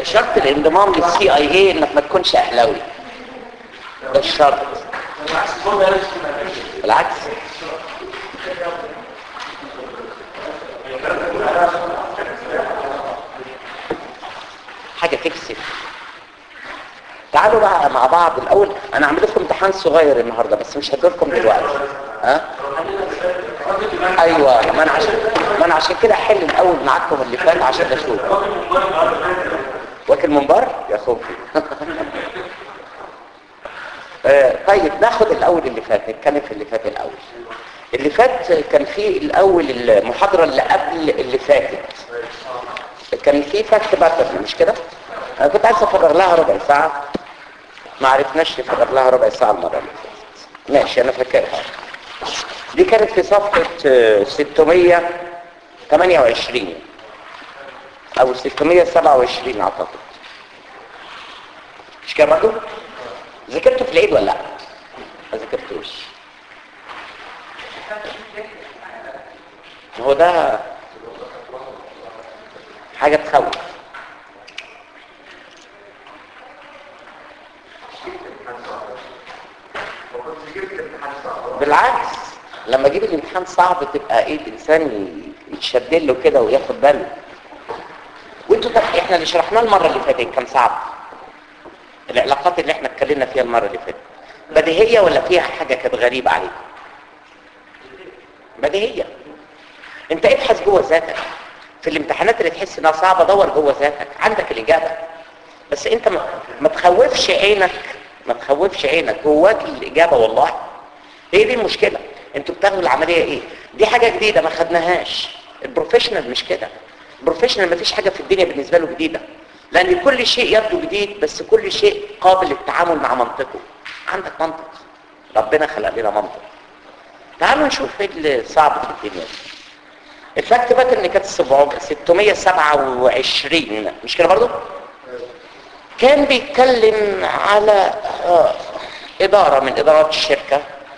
شرط الانضمام للسي اي اي انك ما تكونش اهلاوي ده الشرط بالعكس حاجه تكسب تعالوا بقى مع بعض الاول انا هعمل لكم امتحان صغير النهارده بس مش هديلكم دلوقتي ها ايوه ما انا عشان ما انا عشان كده احل الاول معاكم اللي فات عشان اشوف واكل منبر يا خوفي آه، طيب ناخد الاول اللي فات نتكلم في اللي فات الاول اللي فات كان في الاول المحاضره اللي قبل اللي فاتت كان في فاكت باترن مش كده انا كنت عايز افرغ لها ربع ساعه ما عرفناش نفرغ لها ربع ساعه المره اللي فاتت ماشي انا فاكرها دي كانت في صفحه آه، 628 او 627 اعتقد مش كده برضه ذاكرته في العيد ولا لا ما ذاكرتوش هو ده حاجه تخوف بالعكس لما اجيب الامتحان صعب تبقى ايه الانسان ي- يتشدل له كده وياخد باله وانتوا طب احنا اللي شرحناه المره اللي فاتت كان صعب العلاقات اللي احنا اتكلمنا فيها المره اللي فاتت بديهيه ولا فيها حاجه كانت غريبه عليكم بديهيه انت ابحث جوه ذاتك في الامتحانات اللي تحس انها صعبه دور جوه ذاتك عندك الاجابه بس انت ما, ما تخوفش عينك ما تخوفش عينك جواك الاجابه والله هي دي المشكله انتوا بتاخدوا العمليه ايه دي حاجه جديده ما خدناهاش البروفيشنال مش كده البروفيشنال ما فيش حاجه في الدنيا بالنسبه له جديده لان كل شيء يبدو جديد بس كل شيء قابل للتعامل مع منطقه عندك منطق ربنا خلق لنا منطق تعالوا نشوف ايه اللي صعب في الدنيا دي الفاكت بات ان كانت 700 627 مش كده برضو كان بيتكلم على آه، إدارة من إدارات الشركة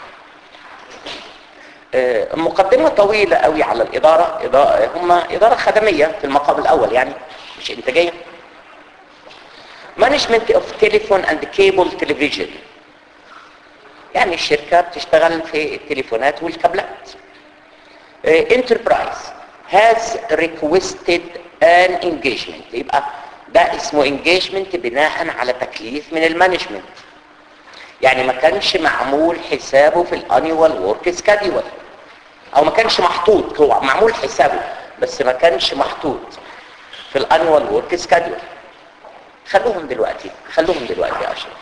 آه، مقدمة طويلة قوي على الإدارة إدارة هم إدارة خدمية في المقام الأول يعني مش إنتاجية Management of Telephone and Cable Television يعني الشركة بتشتغل في التليفونات والكابلات انتربرايز has requested an engagement يبقى ده اسمه engagement بناء على تكليف من المانجمنت يعني ما كانش معمول حسابه في الانيوال ورك سكادول او ما كانش محطوط هو معمول حسابه بس ما كانش محطوط في الانيوال ورك سكادول خلوهم دلوقتي خلوهم دلوقتي يا اشرف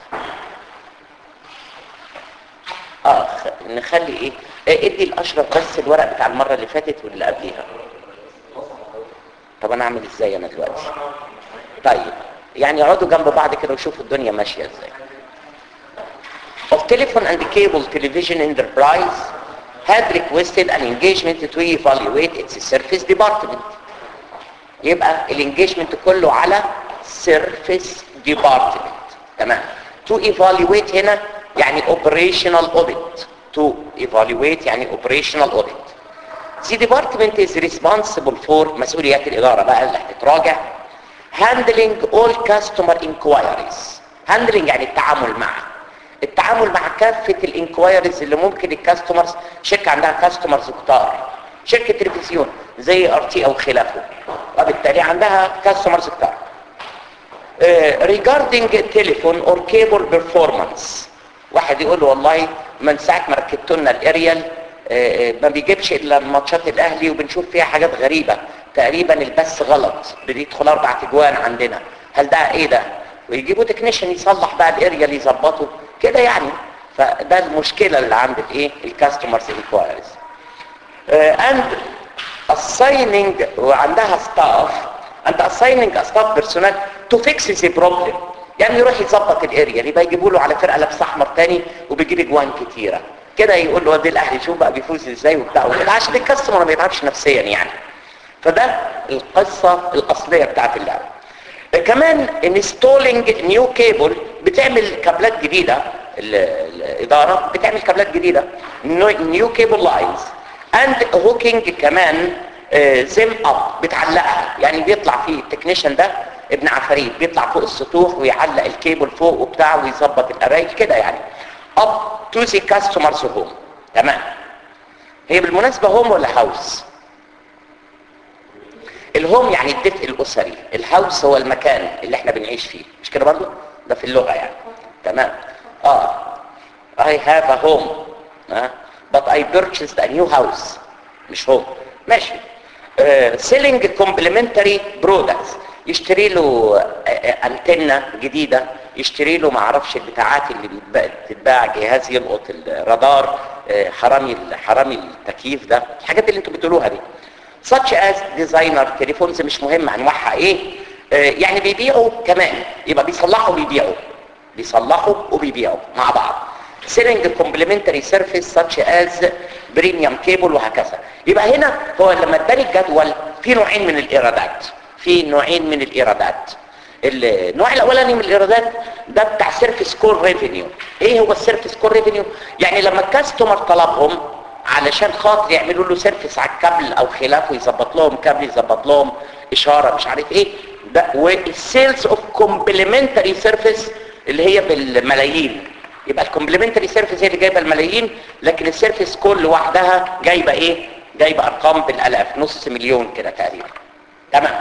اه خ- نخلي ايه آه، ادي الاشرف بس الورق بتاع المره اللي فاتت واللي قبليها طب انا اعمل ازاي انا دلوقتي طيب يعني يقعدوا جنب بعض كده ويشوفوا الدنيا ماشيه ازاي of telephone and cable television enterprise had requested an engagement to evaluate its service department يبقى الانجيجمنت كله على service department تمام to evaluate هنا يعني operational audit to evaluate يعني operational audit The department is responsible for مسؤوليات الإدارة بقى اللي هتتراجع handling all customer inquiries handling يعني التعامل مع التعامل مع كافة الانكوايريز اللي ممكن الكاستمرز شركة عندها كاستمرز كتار شركة تلفزيون زي ار تي او خلافه وبالتالي عندها كاستمرز كتار uh, regarding telephone or cable performance واحد يقول له والله من ساعة ما ركبت لنا الاريال آه، ما بيجيبش الا ماتشات الاهلي وبنشوف فيها حاجات غريبة تقريبا البث غلط بيدخل اربع تجوان عندنا هل ده ايه ده ويجيبوا تكنيشن يصلح بقى الاريال يظبطه كده يعني فده المشكلة اللي عند الايه الكاستمرز انكوايريز and assigning وعندها staff and assigning a staff personnel to fix the problem يعني يروح يظبط الاريا يبقى يجيبوا له على فرقه لابس احمر تاني وبيجيب اجوان كتيره كده يقول له دي الاهلي شوف بقى بيفوز ازاي وبتاع وكده عشان الكاستمر ما يتعبش نفسيا يعني فده القصه الاصليه بتاعت اللعبه كمان انستولينج نيو كيبل بتعمل كابلات جديده ال- الاداره بتعمل كابلات جديده نيو كيبل لاينز اند هوكينج كمان زيم اب بتعلقها يعني بيطلع فيه التكنيشن ده ابن عفاريت بيطلع فوق السطوح ويعلق الكيبل فوق وبتاع ويظبط القرايل كده يعني up to the customer's home تمام هي بالمناسبة هوم ولا هاوس الهوم يعني الدفء الأسري الهاوس هو المكان اللي احنا بنعيش فيه مش كده برضو ده في اللغة يعني تمام اه I have a home آه. but I purchased a new house مش هوم ماشي آه. selling complementary products يشتري له انتنة جديدة يشتري له معرفش البتاعات اللي بتتباع جهاز يلقط الرادار حرامي حرامي التكييف ده الحاجات اللي انتوا بتقولوها دي such as designer تليفونز مش مهم انواعها ايه يعني بيبيعوا كمان يبقى بيصلحوا وبيبيعوا بيصلحوا وبيبيعوا مع بعض selling complementary service such as premium cable وهكذا يبقى هنا هو لما اداني الجدول في نوعين من الايرادات في نوعين من الايرادات النوع الاولاني من الايرادات ده بتاع سيرفيس كور ريفينيو ايه هو السيرفيس كور ريفينيو يعني لما الكاستمر طلبهم علشان خاطر يعملوا له سيرفيس على الكابل او خلافه يظبط لهم كابل يظبط لهم اشاره مش عارف ايه ده والسيلز اوف كومبلمنتري سيرفيس اللي هي بالملايين يبقى الكومبلمنتري سيرفيس هي اللي جايبه الملايين لكن السيرفيس كل لوحدها جايبه ايه جايبه ارقام بالالاف نص مليون كده تقريبا تمام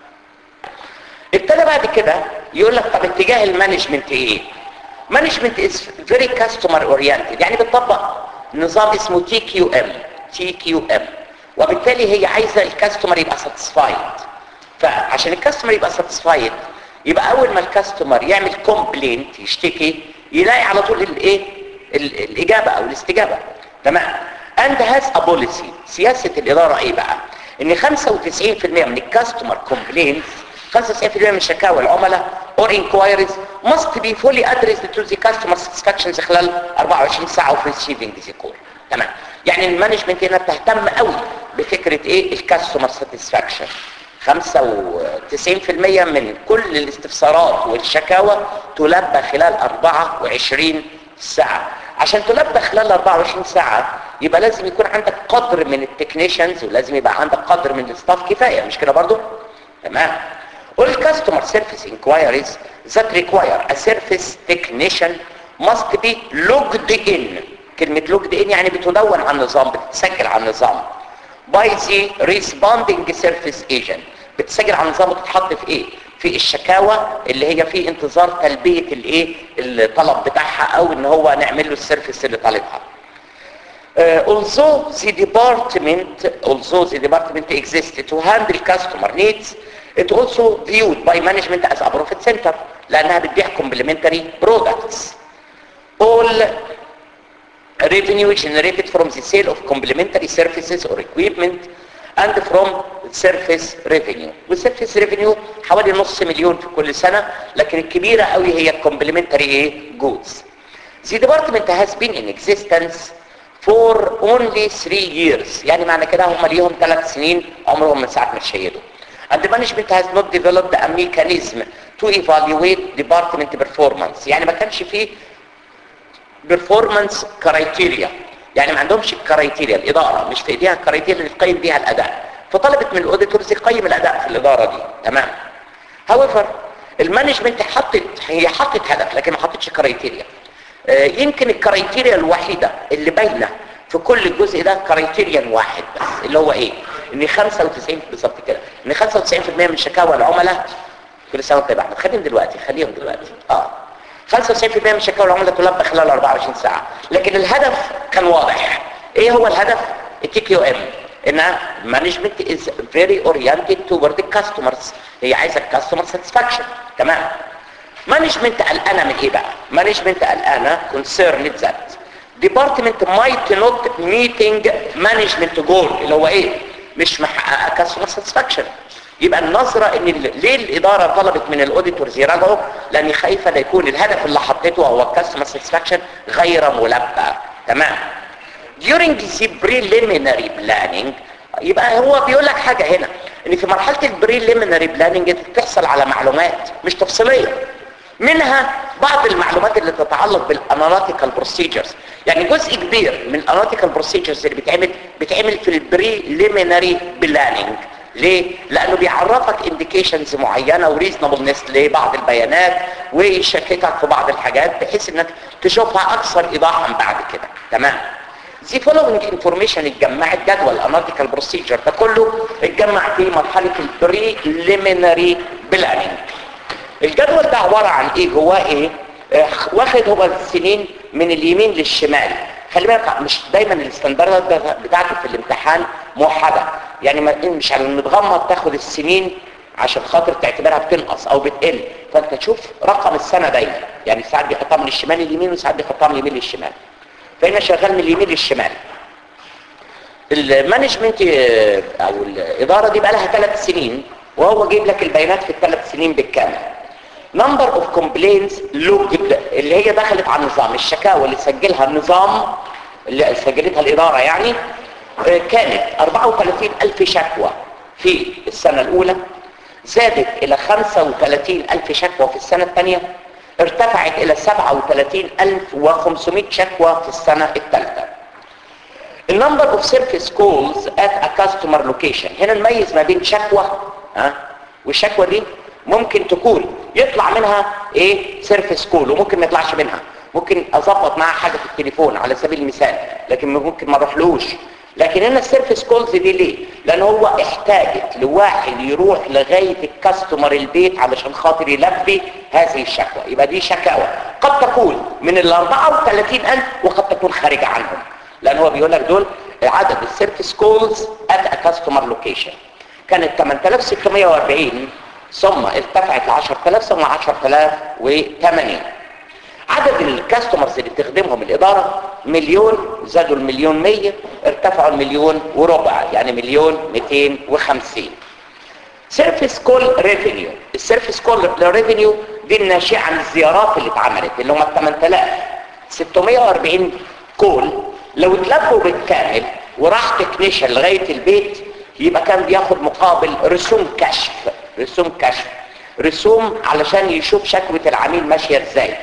ابتدى بعد كده يقول لك طب اتجاه المانجمنت ايه مانجمنت از فيري كاستمر اورينتد يعني بتطبق نظام اسمه تي كيو ام تي كيو ام وبالتالي هي عايزه الكاستمر يبقى ساتسفايد فعشان الكاستمر يبقى ساتسفايد يبقى اول ما الكاستمر يعمل كومبلينت يشتكي يلاقي على طول الايه الاجابه او الاستجابه تمام and has a policy سياسه الاداره ايه بقى ان 95% من الكاستمر كومبلينتس 95% من شكاوى العملاء or inquiries must be fully addressed to the customer satisfaction خلال 24 ساعة of receiving the call تمام يعني المانجمنت هنا بتهتم قوي بفكرة ايه الكاستمر ساتسفاكشن 95% من كل الاستفسارات والشكاوى تلبى خلال 24 ساعة عشان تلبى خلال 24 ساعة يبقى لازم يكون عندك قدر من التكنيشنز ولازم يبقى عندك قدر من الستاف كفاية مش كده برضو تمام All customer service inquiries that require a service technician must be logged in كلمة logged in يعني بتدون على النظام بتتسجل على النظام by the responding service agent بتسجل على النظام وتتحط في ايه في الشكاوى اللي هي في انتظار تلبية الايه الطلب بتاعها او ان هو نعمل له السيرفيس اللي طالبها Uh, although the department although the department exists to handle customer needs it also viewed by management as a profit center لانها بتبيع complementary products all revenue generated from the sale of complementary services or equipment and from service revenue والسيرفيس revenue حوالي نص مليون في كل سنة لكن الكبيرة قوي هي complementary ايه goods the department has been in existence for only three years يعني معنى كده هم ليهم ثلاث سنين عمرهم من ساعة ما تشيدوا and the management has not developed a mechanism to evaluate department performance يعني ما كانش فيه performance criteria يعني ما عندهمش الكرايتيريا الإدارة مش في ايديها الكرايتيريا اللي تقيم بيها الأداء فطلبت من الاوديتورز يقيم الأداء في الإدارة دي تمام however المانجمنت حطت هي حطت هدف لكن ما حطتش كرايتيريا آه يمكن الكرايتيريا الوحيدة اللي باينة في كل الجزء ده كرايتيريا واحد بس اللي هو ايه ان 95 بالظبط كده ان 95% من شكاوى العملاء كل سنه وانت طيب احمد خليهم دلوقتي خليهم دلوقتي اه 95% من شكاوى العملاء تلبى خلال 24 ساعه لكن الهدف كان واضح ايه هو الهدف التي كيو ام ان مانجمنت از فيري اورينتد توورد الكاستمرز هي عايزه الكاستمر ساتسفاكشن تمام مانجمنت قلقانه من ايه بقى مانجمنت قلقانه كونسيرند ذات ديبارتمنت مايت نوت ميتنج مانجمنت جول اللي هو ايه مش محققه كاستمر ساتسفاكشن يبقى النظرة ان ليه الادارة طلبت من الاوديتورز يراجعوا لاني خايفة لا يكون الهدف اللي حطيته هو الكاستمر ساتسفاكشن غير ملبى تمام during the preliminary planning يبقى هو بيقول لك حاجة هنا ان في مرحلة البريليمينري بلاننج بتحصل على معلومات مش تفصيلية منها بعض المعلومات اللي تتعلق بالاناليتيكال بروسيجرز يعني جزء كبير من الاناليتيكال بروسيجرز اللي بتعمل بتعمل في البريليمينري بلاننج ليه لانه بيعرفك انديكيشنز معينه وريزونبلنس لبعض البيانات ويشككك في بعض الحاجات بحيث انك تشوفها اكثر ايضاحا بعد كده تمام The following information اتجمعت جدول analytical procedure ده كله اتجمع في مرحلة preliminary planning الجدول ده عبارة عن ايه جواه ايه اه واخد هو السنين من اليمين للشمال خلي بالك مش دايما الاستندردات بتاعته في الامتحان موحدة يعني ما مش على المتغمض تاخد السنين عشان خاطر تعتبرها بتنقص او بتقل فانت تشوف رقم السنة دايما يعني ساعات بيحطها من الشمال لليمين وساعات بيحطها من اليمين للشمال فهنا شغال من اليمين للشمال المانجمنت او الاداره دي بقى لها ثلاث سنين وهو جايب لك البيانات في الثلاث سنين بالكامل نمبر اوف كومبلينز لوجد اللي هي دخلت على النظام الشكاوى اللي سجلها النظام اللي سجلتها الاداره يعني كانت 34 الف شكوى في السنه الاولى زادت الى 35 الف شكوى في السنه الثانيه ارتفعت الى 37500 شكوى في السنة الثالثة النمبر اوف سيرفيس كولز ات ا كاستمر لوكيشن هنا نميز ما بين شكوى ها والشكوى دي ممكن تكون يطلع منها ايه سيرفيس كول وممكن ما يطلعش منها ممكن اظبط معاه حاجه في التليفون على سبيل المثال لكن ممكن ما اروحلوش لكن هنا السيرفيس كولز دي ليه لان هو احتاجت لواحد يروح لغايه الكاستمر البيت علشان خاطر يلبي هذه الشكوى يبقى دي شكاوى قد تكون من ال 34000 وقد تكون خارجه عنهم لان هو بيقول لك دول عدد السيرفيس كولز ات ا كاستمر لوكيشن كانت 8640 ثم ارتفعت ل 10000 ثم 10080 عدد الكاستمرز اللي بتخدمهم الإدارة مليون زادوا المليون مية ارتفعوا المليون وربع يعني مليون ميتين وخمسين سيرفيس كول ريفينيو السيرفيس كول ريفينيو دي الناشئة عن الزيارات اللي اتعملت اللي هم 8640 كول لو اتلبوا بالكامل وراح تكنيشن لغاية البيت يبقى كان بياخد مقابل رسوم كشف رسوم كشف رسوم علشان يشوف شكوى العميل ماشية ازاي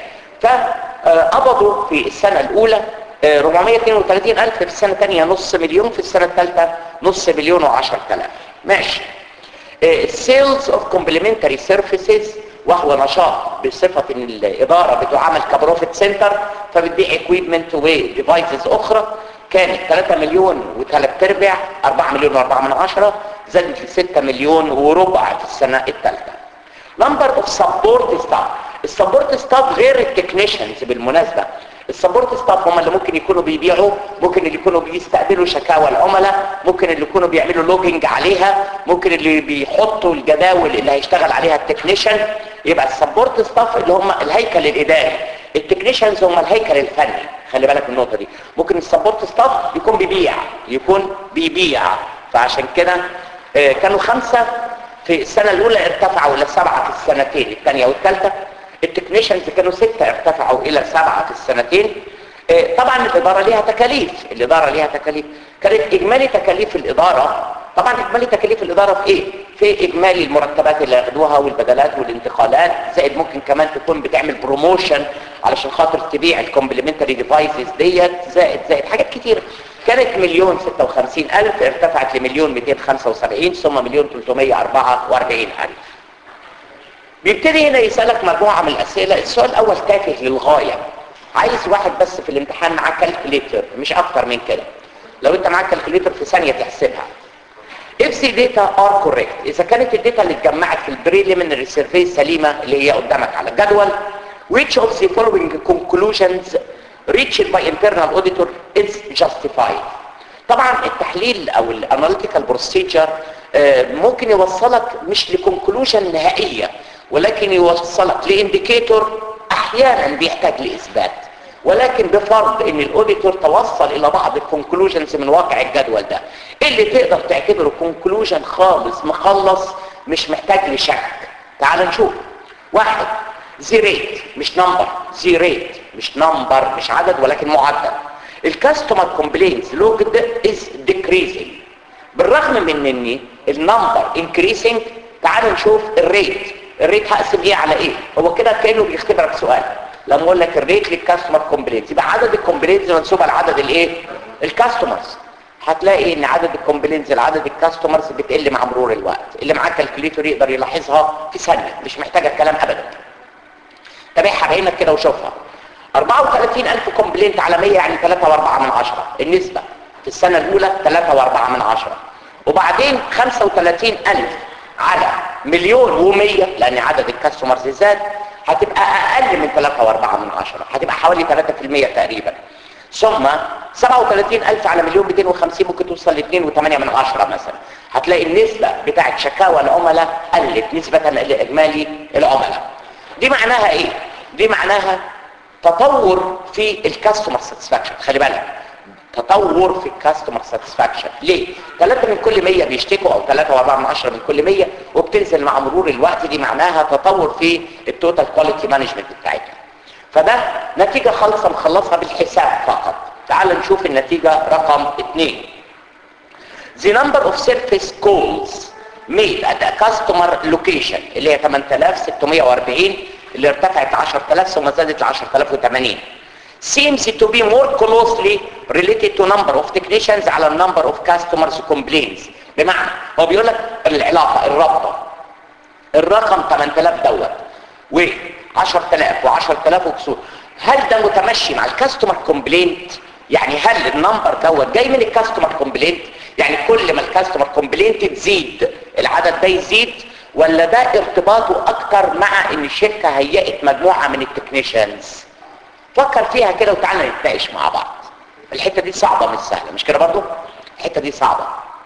فقبضوا في السنة الأولى 432 ألف في السنة الثانية نص مليون في السنة الثالثة نص مليون وعشر تلاف ماشي sales of complementary services وهو نشاط بصفة ان الإدارة بتعمل كبروفيت سنتر فبتبيع equipment وديفايسز أخرى كانت 3 مليون و3 ارباع 4 مليون و4 من عشرة زادت ل 6 مليون وربع في السنة الثالثة نمبر اوف سبورت ستاف السبورت ستاف غير التكنيشنز بالمناسبة السبورت ستاف هم اللي ممكن يكونوا بيبيعوا ممكن اللي يكونوا بيستقبلوا شكاوى العملاء ممكن اللي يكونوا بيعملوا لوجينج عليها ممكن اللي بيحطوا الجداول اللي هيشتغل عليها التكنيشن يبقى السبورت ستاف اللي هم الهيكل الاداري التكنيشنز هم الهيكل الفني خلي بالك من النقطه دي ممكن السبورت ستاف يكون بيبيع يكون بيبيع فعشان كده آه كانوا خمسة في السنة الأولى ارتفعوا إلى سبعة في السنتين الثانية والثالثة التكنيشنز كانوا ستة ارتفعوا إلى سبعة في السنتين اه طبعا الإدارة ليها تكاليف الإدارة ليها تكاليف كانت إجمالي تكاليف الإدارة طبعا إجمالي تكاليف الإدارة في إيه؟ في إجمالي المرتبات اللي ياخدوها والبدلات والانتقالات زائد ممكن كمان تكون بتعمل بروموشن علشان خاطر تبيع الكومبلمنتري ديفايسز ديت زائد زائد حاجات كتير كانت مليون ستة وخمسين ألف ارتفعت لمليون مئتين خمسة وسبعين ثم مليون تلتمية أربعة واربعين ألف بيبتدي هنا يسألك مجموعة من الأسئلة السؤال الأول تافه للغاية عايز واحد بس في الامتحان معاه كالكوليتر مش أكتر من كده لو أنت معاك كالكوليتر في ثانية تحسبها if the data are correct إذا كانت الداتا اللي اتجمعت في البريليمينري سيرفي سليمة اللي هي قدامك على الجدول which of the following conclusions reached by internal auditor is justified طبعا التحليل او الاناليتيكال بروسيجر ممكن يوصلك مش لكونكلوجن نهائيه ولكن يوصلك لانديكيتور احيانا بيحتاج لاثبات ولكن بفرض ان الاوديتور توصل الى بعض الكونكلوجنز من واقع الجدول ده اللي تقدر تعتبره كونكلوجن خالص مخلص مش محتاج لشك تعال نشوف واحد زي ريت مش نمبر زي ريت مش نمبر مش عدد ولكن معدل الكاستمر كومبلينز لوجد از ديكريزنج بالرغم من ان النمبر انكريسنج تعال نشوف الريت الريت هقسم ايه على ايه هو كده كانه بيختبرك سؤال لما اقول لك الريت للكاستمر كومبلينز يبقى عدد الكومبلينز منسوبه لعدد الايه الكاستمرز هتلاقي ان عدد الكومبلينز لعدد الكاستمرز بتقل مع مرور الوقت اللي معاه كالكوليتور يقدر يلاحظها في ثانيه مش محتاجه كلام ابدا تابعها بعينك كده وشوفها 34000 كومبلينت على 100 يعني 3.4 من عشرة النسبة في السنة الأولى 3.4 من عشرة وبعدين 35000 على مليون و100 لأن عدد الكاستمرز زاد هتبقى أقل من 3.4 من عشرة هتبقى حوالي 3% تقريبا ثم 37000 على مليون 250 ممكن توصل ل 2.8 من عشرة مثلا هتلاقي النسبة بتاعت شكاوى العملاء قلت نسبة لإجمالي العملاء دي معناها ايه دي معناها تطور في الكاستمر ساتسفاكشن خلي بالك تطور في الكاستمر ساتسفاكشن ليه 3 من كل 100 بيشتكوا او 3 و4 من 10 من كل 100 وبتنزل مع مرور الوقت دي معناها تطور في التوتال كواليتي مانجمنت بتاعتها فده نتيجة خالصة مخلصها بالحساب فقط تعال نشوف النتيجة رقم 2 The number of service calls made at a customer location اللي هي 8640 اللي ارتفعت 10000 ثم زادت ل 10080 seems to be more closely related to number of technicians على number of customers complaints بمعنى هو بيقول لك العلاقة الرابطة الرقم 8000 دوت و 10000 و10000 وكسور هل ده متمشي مع الكاستمر كومبلينت يعني هل النمبر دوت جاي من الكاستمر كومبلينت يعني كل ما الكاستمر كومبلينت تزيد العدد ده يزيد ولا ده ارتباطه اكتر مع ان الشركه هيئت مجموعه من التكنيشنز فكر فيها كده وتعالى نتناقش مع بعض الحته دي صعبه مش سهله مش كده برضو الحته دي صعبه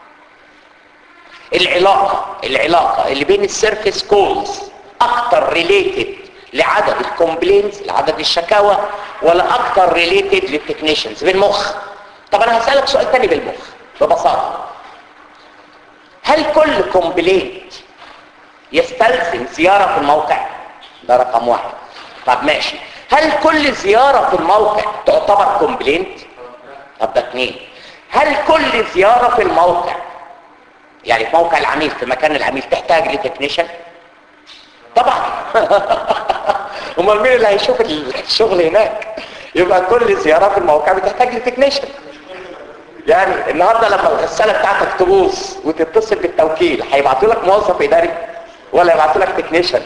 العلاقه العلاقه اللي بين السيرفيس كولز اكتر ريليتد لعدد الكومبلينز لعدد الشكاوى ولا اكتر ريليتد للتكنيشنز بالمخ طب انا هسالك سؤال تاني بالمخ ببساطه هل كل كومبلينت يستلزم زيارة في الموقع ده رقم واحد طب ماشي هل كل زيارة في الموقع تعتبر كومبلينت طب ده اتنين هل كل زيارة في الموقع يعني في موقع العميل في مكان العميل تحتاج لتكنيشن طبعا امال مين اللي هيشوف الشغل هناك يبقى كل زيارة في الموقع بتحتاج لتكنيشن يعني النهارده لما الغساله بتاعتك تبوظ وتتصل بالتوكيل هيبعتوا لك موظف اداري ولا يبعتوا لك تكنيشن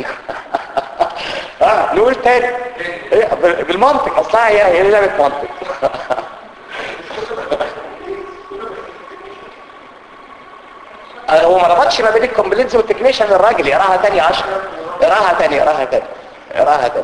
اه نقول تاني إيه بالمنطق اصلا هي هي لعبه منطق هو ما ربطش ما بين الكومبلينز والتكنيشن الراجل يقراها تاني عشر يقراها تاني يقراها تاني يقراها تاني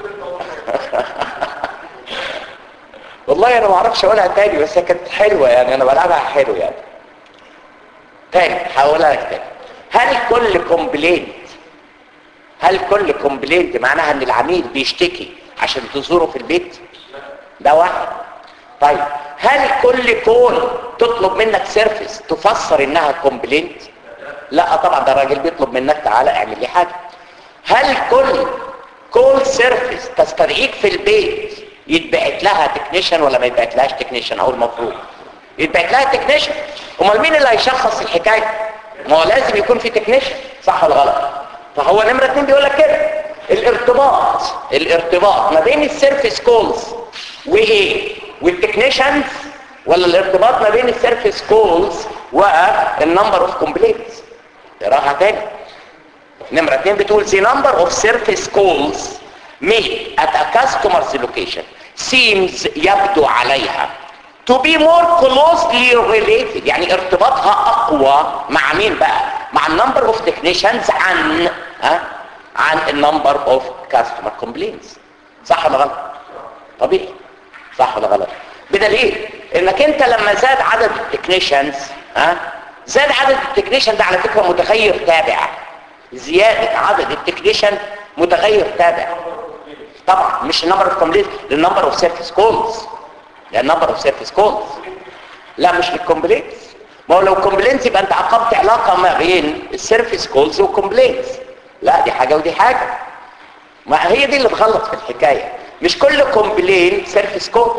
والله انا ما اعرفش اقولها تاني بس هي كانت حلوه يعني انا بلعبها حلو يعني تاني هقولها لك تاني هل كل كومبلينت هل كل كومبلينت معناها ان العميل بيشتكي عشان تزوره في البيت ده واحد طيب هل كل كول تطلب منك سيرفيس تفسر انها كومبلينت لا طبعا ده الراجل بيطلب منك تعالى اعمل لي حاجه هل كل كول سيرفيس تستدعيك في البيت يتبعت لها تكنيشن ولا ما يتبعت لهاش تكنيشن او المفروض يتبعت لها تكنيشن امال مين اللي هيشخص الحكايه ما هو لازم يكون في تكنيشن صح ولا غلط فهو نمره اتنين بيقول لك كده الارتباط الارتباط ما بين السيرفيس كولز وايه والتكنيشنز ولا الارتباط ما بين السيرفيس كولز والنمبر اوف كومبلينتس اقراها تاني نمره اتنين بتقول the number of service calls made at a customer's location seems يبدو عليها to be more closely related يعني ارتباطها اقوى مع مين بقى مع النمبر اوف تكنيشنز عن ها عن النمبر اوف كاستمر كومبلينز صح ولا غلط طبيعي صح ولا غلط بدليل انك انت لما زاد عدد التكنيشنز ها زاد عدد التكنيشن ده على فكره متغير تابع زياده عدد التكنيشن متغير تابع طبعا مش النمبر اوف كومبلينز للنمبر اوف سيرفيس كولز للنمبر اوف سيرفيس كولز لا مش للكومبلينز ما هو لو كومبلينز يبقى انت عقبت علاقه ما بين السيرفيس كولز والكومبلينز لا دي حاجه ودي حاجه ما هي دي اللي بتغلط في الحكايه مش كل كومبلين سيرفيس كول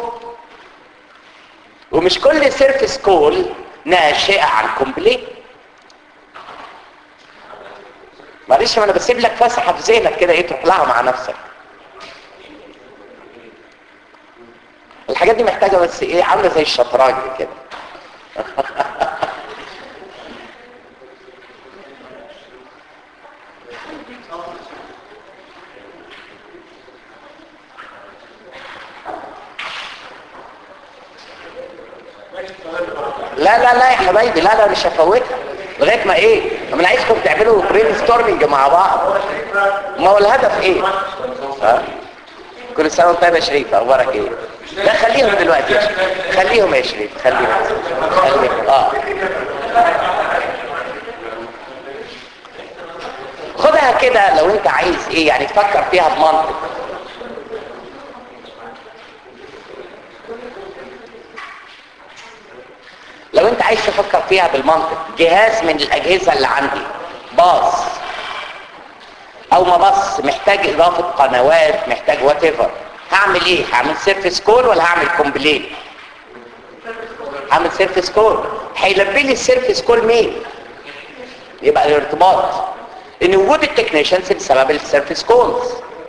ومش كل سيرفيس كول ناشئه عن كومبلين معلش ما انا بسيب لك فسحه في ذهنك كده ايه تروح لها مع نفسك الحاجات دي محتاجه بس ايه عامله زي الشطرنج كده لا لا لا يا حبايبي لا لا مش هفوتها لغايه ما ايه ما انا عايزكم تعملوا برين ستورمنج مع بعض ما هو الهدف ايه ها كل سنه وانت طيب يا شريف اخبارك ايه لا خليهم دلوقتي يا شريف خليهم يا شريف خليهم خليهم اه خدها كده لو انت عايز ايه يعني تفكر فيها بمنطق لو انت عايز تفكر فيها بالمنطق جهاز من الاجهزة اللي عندي باص او ما بص محتاج اضافة قنوات محتاج وات ايفر هعمل ايه هعمل سيرفيس كول ولا هعمل كومبلين هعمل سيرفيس كول هيلبي لي السيرفيس كول مين يبقى الارتباط ان وجود التكنيشنز بسبب السيرفيس كولز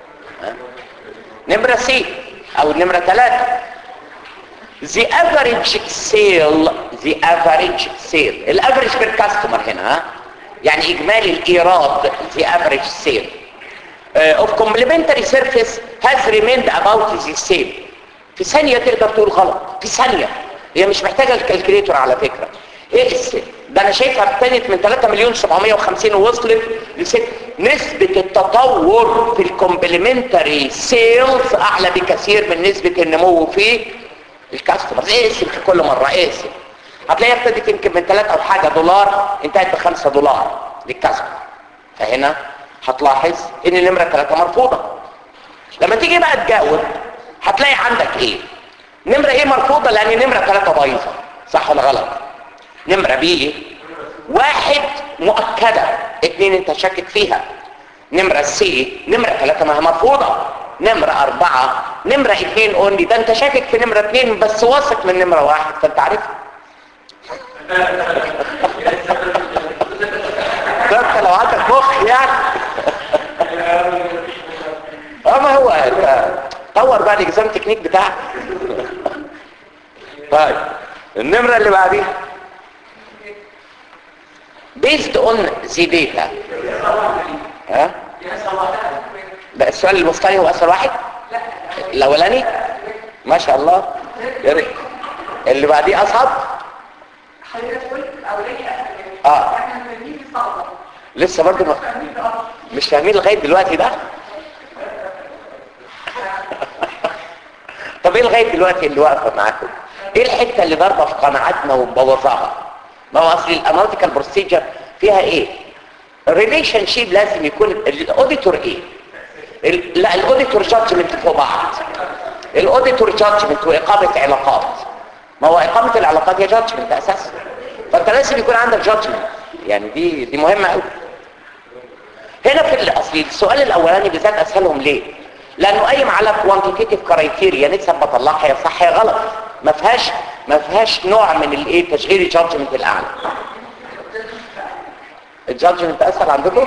نمرة سي او نمرة ثلاثة the average sale the average sale الافريج بير كاستمر هنا ها؟ يعني اجمالي الايراد the average sale uh, of complementary service has remained about the same في ثانية تقدر تقول غلط في ثانية هي مش محتاجة الكالكوليتور على فكرة ايه السن ده انا شايفها ابتدت من 3 مليون 750 ووصلت لست نسبة التطور في الكومبلمنتري سيلز اعلى بكثير من نسبة النمو في الكاستمرز اقسم في كل مرة اقسم هتلاقيها ابتدت يمكن من 3 او حاجة دولار انتهت ب 5 دولار للكاستمر فهنا هتلاحظ ان النمرة 3 مرفوضة لما تيجي بقى تجاوب هتلاقي عندك ايه نمرة ايه مرفوضة لان نمرة 3 بايظة صح ولا غلط نمرة بي واحد مؤكدة اتنين انت شاكك فيها نمرة سي نمرة ثلاثة ما هي مرفوضة نمرة أربعة نمرة اتنين اونلي ده انت شاكك في نمرة اتنين بس واثق من نمرة واحد فانت عارفها ده انت لو عندك مخ يعني اما هو انت طور بقى الاكزام تكنيك بتاعك طيب النمرة اللي بعديها based on the data ها ده السؤال المفترض هو اسهل واحد الاولاني ما شاء الله يا ريت اللي بعديه اصعب حضرتك قلت الاولاني اسهل اه احنا فاهمين الصعبه لسه برضه ما مش فاهمين لغايه دلوقتي ده طب ايه لغايه دلوقتي اللي واقفه معاكم ايه الحته اللي ضاربه في قناعاتنا ومبوظاها ما هو اصل الاناليتيكال بروسيجر فيها ايه الريليشن شيب لازم يكون الاوديتور ايه ال- لا الاوديتور جادجمنت فوق بعض الاوديتور جادجمنت واقامه علاقات ما هو اقامه العلاقات هي جادجمنت اساسا فانت لازم يكون عندك جادجمنت يعني دي دي مهمه قوي هنا في الاصل السؤال الاولاني بالذات اسهلهم ليه لانه قايم على كوانتيتيف كرايتيريا نسب بطلعها يا صح يا غلط ما فيهاش ما فيهاش نوع من الايه تشغيل الجادجمنت الاعلى الجادجمنت اسهل عندكم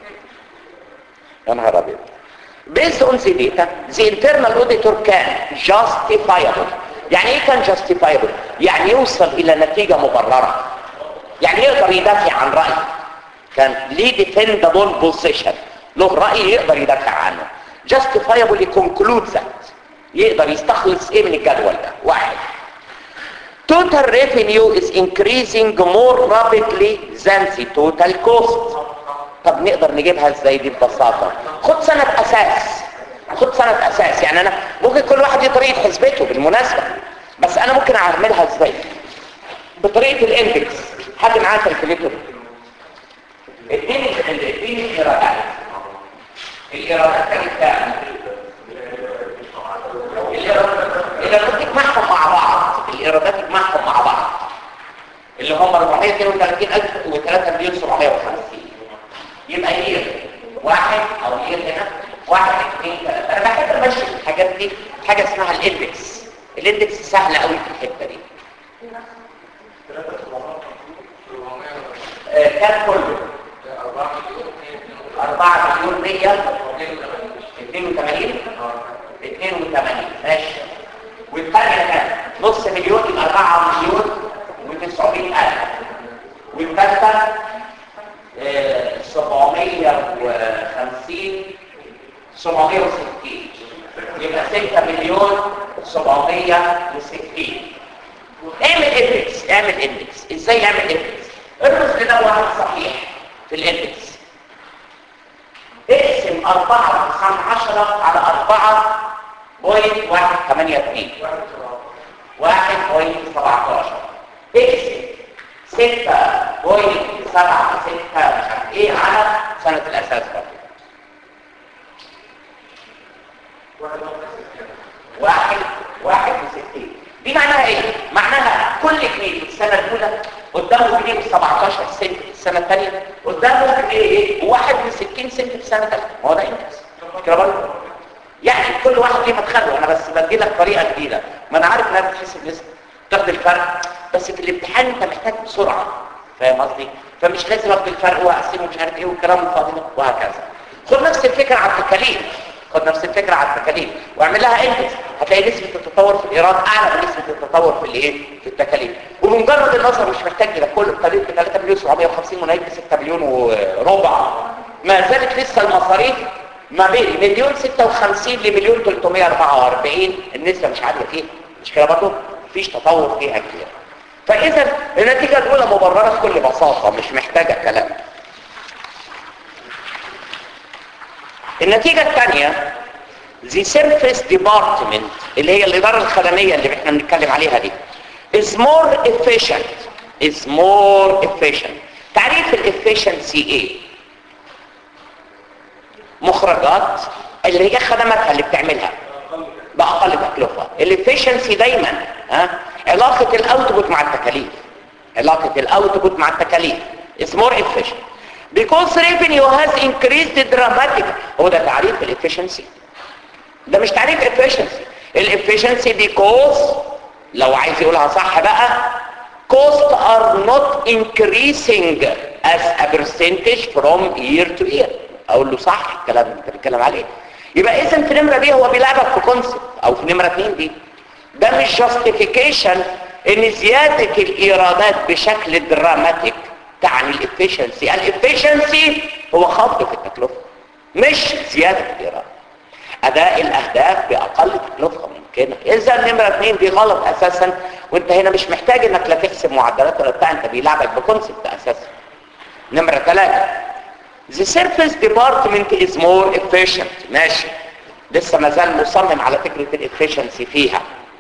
يا نهار ابيض based on the data the internal auditor can justifiable يعني ايه كان justifiable يعني يوصل الى نتيجة مبررة يعني يقدر يدافع عن رأي كان ليه defendable position له رأي يقدر يدافع عنه justifiably conclude that يقدر يستخلص ايه من الجدول ده واحد total revenue is increasing more rapidly than the total cost طب نقدر نجيبها ازاي دي ببساطة خد سنة اساس خد سنة اساس يعني انا ممكن كل واحد ليه طريقة حسبته بالمناسبة بس انا ممكن اعملها ازاي بطريقة الاندكس حد معاه كالكوليتور اديني اديني الايرادات الايرادات كانت كام الايرادات تجمعهم مع بعض الايرادات تجمعهم مع بعض اللي هم 432000 و3 مليون 750 يبقى يير واحد او يير هنا واحد اثنين ثلاثة انا بحب امشي في الحاجات دي حاجة اسمها الاندكس الاندكس سهلة قوي في الحتة دي آه، كان كله 4 مليون 100 82 82 ماشي والثانية كان نص مليون يبقى 4 مليون و900 900000 والثالثه آه، 750 760 يبقى 6 مليون 760 اعمل اندكس اعمل اندكس ازاي اعمل اندكس ارمز لده واحد صحيح في الاندكس اقسم 4 9 10 على 4 بوينت 1 8 2 1 بوينت 17 اقسم 6 بوينت 7 6 مش عارف ايه على سنة الاساس برضه واحد واحد وستين دي معناها ايه؟ معناها كل جنيه في السنة الأولى قدامه جنيه و17 سنت في السنة الثانية قدامه جنيه ايه؟ واحد وستين سنت في السنة الثالثة ما هو ده انجاز كده برضه يعني كل واحد ليه مدخله انا بس بدي لك طريقة جديدة ما انا عارف انها بتحسب لسه تاخد الفرق بس في الامتحان انت محتاج بسرعة فاهم قصدي؟ فمش لازم اخد الفرق واقسمه مش عارف ايه والكلام الفاضي ده وهكذا خد نفس الفكرة على التكاليف خد نفس الفكرة على التكاليف واعمل لها اندكس هتلاقي نسبة التطور في الايراد اعلى من نسبة التطور في الايه في التكاليف وبمجرد النظر مش محتاج ده كله التكاليف ب 3 مليون 750 ونهاية ب 6 مليون وربع ما زالت لسه المصاريف ما بين مليون 56 لمليون 344 النسبة مش عالية فيها مش كده برضه مفيش تطور فيها كتير فاذا النتيجة الاولى مبررة بكل بساطة مش محتاجة كلام النتيجة الثانية the surface department اللي هي الإدارة الخدمية اللي احنا بنتكلم عليها دي is more efficient is more efficient تعريف الefficiency ايه مخرجات اللي هي خدماتها اللي بتعملها بأقل تكلفة الefficiency دايما ها علاقة الاوتبوت مع التكاليف علاقة الاوتبوت مع التكاليف is more efficient because revenue has increased dramatically هو ده تعريف الافشنسي ده مش تعريف efficiency الافشنسي because لو عايز يقولها صح بقى cost are not increasing as a percentage from year to year اقول له صح الكلام اللي انت بتتكلم عليه يبقى اذا في نمره دي هو بيلعبك في كونسبت او في نمره اتنين دي ده مش جاستيفيكيشن ان زياده الايرادات بشكل دراماتيك تعني الافشنسي الافشنسي هو خفض في التكلفه مش زياده الايراد اداء الاهداف باقل تكلفه ممكنه اذا النمره اثنين دي غلط اساسا وانت هنا مش محتاج انك لا تحسب معدلات ولا بتاع انت بيلعبك بكونسبت اساسا نمره ثلاثه The surface department is more efficient ماشي لسه ما زال مصمم على فكره الافشنسي فيها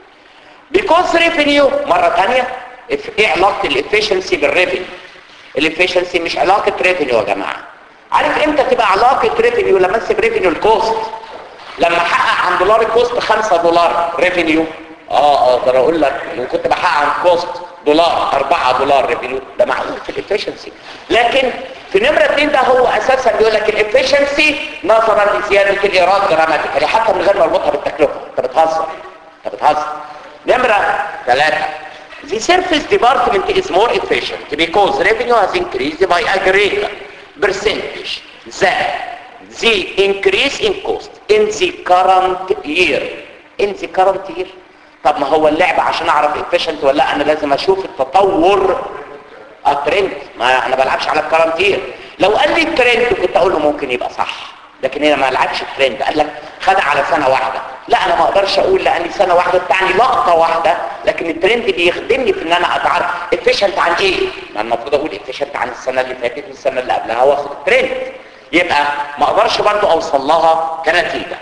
because revenue مره ثانيه ايه علاقه الافشنسي بالريفينيو الافشنسي مش علاقة ريفينيو يا جماعة عارف امتى تبقى علاقة ريفينيو لما اسيب ريفينيو الكوست لما احقق عن دولار الكوست 5 دولار ريفينيو اه اقدر اقول لك لو كنت بحقق عن كوست دولار 4 دولار ريفينيو ده معقول في الافشنسي لكن في نمرة 2 ده هو اساسا بيقول لك الافشنسي نظرا لزيادة الايراد دراماتيكالي حتى من غير ما اربطها بالتكلفة انت بتهزر انت بتهزر نمرة 3 The surface department is more efficient because revenue has increased by a greater percentage than the increase in cost in the current year. In the current year. طب ما هو اللعب عشان اعرف efficient ولا لا انا لازم اشوف التطور الترند ما انا بلعبش على الكرنت يير لو قال لي الترند كنت اقول له ممكن يبقى صح لكن هنا ما لعبش الترند قال لك خد على سنه واحده لا انا ما اقدرش اقول لان سنه واحده بتعني لقطه واحده لكن الترند بيخدمني في ان انا اتعرف افيشنت عن ايه ما المفروض اقول افيشنت عن السنه اللي فاتت والسنه اللي قبلها واخد الترند يبقى ما اقدرش برضو اوصل لها كنتيجه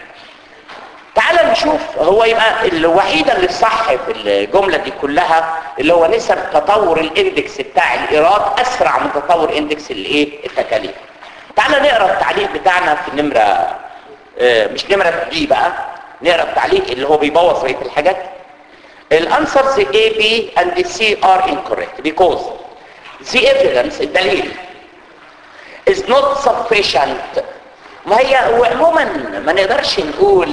تعال نشوف هو يبقى الوحيدة اللي صح في الجملة دي كلها اللي هو نسب تطور الاندكس بتاع الايراد اسرع من تطور اندكس الايه التكاليف تعال نقرا التعليق بتاعنا في النمرة اه مش نمرة دي بقى نقرا التعليق اللي هو بيبوظ بقيه الحاجات الانسرز A B and C are incorrect because the evidence الدليل is not sufficient ما هي وعموما ما نقدرش نقول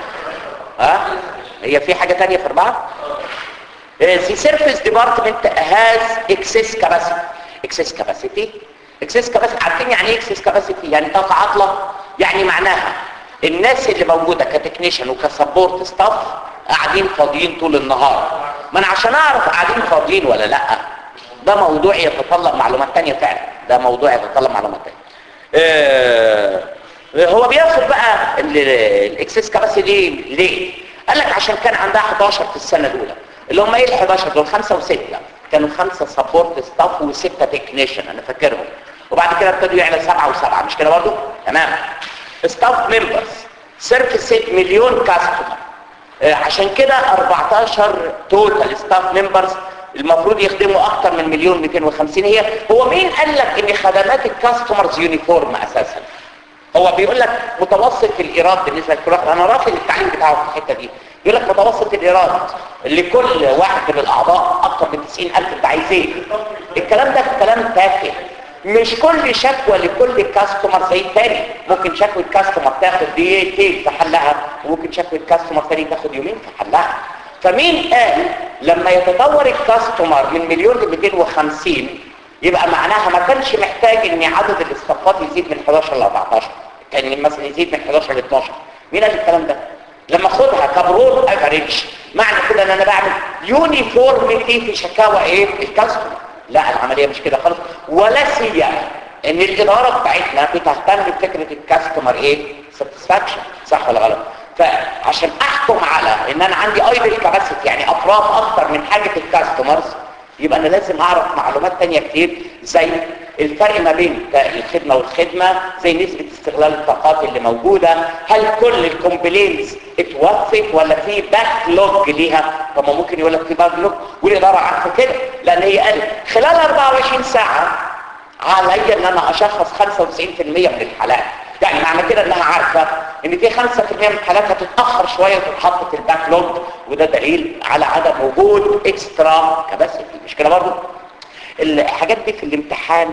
ها هي في حاجة تانية في اربعة the surface department has excess capacity excess capacity excess capacity عارفين يعني ايه excess capacity يعني طاقة عطلة يعني معناها الناس اللي موجودة كتكنيشن وكسبورت ستاف قاعدين فاضيين طول النهار ما انا عشان اعرف قاعدين فاضيين ولا لا ده موضوع يتطلب معلومات تانية فعلا ده موضوع يتطلب معلومات تانية آه هو بياخد بقى الاكسس كاباسيتي ليه ليه قال لك عشان كان عندها 11 في السنه الاولى اللي هم ايه ال 11 دول خمسه وسته كانوا خمسه سبورت ستاف وسته تكنيشن انا فاكرهم وبعد كده ابتدوا يعلى سبعه وسبعه مش كده برضه تمام ستاف ممبرز سيرفيس مليون كاستمر آه عشان كده 14 توتال ستاف ممبرز المفروض يخدموا اكتر من مليون 250 هي هو مين قال لك ان خدمات الكاستمرز يونيفورم اساسا هو بيقول لك متوسط الايراد بالنسبه لكل واحد انا رافض التعليم بتاعه في الحته دي بيقول لك متوسط الايراد لكل واحد من الاعضاء اكتر من 90000 انت عايز ايه الكلام ده كلام تافه مش كل شكوى لكل كاستمر زي التاني ممكن شكوى كاستمر تاخد دقيقتين في حلها وممكن شكوى كاستمر تاني تاخد يومين في حلها فمين قال لما يتطور الكاستمر من مليون ل 250 يبقى معناها ما كانش محتاج ان عدد الاستفاقات يزيد من 11 ل 14 كان مثلا يزيد من 11 ل 12 مين قال الكلام ده لما اخدها كبرول افريج معنى كده ان انا بعمل يونيفورميتي في شكاوى ايه الكاستمر لا العمليه مش كده خالص ولا سيما ان الاداره بتاعتنا بتهتم بفكره الكاستمر ايه ساتسفاكشن صح ولا غلط فعشان احكم على ان انا عندي ايدل كاباسيتي يعني افراد اكتر من حاجه الكاستمرز يبقى انا لازم اعرف معلومات تانية كتير زي الفرق ما بين الخدمة والخدمة زي نسبة استغلال الطاقات اللي موجودة هل كل الكومبلينز اتوفت ولا في باك لوج ليها طب ممكن يقول لك في باك لوج والإدارة عارفة كده لأن هي قالت خلال 24 ساعة علي ان انا اشخص 95% من الحالات يعني معنى كده انها عارفة ان في 5% من الحالات هتتأخر شوية وتتحط في الباك لوج وده دليل على عدم وجود اكسترا كباسيتي مش كده برضه الحاجات دي في الامتحان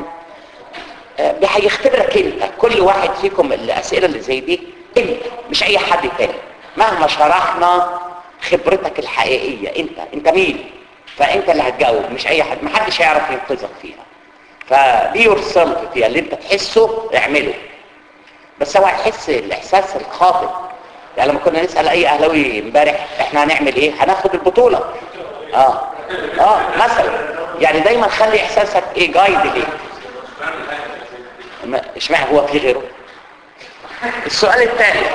آه، هيختبرك انت كل واحد فيكم الاسئله اللي زي دي انت مش اي حد تاني مهما شرحنا خبرتك الحقيقيه انت انت مين فانت اللي هتجاوب مش اي حد محدش هيعرف ينقذك فيها فبي يور سيلف فيها اللي انت تحسه اعمله بس هو هيحس الاحساس الخاطئ يعني لما كنا نسال اي اهلاوي امبارح احنا هنعمل ايه هناخد البطوله اه اه مثلا يعني دايما خلي احساسك ايه جايد ليه ما- اشمعنى هو في غيره السؤال الثالث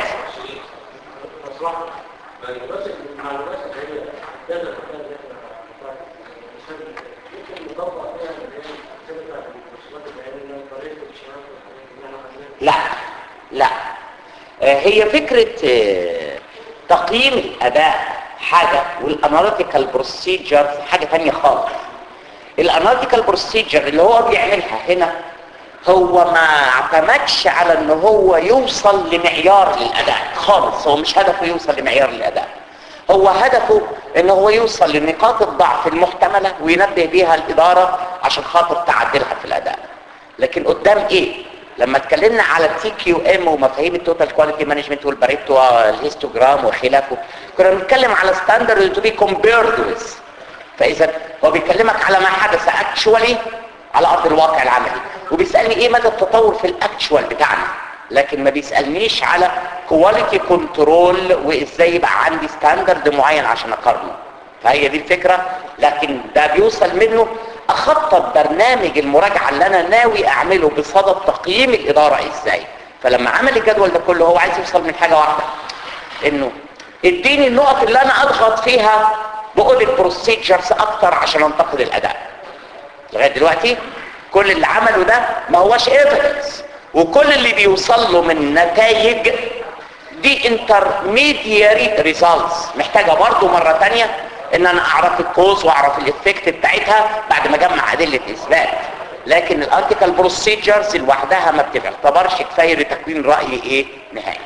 لا لا آه، هي فكرة آه، تقييم الأداء حاجة والاناليتيكال بروسيجر حاجة تانية خالص الاناليتيكال بروسيجر اللي هو بيعملها هنا هو ما اعتمدش على ان هو يوصل لمعيار للأداء خالص هو مش هدفه يوصل لمعيار للأداء هو هدفه ان هو يوصل لنقاط الضعف المحتملة وينبه بيها الإدارة عشان خاطر تعدلها في الأداء لكن قدام ايه لما اتكلمنا على التي كيو ام ومفاهيم التوتال كواليتي مانجمنت والباريتو والهيستوجرام وخلافه كنا بنتكلم على ستاندرد تو بي كومبيرد ويز فاذا هو بيكلمك على ما حدث اكشوالي على ارض الواقع العملي وبيسالني ايه مدى التطور في الاكشوال بتاعنا لكن ما بيسالنيش على كواليتي كنترول وازاي يبقى عندي ستاندرد معين عشان اقارنه فهي دي الفكره لكن ده بيوصل منه اخطط برنامج المراجعه اللي انا ناوي اعمله بصدد تقييم الاداره ازاي فلما عمل الجدول ده كله هو عايز يوصل من حاجه واحده انه اديني النقط اللي انا اضغط فيها بقول البروسيجرز اكتر عشان انتقد الاداء لغايه دلوقتي كل اللي عمله ده ما هوش ايفيدنس وكل اللي بيوصل له من نتائج دي انترميدياري ريزالتس محتاجه برضو مره تانية ان انا اعرف الكوز واعرف الافكت بتاعتها بعد ما اجمع ادله اثبات لكن الارتيكال بروسيجرز لوحدها ما بتعتبرش كفايه لتكوين راي ايه نهائي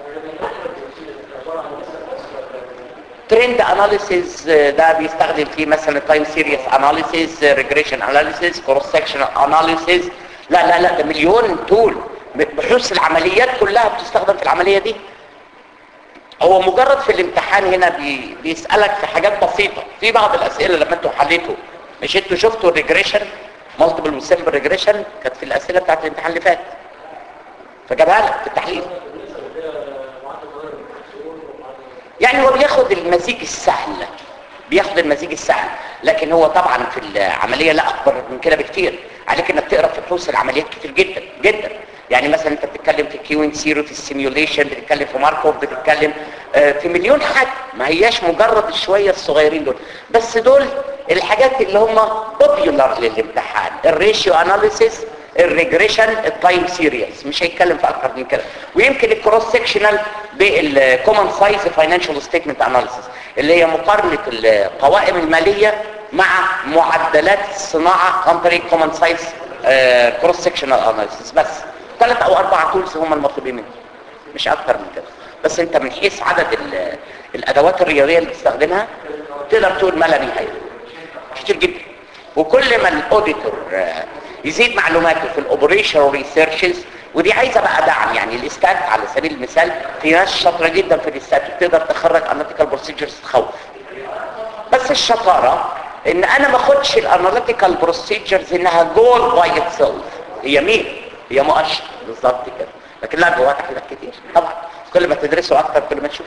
ترند اناليسيز ده بيستخدم فيه مثلا تايم سيريس اناليسيز ريجريشن اناليسيز كروس سكشن اناليسيز لا لا لا ده مليون تول بحوث العمليات كلها بتستخدم في العمليه دي هو مجرد في الامتحان هنا بي بيسالك في حاجات بسيطه في بعض الاسئله لما انتوا حليتوا مش انتوا شفتوا الريجريشن مالتيبل وسمبل ريجريشن كانت في الاسئله بتاعت الامتحان اللي فات فجابها لك في التحليل يعني هو بياخد المزيج السهل بياخد المزيج السهل لكن هو طبعا في العمليه لا اكبر من كده بكتير عليك انك تقرا في فحوص العمليات كتير جدا جدا يعني مثلا انت بتتكلم في كيو ان سيرو في السيميوليشن بتتكلم في ماركوف بتتكلم آه، في مليون حاجه ما هياش مجرد الشويه الصغيرين دول بس دول الحاجات اللي هم بوبيولار للامتحان الريشيو اناليسيس الريجريشن التايم سيريز مش هيتكلم في اكتر من كده ويمكن الكروس سكشنال بالكومن سايز فاينانشال ستيتمنت اناليسيس اللي هي مقارنه القوائم الماليه مع معدلات الصناعه عن طريق كومن سايز كروس سكشنال اناليسيس بس ثلاث او اربع تولز هم المطلوبين منك مش اكتر من كده بس انت من حيث عدد ال- الادوات الرياضيه اللي بتستخدمها تقدر تقول ما لا نهايه كتير جدا وكل ما الاوديتور آه، يزيد معلوماته في الاوبريشن ريسيرشز ودي عايزه بقى دعم يعني الاستات على سبيل المثال في ناس شاطره جدا في الاستات تقدر تخرج اناليتيكال بروسيجرز تخوف بس الشطاره ان انا ما اخدش الاناليتيكال بروسيجرز انها جول باي اتسيلف هي مين هي مؤشر بالظبط كده لكن لا جواها تحليلات كتير طبعا كل ما تدرسه اكتر كل ما تشوف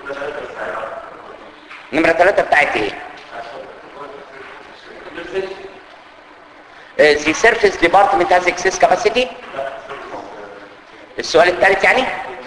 نمره ثلاثة بتاعت ايه Uh, the surface department has excess capacity السؤال الثالث يعني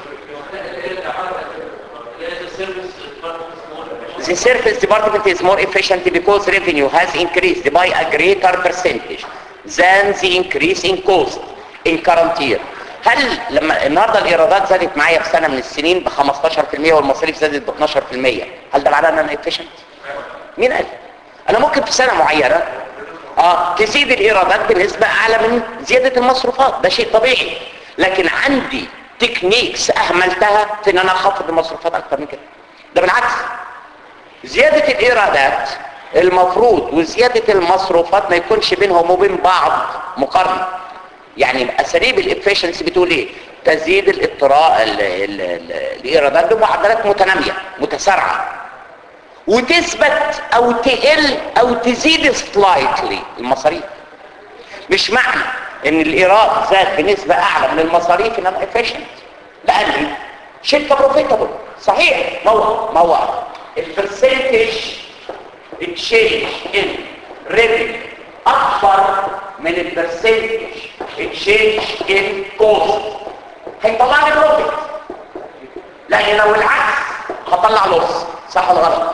The surface department is more efficient because revenue has increased by a greater percentage than the increase in cost in current year. هل لما النهارده الايرادات زادت معايا في سنه من السنين ب 15% والمصاريف زادت ب 12% هل ده معناه ان انا efficient؟ مين قال؟ انا ممكن في سنه معينه اه تزيد الايرادات بنسبه اعلى من زياده المصروفات ده شيء طبيعي لكن عندي تكنيكس اهملتها في ان انا اخفض المصروفات اكتر من كده ده بالعكس زياده الايرادات المفروض وزياده المصروفات ما يكونش بينهم وبين بعض مقارنه يعني اساليب الافشنسي بتقول ايه تزيد الاضطراء ال- ال- ال- الايرادات بمعدلات متناميه متسارعه وتثبت او تقل او تزيد سلايتلي المصاريف مش معنى ان الايراد زاد بنسبة اعلى من المصاريف ان انا efficient لان شركة بروفيتابل صحيح ما هو ما هو البرسنتج تشينج ان ريفينيو اكبر من البرسنتج تشينج ان كوست هيطلع لي بروفيت لكن لو العكس هطلع لوس صح ولا غلط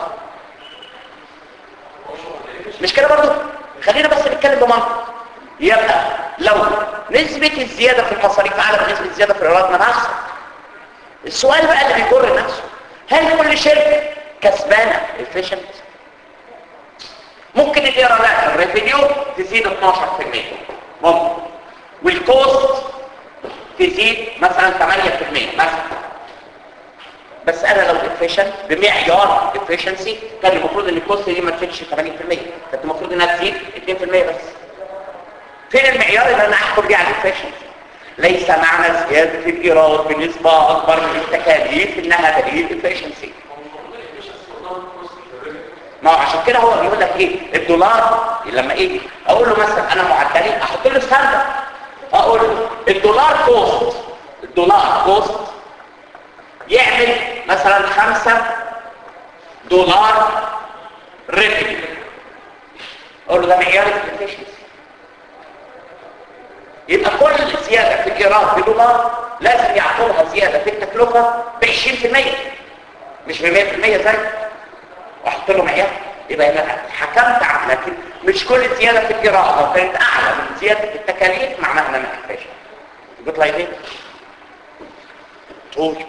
مش كده برضو خلينا بس نتكلم بمنطق يبقى لو نسبة الزيادة في المصاريف أعلى من نسبة الزيادة في الإيراد ما أنا هخسر السؤال بقى اللي بيجر نفسه هل كل شركة كسبانة efficient؟ ممكن الإيرادات الريفينيو تزيد 12% ممكن والكوست تزيد مثلا 8% مثلا بس انا لو efficient بمعيار efficiency كان المفروض ان الكوست دي ما تزيدش 80% كانت المفروض انها تزيد 2% بس فين المعيار اللي انا احكم بيه على الefficiency ليس معنى زيادة الإيراد بنسبة أكبر من التكاليف إنها دليل efficiency ما هو عشان كده هو بيقول لك ايه الدولار لما اجي اقول له مثلا انا معدلي احط له ستاندرد اقول له الدولار كوست الدولار كوست يعمل مثلا خمسة دولار ريفينيو اقول له ده معيار الافشنسي يبقى كل زيادة في الإيراد بدولار لازم يعطوها زيادة في التكلفة ب 20% مش ب 100% زي واحط له معيار يبقى انا حكمت على لكن مش كل زيادة في الإيراد لو كانت أعلى من زيادة التكاليف معناها انها ما كفاش قلت لها ايه؟ تقول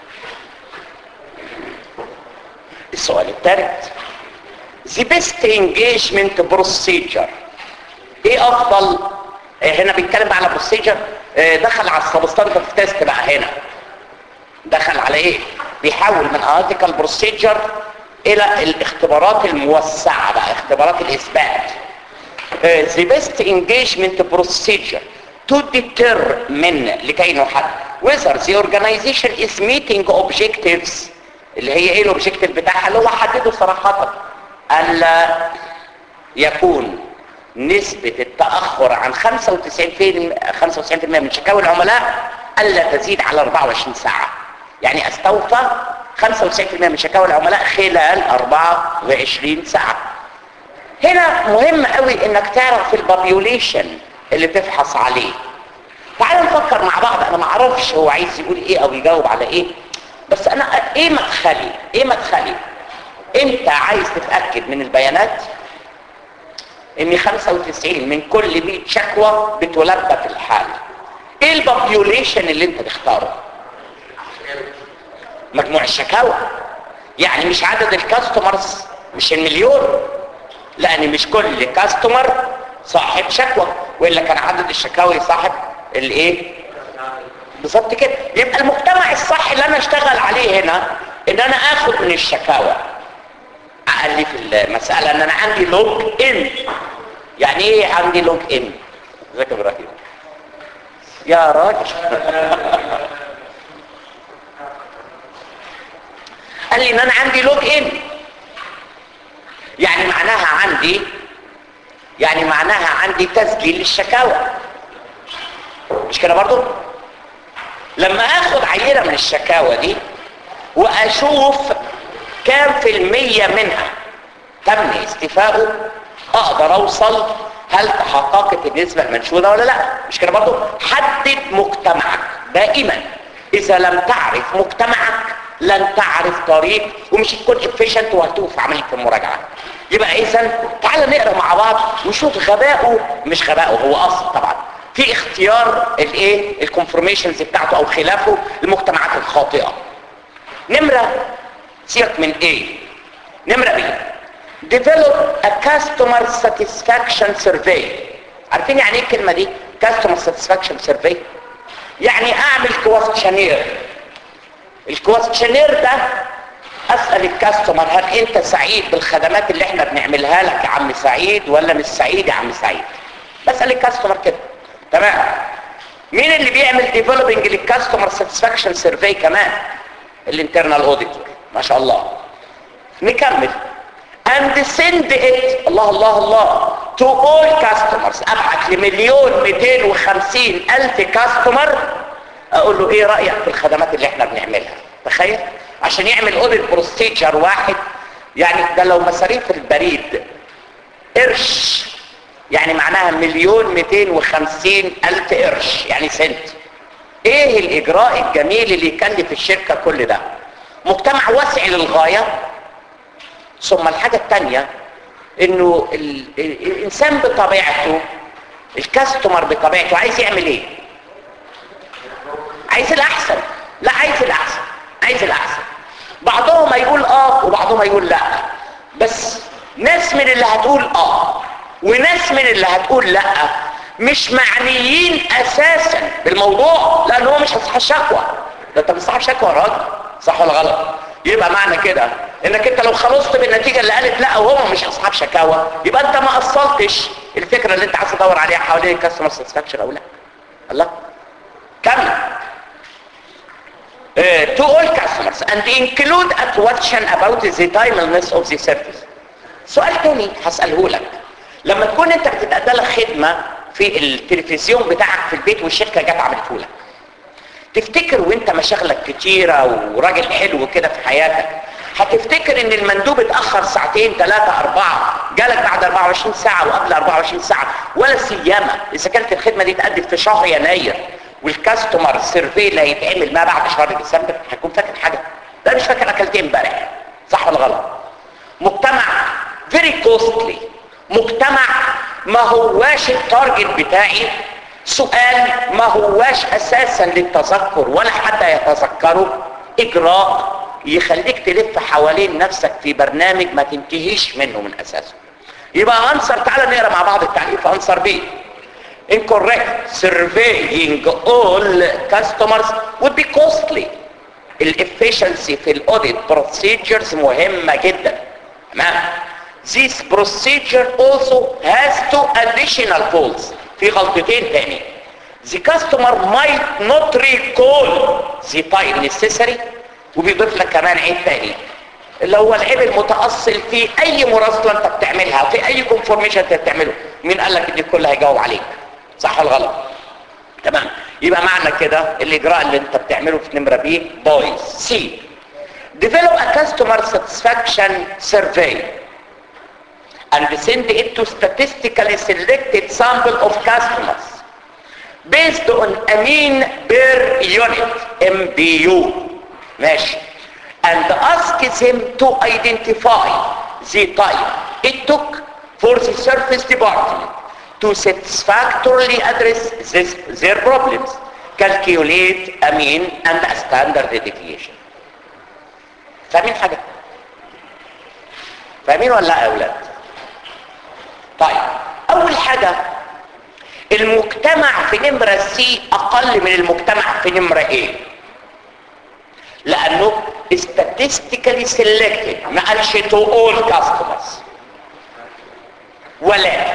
السؤال الثالث the best engagement procedure ايه افضل إيه هنا بيتكلم على procedure إيه دخل على السبستانتيف تيست بقى هنا دخل على ايه بيحول من analytical procedure الى الاختبارات الموسعة بقى اختبارات الاثبات إيه the best engagement procedure to determine لكي نحدد whether the organization is meeting objectives اللي هي ايه الاوبجيكتيف بتاعها اللي هو حدده صراحة الا يكون نسبة التأخر عن 95% 95% من شكاوى العملاء الا تزيد على 24 ساعة يعني استوفى 95% من شكاوى العملاء خلال 24 ساعة هنا مهم قوي انك تعرف البابيوليشن اللي تفحص عليه تعال نفكر مع بعض انا ما اعرفش هو عايز يقول ايه او يجاوب على ايه بس انا ايه مدخلي ايه مدخلي انت عايز تتاكد من البيانات ان 95 من كل 100 شكوى بتلبى في الحال ايه البابيوليشن اللي انت تختاره مجموع الشكاوى يعني مش عدد الكاستمرز مش المليون لان مش كل كاستمر صاحب شكوى والا كان عدد الشكاوي صاحب الايه بالظبط كده يبقى المجتمع الصح اللي انا اشتغل عليه هنا ان انا اخد من الشكاوى اقل في المساله ان انا عندي لوج ان يعني ايه عندي لوج ان ازيك يا ابراهيم يا راجل قال لي ان انا عندي لوج ان يعني معناها عندي يعني معناها عندي تسجيل للشكاوى مش كده برضو لما اخد عينة من الشكاوى دي واشوف كام في المية منها تم استيفائه اقدر اوصل هل تحققت النسبة المنشودة ولا لا مش كده برضو حدد مجتمعك دائما اذا لم تعرف مجتمعك لن تعرف طريق ومش هتكون efficient وهتوقف في عملية المراجعة يبقى اذا تعال نقرا مع بعض ونشوف غبائه مش غبائه هو اصل طبعا في اختيار الايه الكونفورميشنز بتاعته او خلافه المجتمعات الخاطئه نمره سيبك من ايه نمره بي develop a customer satisfaction survey عارفين يعني ايه الكلمه دي customer satisfaction survey يعني اعمل كويستشنير الكويستشنير ده اسال الكاستمر هل انت سعيد بالخدمات اللي احنا بنعملها لك يا عم سعيد ولا مش سعيد يا عم سعيد بسال الكاستمر كده تمام مين اللي بيعمل ديفلوبينج للكاستمر ساتسفاكشن سيرفي كمان الانترنال اوديتور ما شاء الله نكمل and send it الله الله الله to all customers ابعت لمليون 250 الف كاستمر اقول له ايه رايك في الخدمات اللي احنا بنعملها تخيل عشان يعمل اوديت بروسيجر واحد يعني ده لو مصاريف البريد قرش يعني معناها مليون 250 الف قرش يعني سنت ايه الاجراء الجميل اللي يكلف الشركة كل ده مجتمع واسع للغاية ثم الحاجة التانية انه ال- ال- الانسان بطبيعته الكاستمر بطبيعته عايز يعمل ايه عايز الاحسن لا عايز الاحسن عايز الاحسن بعضهم هيقول اه وبعضهم هيقول لا بس ناس من اللي هتقول اه وناس من اللي هتقول لا مش معنيين اساسا بالموضوع لان هو مش هصحى الشكوى ده انت مش صاحب شكوى يا راجل صح ولا غلط يبقى معنى كده انك انت لو خلصت بالنتيجه اللي قالت لا وهم مش اصحاب شكاوى يبقى انت ما اصلتش الفكره اللي انت عايز تدور عليها حوالين الكاستمر ساتسفاكشن او لا الله كمل uh, to all customers and include a question about the timeliness of the service سؤال تاني هسأله لك لما تكون انت بتتأدى لك خدمة في التلفزيون بتاعك في البيت والشركة جت عملته لك تفتكر وانت مشاغلك كتيرة وراجل حلو كده في حياتك هتفتكر ان المندوب اتأخر ساعتين ثلاثة اربعة جالك بعد 24 ساعة وقبل 24 ساعة ولا سيما اذا كانت الخدمة دي اتأدت في شهر يناير والكاستمر سيرفي اللي هيتعمل ما بعد شهر ديسمبر هيكون فاكر حاجة ده مش فاكر اكلت ايه امبارح صح ولا غلط مجتمع فيري كوستلي مجتمع ما هواش التارجت بتاعي سؤال ما هواش اساسا للتذكر ولا حد يتذكره اجراء يخليك تلف حوالين نفسك في برنامج ما تنتهيش منه من اساسه يبقى انصر تعالى نقرا مع بعض التعريف انصر بيه incorrect surveying all customers would be costly الافشنسي في الاوديت procedures مهمة جدا تمام this procedure also has two additional faults في غلطتين تاني the customer might not recall the time necessary وبيضيف لك كمان عيب تاني اللي هو العيب المتأصل في اي مراسلة انت بتعملها في اي كونفورميشن انت بتعمله مين قال لك ان الكل هيجاوب عليك صح ولا غلط تمام يبقى معنى كده الاجراء اللي انت بتعمله في نمره بي بايظ سي develop a customer satisfaction survey and send it to statistically selected sample of customers based on a mean per unit MBU ماشي and ask them to identify the time it took for the service department to satisfactorily address this, their problems calculate a mean and a standard deviation فاهمين حاجة فاهمين ولا لا يا اولاد طيب اول حاجة المجتمع في نمرة سي اقل من المجتمع في نمرة ايه لانه statistically selected ما قالش to all customers ولكن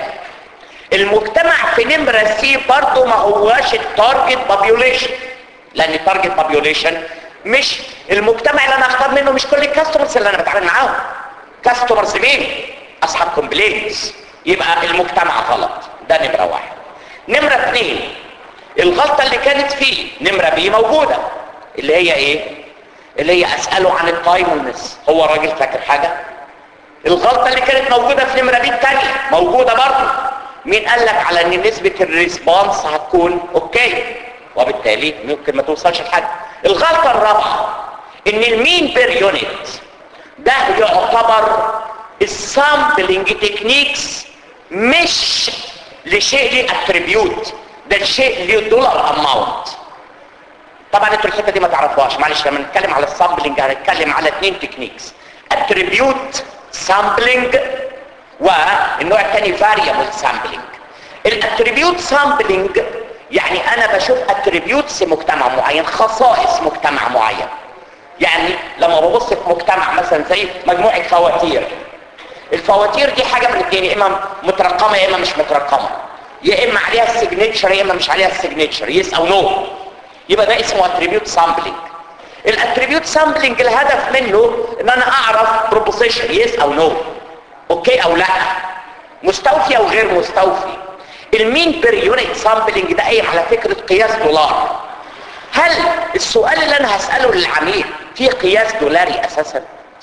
المجتمع في نمرة سي برضه ما هواش التارجت population لان التارجت population مش المجتمع اللي انا اختار منه مش كل الكاستمرز اللي انا بتعامل معاهم كاستمرز مين اصحاب كومبلينز يبقى المجتمع غلط ده نمرة واحد نمرة اثنين الغلطة اللي كانت فيه نمرة بي موجودة اللي هي ايه اللي هي اسأله عن التايملنس هو الراجل فاكر حاجة الغلطة اللي كانت موجودة في نمرة بي التانية موجودة برضه مين قال لك على ان نسبة الريسبونس هتكون اوكي وبالتالي ممكن ما توصلش لحاجة الغلطة الرابعة ان المين بير يونت ده يعتبر السامبلنج تكنيكس مش لشيء ليه اتريبيوت ده الشيء ليه دولار اماونت طبعا انتوا الحته دي ما تعرفوهاش معلش لما نتكلم على السامبلنج هنتكلم على اثنين تكنيكس اتريبيوت سامبلنج والنوع الثاني فاريبل سامبلنج الاتريبيوت سامبلنج يعني انا بشوف اتريبيوتس مجتمع معين خصائص مجتمع معين يعني لما ببص في مجتمع مثلا زي مجموعه فواتير الفواتير دي حاجه من الاثنين يا اما مترقمه يا اما مش مترقمه يا اما عليها السيجنتشر يا اما مش عليها السيجنتشر يس او نو يبقى ده اسمه اتريبيوت سامبلنج الاتريبيوت سامبلنج الهدف منه ان انا اعرف بروبوزيشن يس او نو اوكي او لا مستوفي او غير مستوفي المين بير يونت سامبلنج ده قايم على فكره قياس دولار هل السؤال اللي انا هساله للعميل فيه قياس دولاري اساسا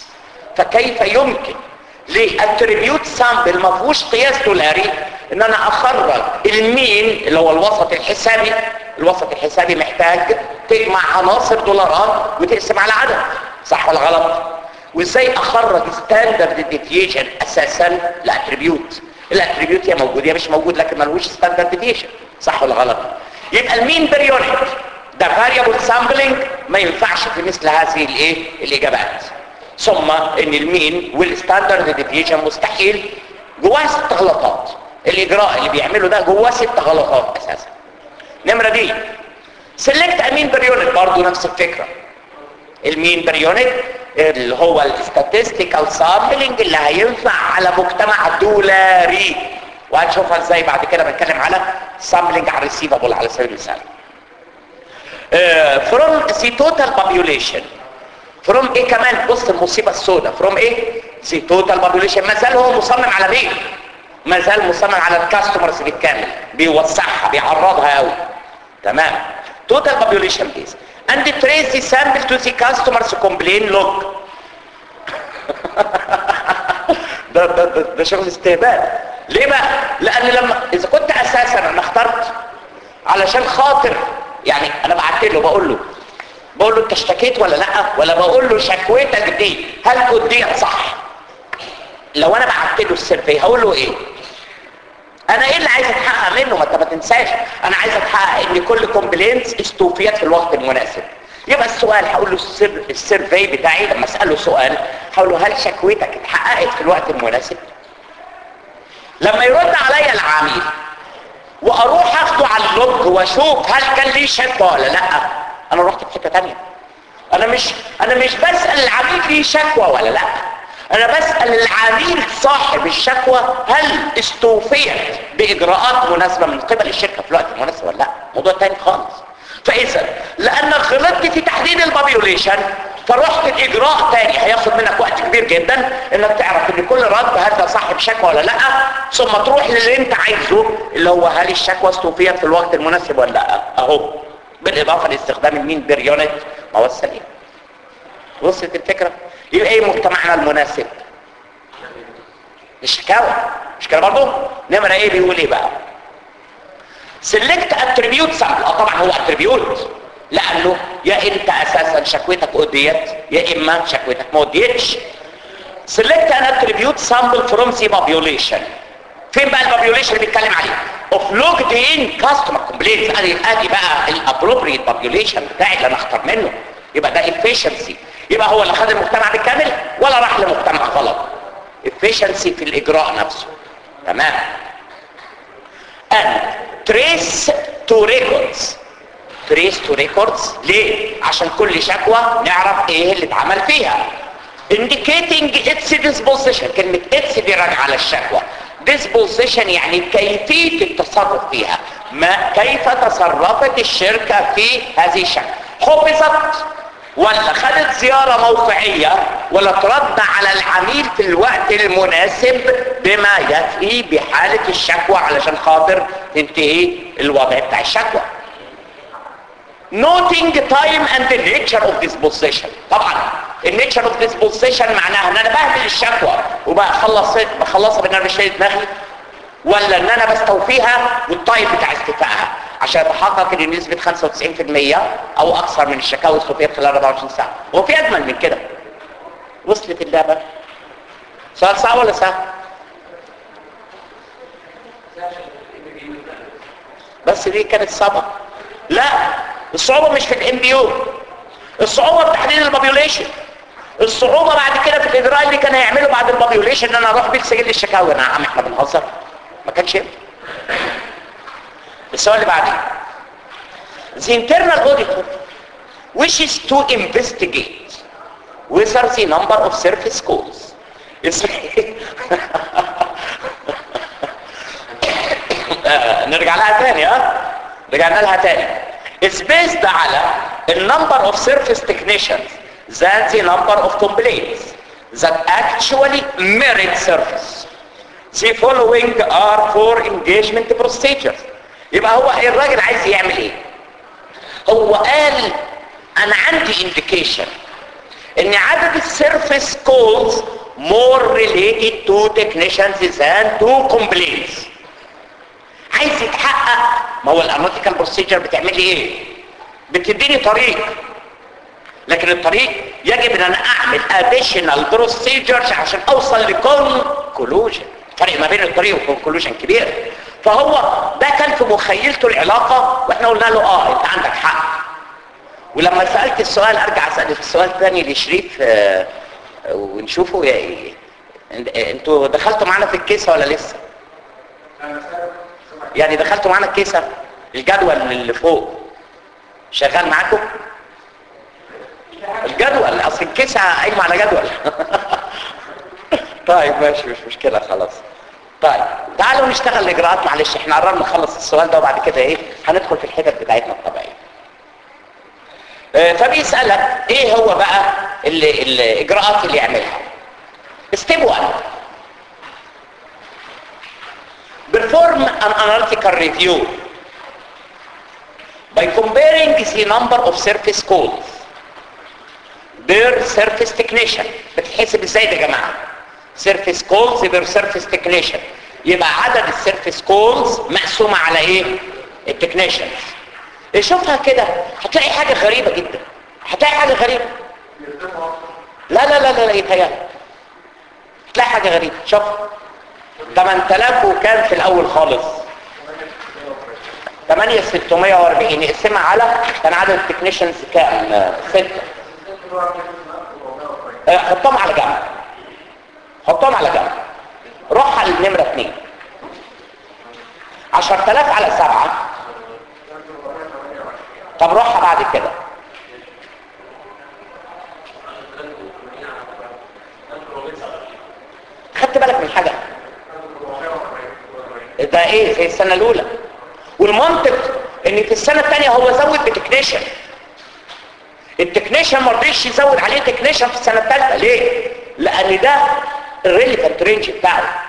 فكيف يمكن لاتريبيوت سامبل ما فيهوش قياس دولاري ان انا اخرج المين اللي هو الوسط الحسابي الوسط الحسابي محتاج تجمع عناصر دولارات وتقسم على عدد صح ولا غلط وازاي اخرج ستاندرد ديفيشن اساسا لاتريبيوت الاتريبيوت يا موجود يا مش موجود لكن ملوش ستاندرد ديفيشن صح ولا غلط يبقى المين بريونت ده فاريبل سامبلنج ما ينفعش في مثل هذه الايه الاجابات ثم ان المين والستاندرد ديفيشن مستحيل جواه ست غلطات الاجراء اللي بيعمله ده جواه ست غلطات اساسا نمره دي سيلكت امين بريونت برضه نفس الفكره المين بريونت اللي هو الاستاتستيكال سامبلنج اللي هينفع على مجتمع دولاري وهنشوفها ازاي بعد كده بنتكلم على سامبلنج على الريسيفبل على سبيل المثال فروم ذا توتال population فروم ايه كمان بص المصيبه السوداء فروم ايه ذا توتال population ما زال هو مصمم على مين ما زال مصمم على الكاستمرز بالكامل بيوسعها بيعرضها قوي تمام total population base and trace the sample to the customers complaint log ده, ده, ده, ده شغل استهبال ليه بقى لان لما اذا كنت اساسا انا اخترت علشان خاطر يعني انا بعت له بقول له بقول له انت اشتكيت ولا لا ولا بقول له شكوتك دي هل كنت دي صح لو انا بعت له السيرفي هقول له ايه انا ايه اللي عايز اتحقق منه ما انت ما تنساش انا عايز اتحقق ان كل كومبلينس استوفيت في الوقت المناسب يبقى السؤال هقول له السير السيرفي بتاعي لما اساله سؤال هقول له هل شكوتك اتحققت في الوقت المناسب لما يرد عليا العميل واروح اخده على اللوج واشوف هل كان ليه شكوى ولا لا انا رحت في حته ثانيه انا مش انا مش بسال العميل ليه شكوى ولا لا انا بسال العميل صاحب الشكوى هل استوفيت باجراءات مناسبه من قبل الشركه في الوقت المناسب ولا لا موضوع تاني خالص فاذا لانك غلطت في تحديد البابيوليشن فرحت الاجراء تاني هياخد منك وقت كبير جدا انك تعرف ان كل رد هل ده صاحب شكوى ولا لا ثم تروح للي انت عايزه اللي هو هل الشكوى استوفيت في الوقت المناسب ولا لا اهو بالاضافه لاستخدام المين بير يونت ما هو السليم وصلت الفكره يبقى ايه مجتمعنا المناسب الشكاوى مش كده برضه نمره ايه بيقول ايه بقى سيلكت اتريبيوت سامبل اه طبعا هو اتريبيوت لانه يا انت اساسا شكوتك اديت يا اما شكوتك ما اديتش سيلكت ان اتريبيوت سامبل فروم ذا population فين بقى البابيوليشن اللي بيتكلم عليه اوف لوجد ان كاستمر كومبلينز ادي ادي بقى الابروبريت بابيوليشن بتاعي اللي انا اختار منه يبقى ده efficiency يبقى هو اللي خد المجتمع بالكامل ولا راح لمجتمع غلط efficiency في الاجراء نفسه تمام and trace to records trace to records ليه عشان كل شكوى نعرف ايه اللي اتعمل فيها indicating its disposition كلمة its دي راجعة على الشكوى disposition يعني كيفية التصرف فيها ما كيف تصرفت الشركة في هذه الشكوى حفظت ولا خدت زيارة موقعية ولا ترد على العميل في الوقت المناسب بما يفي بحالة الشكوى علشان خاطر تنتهي الوضع بتاع الشكوى noting time and the nature of disposition طبعا النيتشر اوف disposition معناها ان انا بهمل الشكوى وبخلص بخلصها بان انا بشتري دماغي ولا ان انا بستوفيها والتايم بتاع استيفائها عشان اتحقق ان نسبه 95% او اكثر من الشكاوى استوفيت خلال 24 ساعه هو في اجمل من كده وصلت اللعبه سؤال صعب ولا سهل بس دي كانت صعبه لا الصعوبه مش في الام بي يو الصعوبه في تحديد البابيوليشن الصعوبه بعد كده في الاجراء اللي كان هيعمله بعد البابيوليشن ان انا اروح بيه سجل الشكاوى انا يا عم احنا بنهزر ما كانش ينفع السؤال اللي بعديه The internal auditor wishes to investigate whether the number of service calls is نرجع لها تاني ها رجعنا لها تاني It's based على the number of service technicians than the number of complaints that actually merit service. The following are four engagement procedures. يبقى هو الراجل عايز يعمل ايه هو قال انا عندي indication ان عدد السيرفيس كولز more related to technicians than to complaints عايز يتحقق ما هو الاناليتيكال بروسيجر بتعمل لي ايه بتديني طريق لكن الطريق يجب ان انا اعمل additional procedures عشان اوصل لكونكلوجن فرق ما بين الطريق والكونكلوجن كبير فهو ده كان في مخيلته العلاقة واحنا قلنا له اه انت عندك حق ولما سألت السؤال ارجع اسأل السؤال تاني لشريف آه ونشوفه يا ايه انتوا دخلتوا معانا في الكيسة ولا لسه يعني دخلتوا معانا الكيسة الجدول اللي فوق شغال معاكم الجدول اصل الكيسة قايمة على جدول طيب ماشي مش مشكلة خلاص طيب تعالوا نشتغل الاجراءات معلش احنا قررنا نخلص السؤال ده وبعد كده ايه هندخل في الحتت بتاعتنا الطبيعيه اه فبيسالك ايه هو بقى اللي الاجراءات اللي يعملها ستيب 1 perform an analytical review by comparing the number of surface calls per surface technician بتتحسب ازاي ده يا جماعه سيرفيس كولز بير سيرفيس تكنيشن يبقى عدد السيرفيس كولز مقسومه على ايه التكنيشنز شوفها كده هتلاقي حاجه غريبه جدا هتلاقي حاجه غريبه لا لا لا لا لا يتهيألي هتلاقي حاجه غريبه شوف 8000 وكان في الاول خالص 8640 نقسمها على كان عدد التكنيشنز كام 6 حطهم على جنب حطهم على جنب روح على النمرة 2 10000 على 7 طب روحها بعد كده خدت بالك من حاجة ده ايه في السنة الاولى والمنطق ان في السنة الثانية هو زود بتكنيشن التكنيشن ما رضيش يزود عليه تكنيشن في السنة الثالثة ليه لان ده الريليفنت رينج بتاعه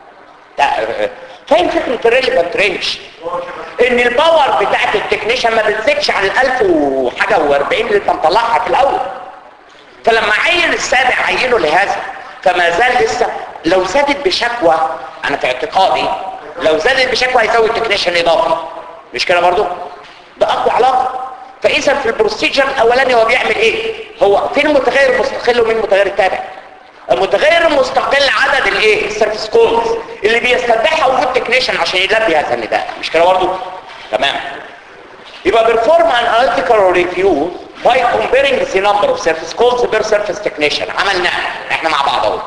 فاهم فكرة الريليفنت رينج ان الباور بتاعت التكنيشن ما بتزيدش عن الالف وحاجة و40 اللي انت مطلعها في الاول فلما عين السابع عينه لهذا فما زال لسه لو زادت بشكوى انا في اعتقادي لو زادت بشكوى هيزود تكنيشن اضافي مش كده برضو ده اقوى علاقه فاذا في البروسيجر الاولاني هو بيعمل ايه هو فين المتغير المستقل ومين المتغير التابع المتغير المستقل عدد الايه السيرفيس كولز اللي بيستدعيها وجود تكنيشن عشان يلبي هذا النداء مش كده برضو تمام يبقى perform an analytical review by comparing the number of surface calls per surface technician عملناها احنا مع بعض اهو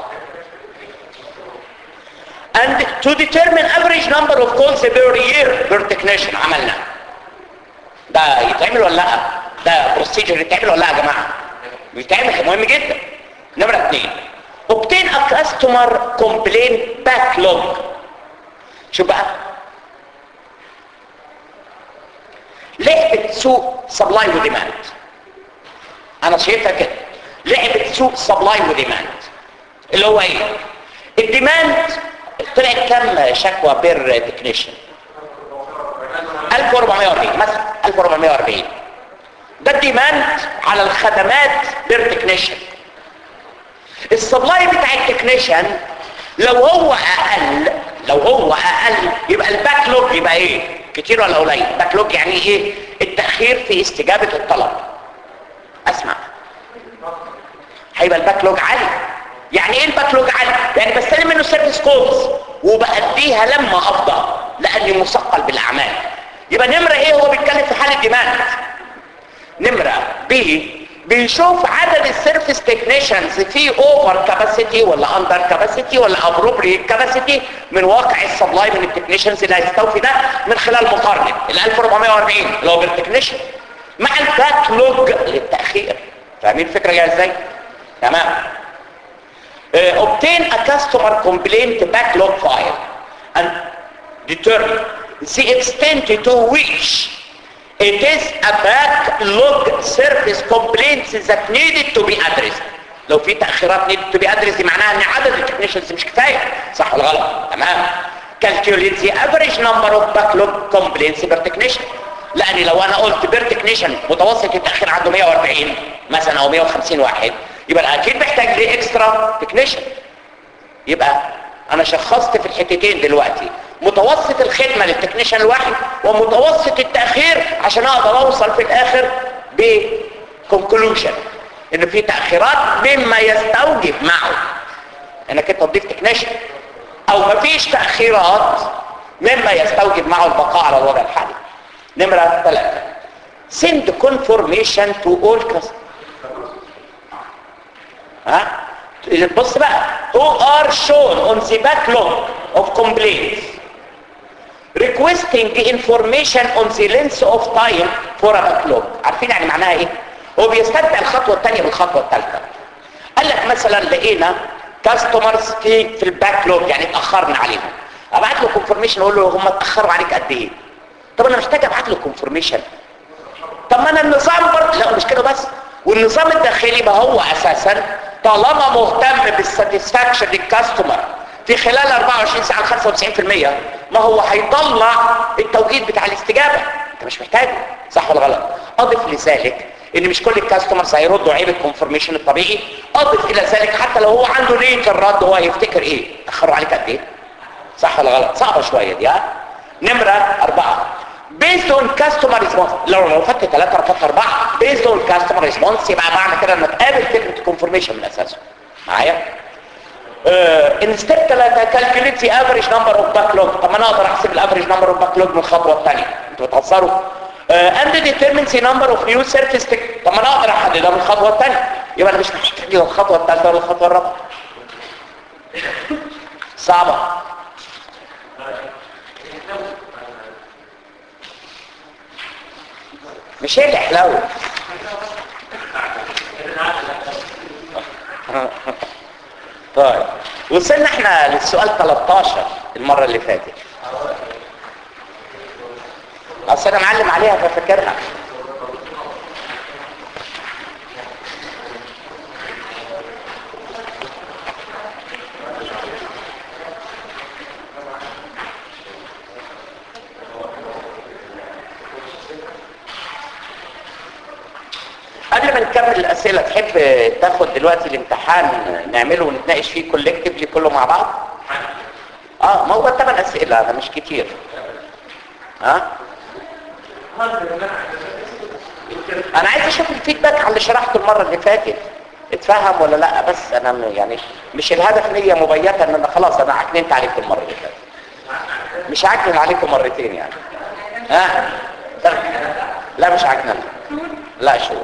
and to determine average number of calls per year per technician عملنا ده يتعمل ولا لا ده بروسيجر يتعمل ولا لا يا جماعه يتعمل مهم جدا نمره اثنين obtain a customer complaint backlog شوف بقى لعبة سوق سبلاي وديماند انا شايفها كده لعبة سوق سبلاي وديماند اللي هو ايه الديماند طلعت كام شكوى بير تكنيشن 1440 مثلا 1440 ده الديماند على الخدمات بير تكنيشن السبلاي بتاع التكنيشن لو هو اقل لو هو اقل يبقى الباك لوج يبقى ايه كتير ولا قليل باك لوج يعني ايه التاخير في استجابه الطلب اسمع هيبقى الباك لوج عالي يعني ايه الباك لوج عالي يعني بستلم منه سيرفيس كودز وبأديها لما افضى لاني مثقل بالاعمال يبقى نمره ايه هو بيتكلم في حاله ديماند نمره بي بيشوف عدد السيرفيس تكنيشنز في اوفر كاباسيتي ولا اندر كاباسيتي ولا ابروبريت كاباسيتي من واقع السبلاي من التكنيشنز اللي هيستوفي ده من خلال مقارنه ال 1440 اللي هو بالتكنيشن مع الباك لوج للتاخير فاهمين الفكره جايه ازاي تمام uh, obtain a customer complaint backlog file and determine the extent to which it is a backlog service complaints that needed to be addressed لو في تأخيرات needed to be addressed دي معناها ان عدد التكنيشنز مش كفاية صح ولا غلط تمام calculate the average number of backlog complaints per technician لان لو انا قلت بير تكنيشن متوسط التأخير عنده 140 مثلا او 150 واحد يبقى اكيد محتاج ليه اكسترا تكنيشن يبقى انا شخصت في الحتتين دلوقتي متوسط الخدمة للتكنيشن الواحد ومتوسط التأخير عشان اقدر اوصل في الاخر بكونكلوجن ان في تأخيرات مما يستوجب معه انك انت تضيف تكنيشن او مفيش تأخيرات مما يستوجب معه البقاء على الوضع الحالي نمرة ثلاثة send confirmation to all customers ها بص بقى who are shown on the backlog of complaints requesting information on the length of time for a backlog عارفين يعني معناها ايه هو بيستبدأ الخطوة الثانية بالخطوة الثالثة قال لك مثلا لقينا كاستمرز في في الباكلوج يعني اتاخرنا عليهم ابعت له كونفرميشن اقول له هم اتاخروا عليك قد ايه طب انا محتاج ابعت له كونفرميشن طب ما انا النظام برضه لا مش كده بس والنظام الداخلي ما هو اساسا طالما مهتم بالساتسفاكشن للكاستمر في خلال 24 ساعه 95% ما هو هيطلع التوقيت بتاع الاستجابه انت مش محتاجه صح ولا غلط اضف لذلك ان مش كل الكاستمرز هيردوا عيب الكونفرميشن الطبيعي اضف الى ذلك حتى لو هو عنده نيه الرد هو هيفتكر ايه اخروا عليك قد ايه صح ولا غلط صعبه شويه دي ها نمره اربعه based on customer response لو لو خدت ثلاثة رفضت أربعة based on customer response يبقى معنى كده انك قابل فكرة الكونفرميشن من أساسه معايا؟ ان ستيب ثلاثة calculate the average number of backlog طب ما انا اقدر احسب الافريج number of backlog من الخطوة الثانية انتوا بتهزروا uh, and determine the number of new service tech طب ما انا اقدر احددها من الخطوة الثانية يبقى انا مش محتاج الخطوة الثالثة ولا الخطوة الرابعة صعبة مش هي اللي حلاوه طيب وصلنا احنا للسؤال 13 المرة اللي فاتت اصل انا معلم عليها ففاكرها قبل ما نكمل الاسئله تحب تاخد دلوقتي الامتحان نعمله ونتناقش فيه كولكتيفلي كله مع بعض اه ما هو الثمان اسئله ده مش كتير ها انا عايز اشوف الفيدباك على اللي شرحته المره اللي فاتت اتفهم ولا لا بس انا م- يعني مش الهدف نيه مبيته ان انا خلاص انا عكننت عليكم المره اللي فاتت مش عكنن عليكم مرتين يعني ها لا مش عكنن لا شهور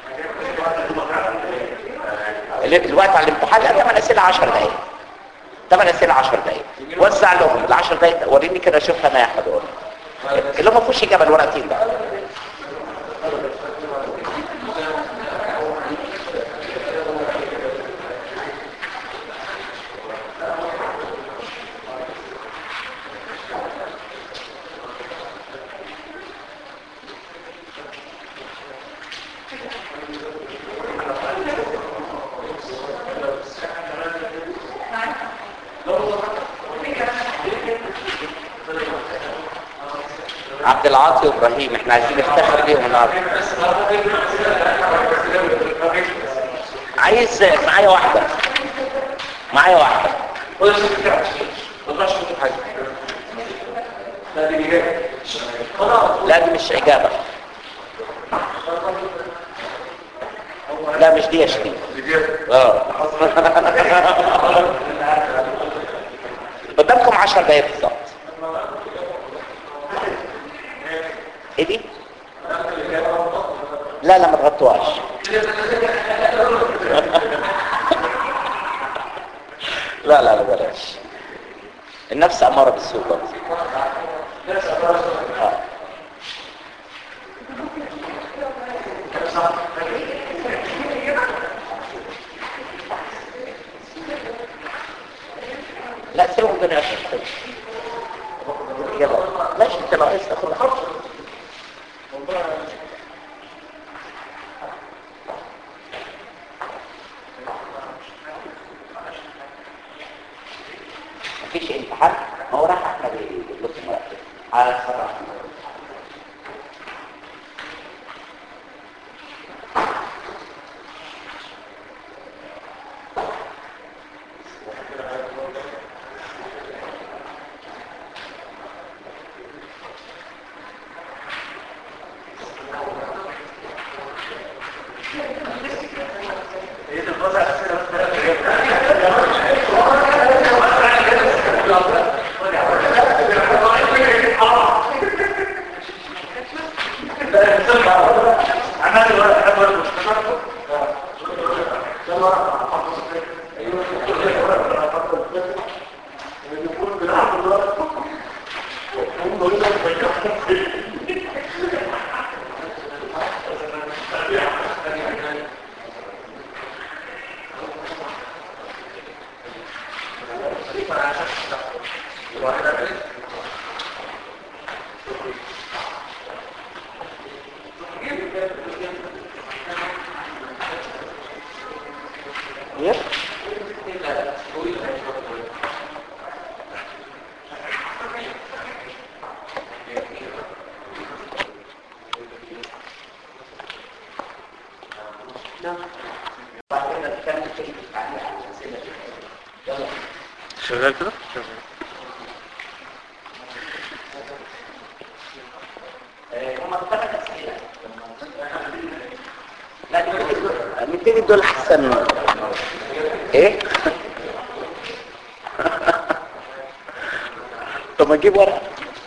ال- الوقت على الامتحان لا 8 اسئله 10 دقائق 8 اسئله 10 دقائق وزع لهم ال 10 دقائق وريني كده اشوف انا يا احمد أقول. اللي هو ما فيهوش اجابه الورقتين ده عبد العاطي وابراهيم احنا عايزين نفتخر بيهم النهارده عايز معايا واحده معايا واحده لا دي مش اجابه لا مش دي يا شريف اه قدامكم 10 دقايق بالظبط ايه دي لا لا ما تغطوهاش لا لا لا بلاش النفس اماره بالسوء برضه آه. لا سيبهم بين عشر يلا ماشي انت لو عايز تاخد مفيش امتحان ما هو راح احمد يبص مرتب على الصراحه Yep. شغال كده؟ هم ثلاث اسئله لا نبتدي دول احسن ايه طب ما نجيب ورقه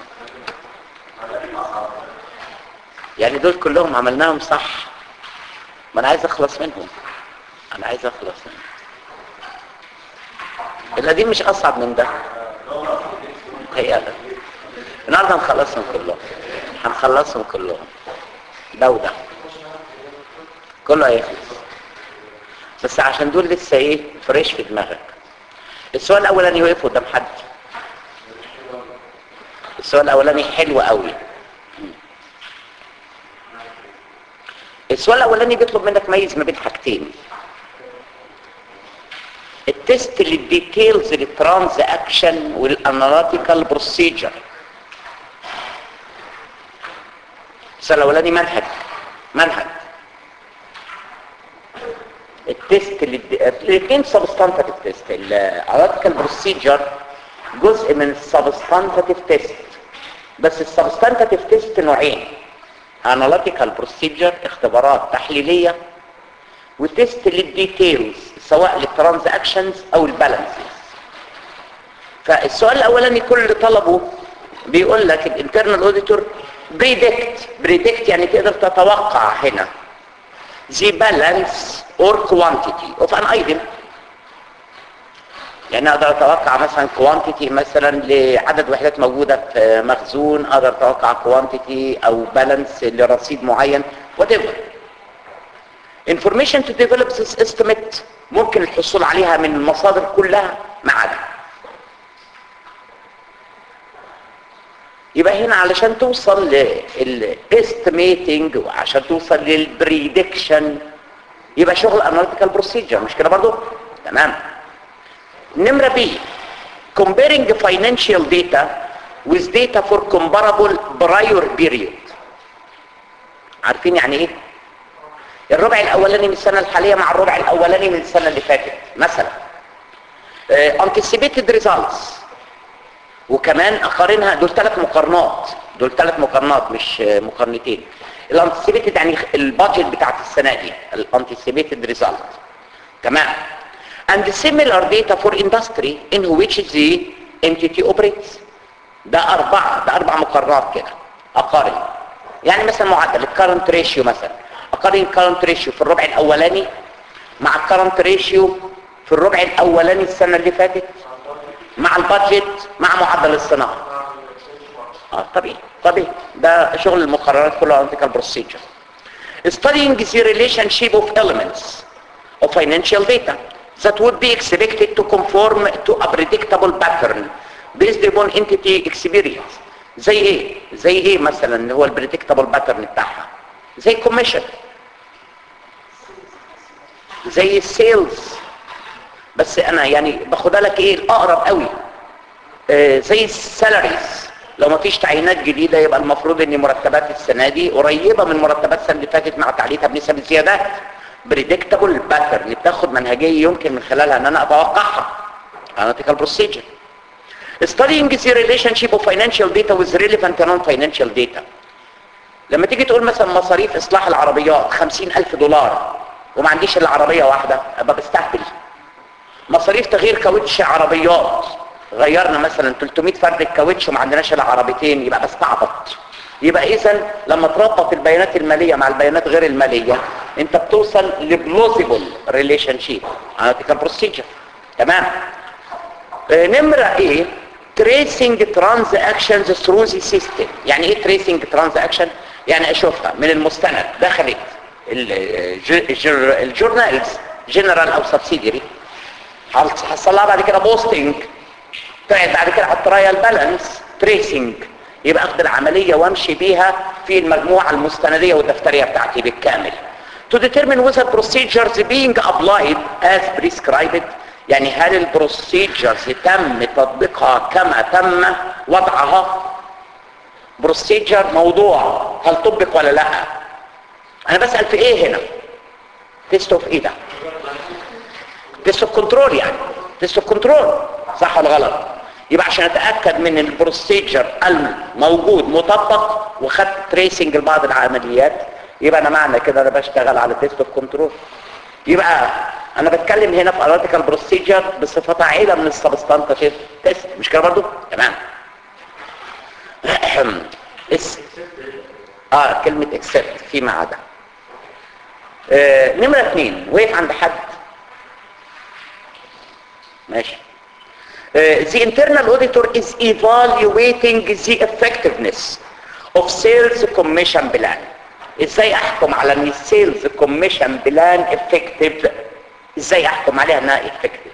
يعني دول كلهم عملناهم صح ما انا عايز اخلص منهم انا عايز اخلص منهم القديم مش اصعب من ده هي النهارده هنخلصهم كلهم هنخلصهم كلهم ده وده كله هيخلص بس عشان دول لسه ايه فريش في دماغك السؤال الاولاني وقف قدام حد السؤال الاولاني حلو قوي السؤال الاولاني بيطلب منك ميز ما بين حاجتين التست للديتيلز للترانز اكشن والاناليتيكال بروسيجر السؤال الاولاني منهج منهج الاثنين سبستانتيف تيست الاناليتيكال بروسيجر جزء من السبستانتيف تيست بس السبستانتيف تيست نوعين اناليتيكال بروسيجر اختبارات تحليليه وتيست للديتيلز سواء للترانزاكشنز او البالانسز فالسؤال الاولاني كل اللي طلبه بيقول لك الانترنال اوديتور بريدكت بريدكت يعني تقدر تتوقع هنا the balance or quantity of an item يعني اقدر اتوقع مثلا quantity مثلا لعدد وحدات موجودة في مخزون اقدر اتوقع quantity او balance لرصيد معين whatever information to develop this estimate ممكن الحصول عليها من المصادر كلها ما عدا يبقى هنا علشان توصل للاستيميتنج وعشان توصل للبريدكشن يبقى شغل اناليتيكال بروسيجر مش كده برضو تمام نمره بي comparing financial data with data for comparable prior period عارفين يعني ايه الربع الاولاني من السنه الحاليه مع الربع الاولاني من السنه اللي فاتت مثلا uh, anticipated results وكمان اقارنها دول ثلاث مقارنات دول ثلاث مقارنات مش مقارنتين الانتسيبيتد يعني البادجت بتاعت السنه دي الانتسيبيتد ريزلت تمام and similar data for industry in which the entity operates ده أربعة ده أربع مقارنات كده أقارن يعني مثلا معدل الكارنت ريشيو مثلا أقارن الكارنت ريشيو في الربع الأولاني مع الكارنت ريشيو في الربع الأولاني السنة اللي فاتت مع البادجت مع معدل الصناعه اه طبيعي طبيعي ده شغل المقررات كلها انتيكال بروسيجر studying the relationship of elements of financial data that would be expected to conform to a predictable pattern based upon entity experience زي ايه زي ايه مثلا اللي هو البريدكتابل باترن بتاعها زي الكوميشن زي السيلز بس انا يعني باخدها لك ايه الاقرب قوي آه زي السالاريز لو ما فيش تعيينات جديده يبقى المفروض ان مرتبات السنه دي قريبه من مرتبات السنه اللي فاتت مع تعليقها بنسب الزيادات بريدكتابل باترن بتاخد منهجيه يمكن من خلالها ان انا اتوقعها اناليتيكال بروسيجر studying the relationship of financial data with relevant non-financial data لما تيجي تقول مثلا مصاريف اصلاح العربيات خمسين الف دولار وما عنديش الا عربيه واحده ابقى بستهبل مصاريف تغيير كاوتش عربيات غيرنا مثلا 300 فرد الكاوتش وما عندناش الا عربيتين يبقى بستعبط يبقى اذا لما تربط البيانات الماليه مع البيانات غير الماليه انت بتوصل لبلوزيبل ريليشن شيب اناليتيكال بروسيجر تمام آه نمره ايه tracing transactions through the system يعني ايه tracing transaction يعني اشوفها من المستند دخلت الجورنالز جنرال او سبسيديري حصل لها بعد كده بوستنج طلعت بعد كده على الترايل بالانس تريسنج يبقى اخد العملية وامشي بيها في المجموعة المستندية والدفترية بتاعتي بالكامل to determine whether procedures being applied as prescribed يعني هل البروسيجرز تم تطبيقها كما تم وضعها بروسيجر موضوع هل طبق ولا لا انا بسأل في ايه هنا تيست اوف ايه ده تيست اوف كنترول يعني تيست اوف كنترول صح ولا غلط يبقى عشان اتاكد من البروسيجر الموجود مطبق وخدت تريسنج لبعض العمليات يبقى انا معنى كده انا بشتغل على تيست اوف كنترول يبقى انا بتكلم هنا في اناليتيكال بروسيجر بصفتها عيله من السبستانتيف تيست مش كده برضو تمام اس اه كلمه اكسبت فيما عدا آه نمره اثنين وقف عند حد ماشي uh, the internal auditor is evaluating the effectiveness of sales commission plan ازاي احكم على ان السيلز كوميشن بلان افكتيف ازاي احكم عليها انها افكتيف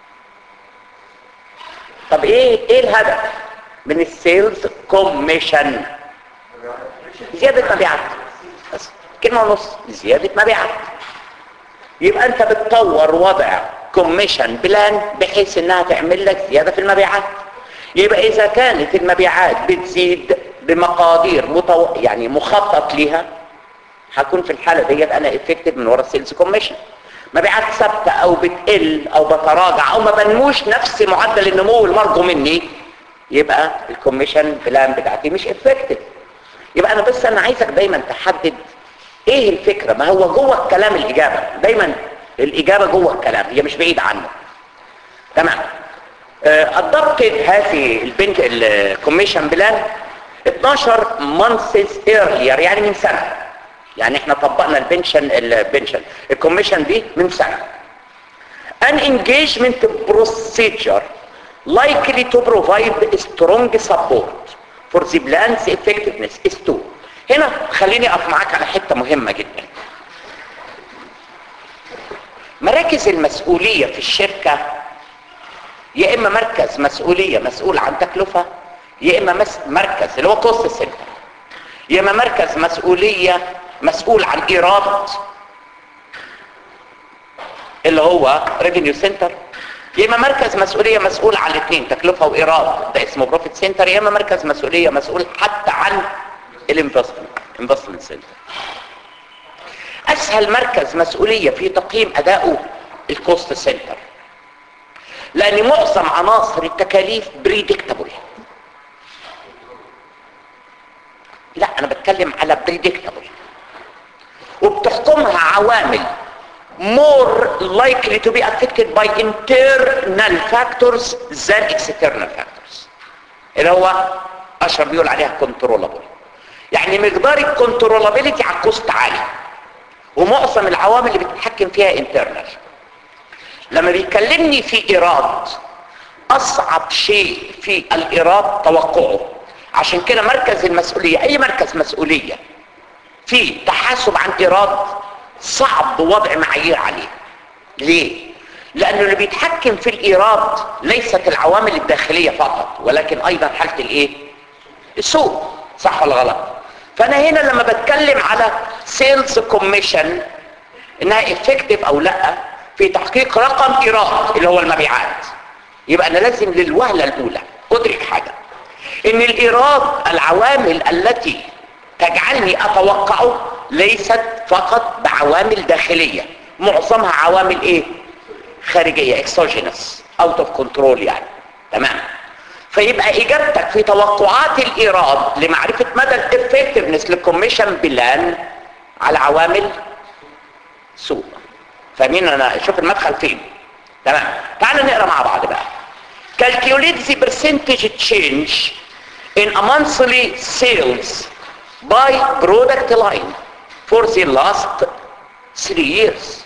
طب ايه ايه الهدف من السيلز كوميشن زياده مبيعات بس كلمه ونص زياده مبيعات يبقى انت بتطور وضع كوميشن بلان بحيث انها تعمل لك زياده في المبيعات يبقى اذا كانت المبيعات بتزيد بمقادير متو... يعني مخطط ليها هكون في الحاله ديت انا افكتيف من ورا السيلز كوميشن مبيعات ثابته او بتقل او بتراجع او ما بنموش نفس معدل النمو المرجو مني يبقى الكوميشن بلان بتاعتي مش افكتيف يبقى انا بس انا عايزك دايما تحدد ايه الفكره ما هو جوه الكلام الاجابه دايما الاجابه جوه الكلام هي مش بعيد عنه تمام ادبتد هذه البنت الكوميشن بلان 12 مانثس ايرلير يعني من سنه يعني احنا طبقنا البنشن البنشن الكوميشن دي من سنه an engagement procedure likely to provide strong support for the plan's effectiveness is to هنا خليني اقف معاك على حته مهمه جدا مراكز المسؤوليه في الشركه يا اما مركز مسؤوليه مسؤول عن تكلفه يا اما مس... مركز اللي هو كوست سنتر يا اما مركز مسؤوليه مسؤول عن ايراد اللي هو ريفينيو سنتر يا اما مركز مسؤوليه مسؤول عن الاثنين تكلفه وايراد ده اسمه بروفيت سنتر يا اما مركز مسؤوليه مسؤول حتى عن الانفستمنت انفستمنت سنتر اسهل مركز مسؤوليه في تقييم ادائه الكوست سنتر لان معظم عناصر التكاليف بريدكتابل لا انا بتكلم على بريدكتابل وبتحكمها عوامل more likely to be affected by internal factors than external factors اللي هو اشرف بيقول عليها controllable يعني مقدار الكنترولابيلتي على الكوست عالي ومعظم العوامل اللي بتتحكم فيها internal لما بيكلمني في ايراد اصعب شيء في الايراد توقعه عشان كده مركز المسؤوليه اي مركز مسؤوليه في تحاسب عن ايراد صعب وضع معايير عليه ليه لانه اللي بيتحكم في الايراد ليست العوامل الداخليه فقط ولكن ايضا حاله الايه السوق صح ولا غلط فانا هنا لما بتكلم على سيلز كوميشن انها افكتيف او لا في تحقيق رقم ايراد اللي هو المبيعات يبقى انا لازم للوهله الاولى ادرك حاجه ان الايراد العوامل التي تجعلني اتوقعه ليست فقط بعوامل داخليه معظمها عوامل ايه خارجيه اكسوجينس اوت اوف كنترول يعني تمام فيبقى اجابتك في توقعات الايراد لمعرفه مدى الافكتفنس للكوميشن بلان على عوامل سوق فاهمين انا شوف المدخل فين تمام تعال نقرا مع بعض بقى calculate the percentage change in a monthly sales by product line for the last three years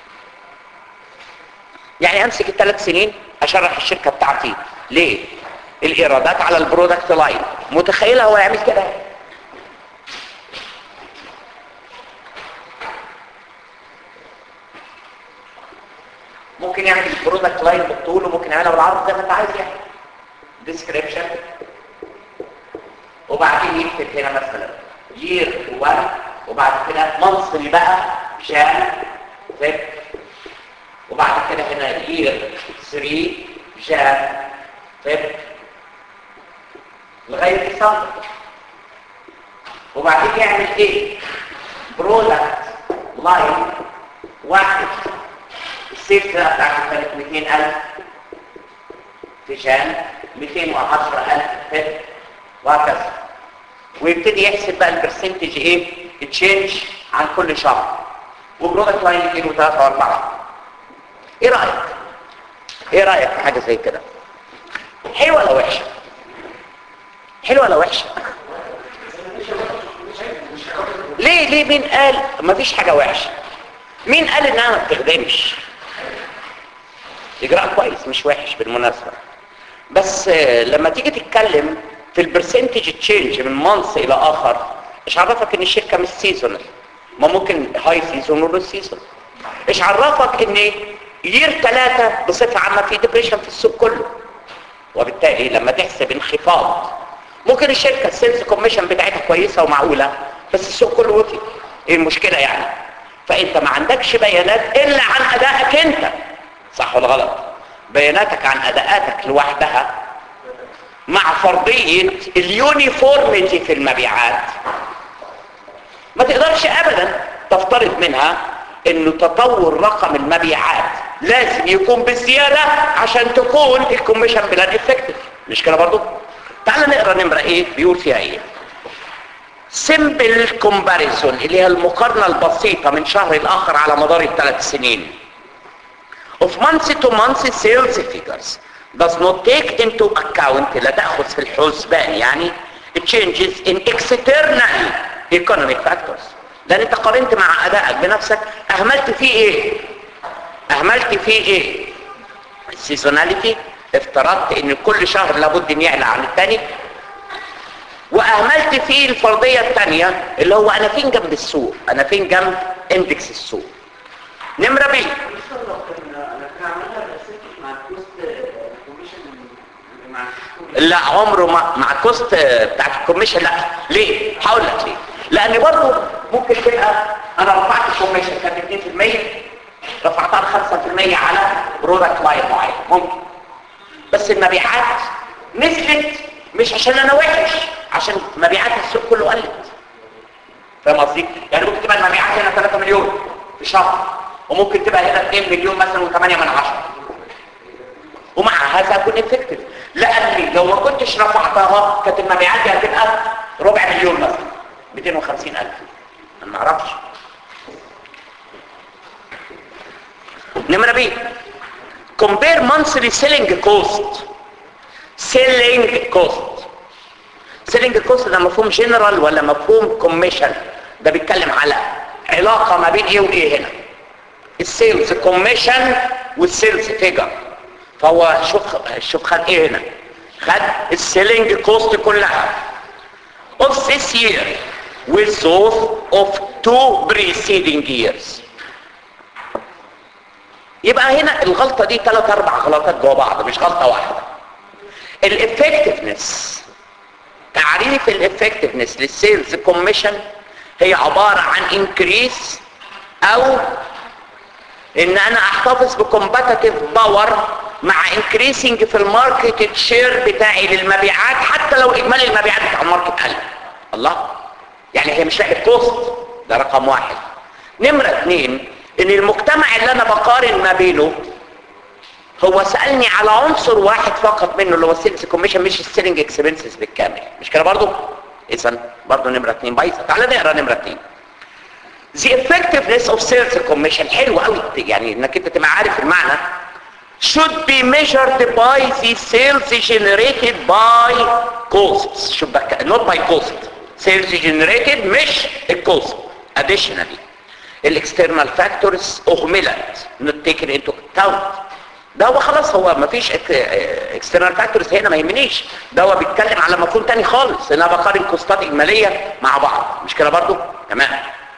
يعني امسك الثلاث سنين اشرح الشركة بتاعتي ليه الايرادات على البرودكت لاين متخيلها هو يعمل كده ممكن يعمل البرودكت لاين بالطول وممكن يعملها بالعرض زي ما انت عايز يعني ديسكريبشن وبعدين يكتب هنا مثلا يير 1 وبعد كده منصري بقى شان فيب وبعد كده هنا يير 3 جان فيب لغايه ديسمبر وبعدين يعمل ايه برودكت لاين واحد السيف بتاعته كانت 200000 في شان 210000 فيب وهكذا ويبتدي يحسب بقى البرسنتج ايه تشينج عن كل شهر وبرودكت لاين 2 و3 و4 ايه رايك ايه رايك في حاجه زي كده حلوه ولا وحشه حلوه ولا وحشه ليه ليه مين قال مفيش حاجه وحشه مين قال انها ما بتخدمش اجراء كويس مش وحش بالمناسبه بس لما تيجي تتكلم في البرسنتج تشينج من مانث الى اخر ايش عرفك ان الشركه مش سيزونال ما ممكن هاي سيزون ولو سيزون ايش عرفك ان يير ثلاثة بصفة عامة في ديبريشن في السوق كله وبالتالي لما تحسب انخفاض ممكن الشركة السيلز كوميشن بتاعتها كويسة ومعقولة بس السوق كله وطي ايه المشكلة يعني فانت ما عندكش بيانات الا عن ادائك انت صح ولا غلط بياناتك عن اداءاتك لوحدها مع فرضية اليونيفورميتي في المبيعات ما تقدرش ابدا تفترض منها انه تطور رقم المبيعات لازم يكون بالزيادة عشان تكون الكوميشن بلان افكتيف مش كده برضو تعال نقرا نمرة ايه بيقول فيها ايه سيمبل كومباريزون اللي هي المقارنة البسيطة من شهر الاخر على مدار الثلاث سنين of month to month sales figures does not take into account لا تأخذ في الحسبان يعني changes in external economic factors لان انت قارنت مع ادائك بنفسك اهملت فيه ايه اهملت فيه ايه السيزوناليتي افترضت ان كل شهر لابد ان يعلى عن الثاني واهملت فيه الفرضية الثانية اللي هو انا فين جنب السوق انا فين جنب اندكس السوق نمرة بي لا عمره ما مع الكوست بتاعت الكوميشن لا ليه هقول لك ليه لان برضه ممكن تبقى انا رفعت الكوميشن كانت 2% رفعتها ل 5% على برودكت لاين معين ممكن بس المبيعات نزلت مش عشان انا وحش عشان مبيعات السوق كله قلت فاهم قصدي يعني ممكن تبقى المبيعات هنا 3 مليون في شهر وممكن تبقى هنا 2 مليون مثلا و8 من عشرة ومع هذا اكون افكتيف لاني لو ما كنتش رفعتها كانت المبيعات دي هتبقى ربع مليون مثلا 250 الف انا ما اعرفش نمرة بي compare monthly selling cost selling cost selling cost ده مفهوم جنرال ولا مفهوم كوميشن ده بيتكلم على علاقة ما بين ايه وايه هنا السيلز كوميشن والسيلز فيجر فهو شوف شوف خد ايه هنا خد السيلينج كوست كلها of this year with those of two preceding years يبقى هنا الغلطة دي ثلاث اربع غلطات جوا بعض مش غلطة واحدة الافكتفنس تعريف الافكتفنس للسيلز كوميشن هي عبارة عن انكريس او ان انا احتفظ بكومباتيتيف باور مع انكريسنج في الماركت شير بتاعي للمبيعات حتى لو اجمالي المبيعات بتاع الماركت قل الله يعني هي مش لعبه كوست ده رقم واحد نمرة اثنين ان المجتمع اللي انا بقارن ما بينه هو سألني على عنصر واحد فقط منه اللي هو السيلز كوميشن مش السيلينج اكسبنسز بالكامل مش كده برضو اذا برضو نمرة اثنين بايظه تعالى نقرا نمرة اثنين The effectiveness of sales commission حلو قوي يعني انك انت تبقى عارف المعنى should be measured by the sales generated by costs should be, not by cost sales generated مش الكوست additionally الاكسترنال فاكتورز اهملت not taken into account ده هو خلاص هو ما فيش اكسترنال فاكتورز هنا ما يهمنيش ده هو بيتكلم على مفهوم تاني خالص ان انا بقارن كوستات اجماليه مع بعض مش كده برضو تمام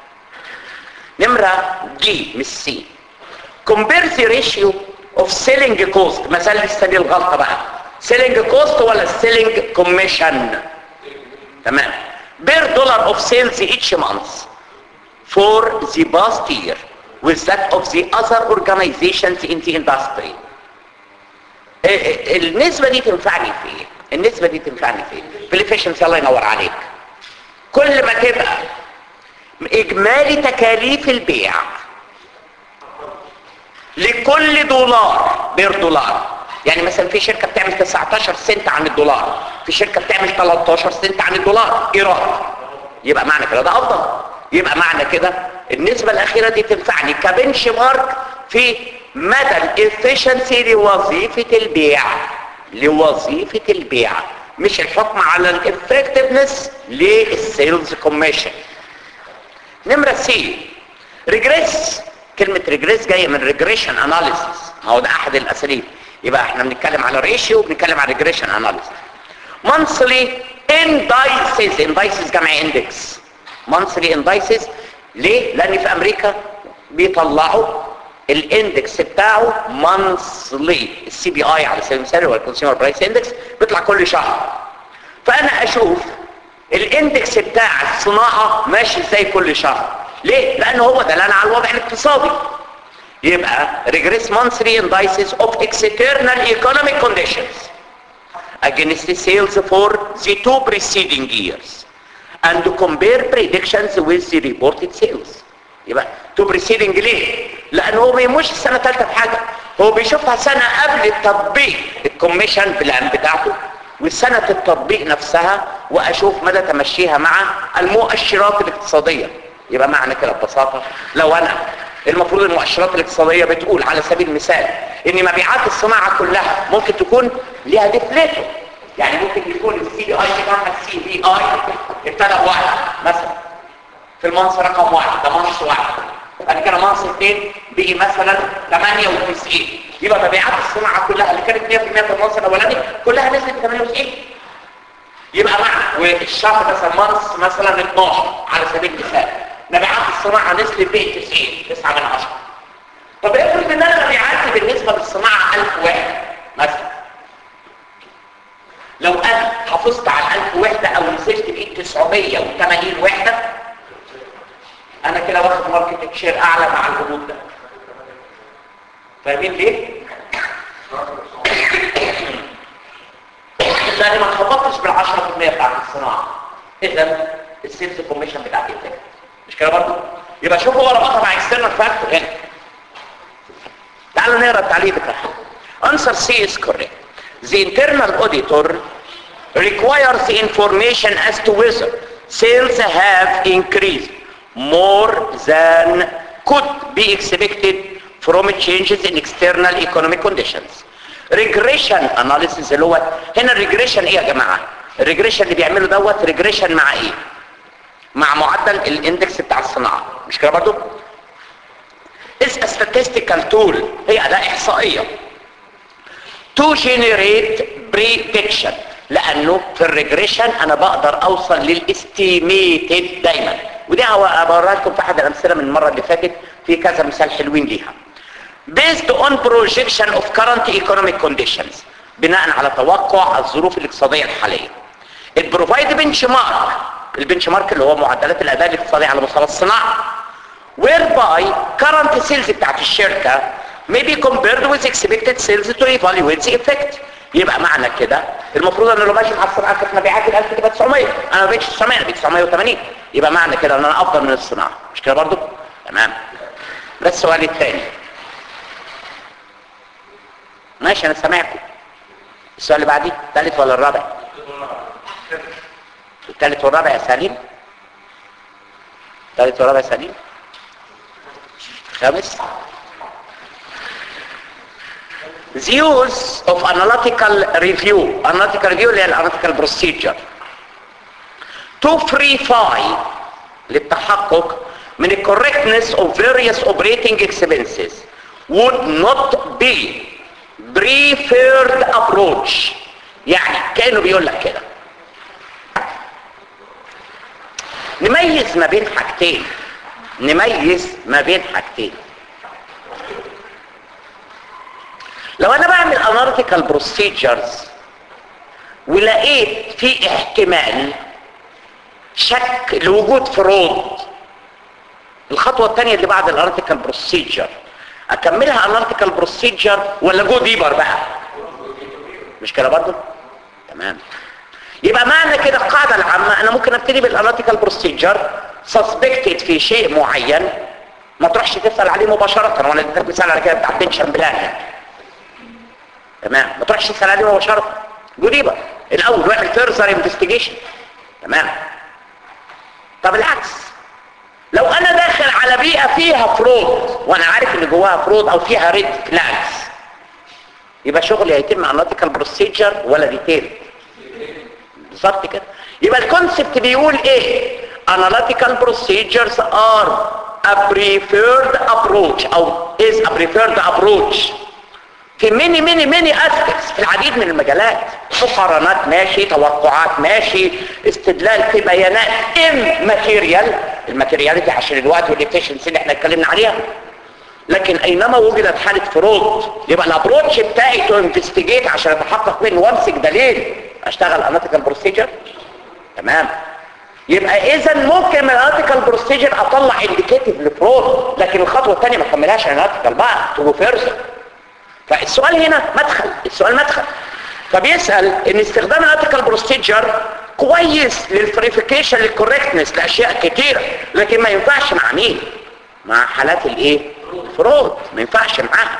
نمرة دي مش سي compare the ratio of selling cost مثال لسه الغلطة بقى selling cost ولا selling commission تمام per dollar of sales each month for the past year with that of the other organizations in the industry النسبة دي تنفعني في ايه النسبة دي تنفعني في ايه في الافشنسي الله ينور عليك كل ما تبقى اجمالي تكاليف البيع لكل دولار بير دولار يعني مثلا في شركة بتعمل 19 سنت عن الدولار في شركة بتعمل 13 سنت عن الدولار ايراد يبقى معنى كده ده افضل يبقى معنى كده النسبة الاخيرة دي تنفعني كبنش مارك في مدى الافشنسي لوظيفة البيع لوظيفة البيع مش الحكم على الافكتفنس للسيلز كوميشن نمرة سي ريجريس كلمة ريجريس جاية من ريجريشن اناليسيس هو ده احد الاساليب يبقى احنا بنتكلم على ريشيو وبنتكلم على ريجريشن اناليسيس monthly indices indices جمع اندكس monthly indices ليه؟ لان في امريكا بيطلعوا الاندكس بتاعه monthly السي بي اي على سبيل المثال هو الكونسيومر برايس اندكس بيطلع كل شهر فانا اشوف الاندكس بتاع الصناعة ماشي ازاي كل شهر ليه؟ لان هو دلالة على الوضع الاقتصادي يبقى regress monthly indices of external economic conditions against the sales for the two preceding years and compare predictions with the reported sales يبقى تو بريسيدنج ليه لان هو ما يهموش السنه الثالثه في حاجه هو بيشوفها سنه قبل تطبيق الكوميشن بلان بتاعته وسنه التطبيق نفسها واشوف مدى تمشيها مع المؤشرات الاقتصاديه يبقى معنى كده ببساطه لو انا المفروض المؤشرات الاقتصاديه بتقول على سبيل المثال ان مبيعات الصناعه كلها ممكن تكون ليها ديفليتو يعني ممكن يكون السي بي اي بتاعها السي بي اي ابتدى بواحد مثلا في المنص رقم واحد ده منص واحد بعد كده منص اثنين بيجي مثلا 98 يبقى مبيعات الصناعه كلها اللي كانت 100% في المنص الاولاني كلها نزلت 98 يبقى معنى والشهر مثلا منص مثلا 12 على سبيل المثال مبيعات الصناعه نزلت ب 90 9 من 10 طب افرض ان انا مبيعاتي بالنسبه للصناعه 1000 واحد مثلا لو انا حافظت على 1000 وحده او نزلت بقيت 980 وحده انا كده واخد ماركت شير اعلى مع الهبوط ده فاهمين ليه لاني ما اتخبطتش بال 10% بتاعت الصناعه اذا السيلز كوميشن بتاعتي انتهت مش كده برضه يبقى شوفوا ورا بقى مع اكسترنال فاكتور هنا تعالوا نقرا التعليق بتاعها answer C is correct the internal auditor requires information as to whether sales have increased more than could be expected from changes in external economic conditions. regression analysis اللي هو هنا الريجريشن ايه يا جماعه الريجريشن اللي بيعمله دوت ريجريشن مع ايه مع معدل الاندكس بتاع الصناعه مش كده برضو is a statistical tool هي اداه احصائيه to generate prediction لانه في الريجريشن انا بقدر اوصل للاستيميتد دايما ودي هوريها لكم في احد الامثله من المره اللي فاتت في كذا مثال حلوين ليها based on projection of current economic conditions بناء على توقع الظروف الاقتصاديه الحاليه it provide benchmark البنش مارك اللي هو معدلات الاداء الاقتصادي على مستوى الصناعه whereby current sales بتاعت الشركه may be compared with expected sales to evaluate the effect يبقى معنى كده المفروض ان لو ماشي مع الصناعه كانت مبيعات ال 1000 تبقى 900 انا ما بقتش 900 انا بقيت 980 يبقى معنى كده ان انا افضل من الصناعه مش كده برضه تمام ده السؤال الثاني ماشي انا سامعكم السؤال اللي بعديه الثالث ولا الرابع الثالث والرابع يا سليم الثالث والرابع يا سليم خامس the use of analytical review analytical review اللي هي analytical procedure to verify للتحقق من ال correctness of various operating expenses would not be preferred approach يعني كانه بيقول لك كده نميز ما بين حاجتين نميز ما بين حاجتين لو انا بعمل اناليتيكال بروسيجرز ولقيت في احتمال شك لوجود فرود الخطوه الثانيه اللي بعد الاناليتيكال بروسيجر اكملها اناليتيكال بروسيجر ولا جو ديبر بقى مش كده برضه تمام يبقى معنى كده القاعده العامه انا ممكن ابتدي بالاناليتيكال بروسيجر سسبكتد في شيء معين ما تروحش تسال عليه مباشره وانا اديتك مثال على كده بتاع بنشن بلان تمام ما تروحش تسال عليه مباشره جريبه الاول واعمل فيرزر انفستيجيشن تمام طب العكس لو انا داخل على بيئه فيها فرود وانا عارف ان جواها فرود او فيها ريد فلاجز يبقى شغلي هيتم اناليتيكال بروسيجر ولا ديتيل بالظبط كده يبقى الكونسبت بيقول ايه analytical procedures are a preferred approach او is a preferred approach في many many many aspects في العديد من المجالات مقارنات ماشي توقعات ماشي استدلال في بيانات ام ماتيريال الماتيرياليتي عشان الوقت والافشنسي اللي احنا اتكلمنا عليها لكن اينما وجدت حاله فرود يبقى الابروتش بتاعي تو انفستيجيت عشان اتحقق منه وامسك دليل اشتغل اناتيكال بروسيجر تمام يبقى اذا ممكن من الاناتيكال بروسيجر اطلع انديكيتيف لفرود لكن الخطوه الثانيه ما اكملهاش اناتيكال بقى تو فيرست فالسؤال هنا مدخل السؤال مدخل فبيسال ان استخدام الاناتيكال بروسيجر كويس للفريفيكيشن للكوركتنس لاشياء كتيره لكن ما ينفعش مع مين مع حالات الايه فرود ما ينفعش معاها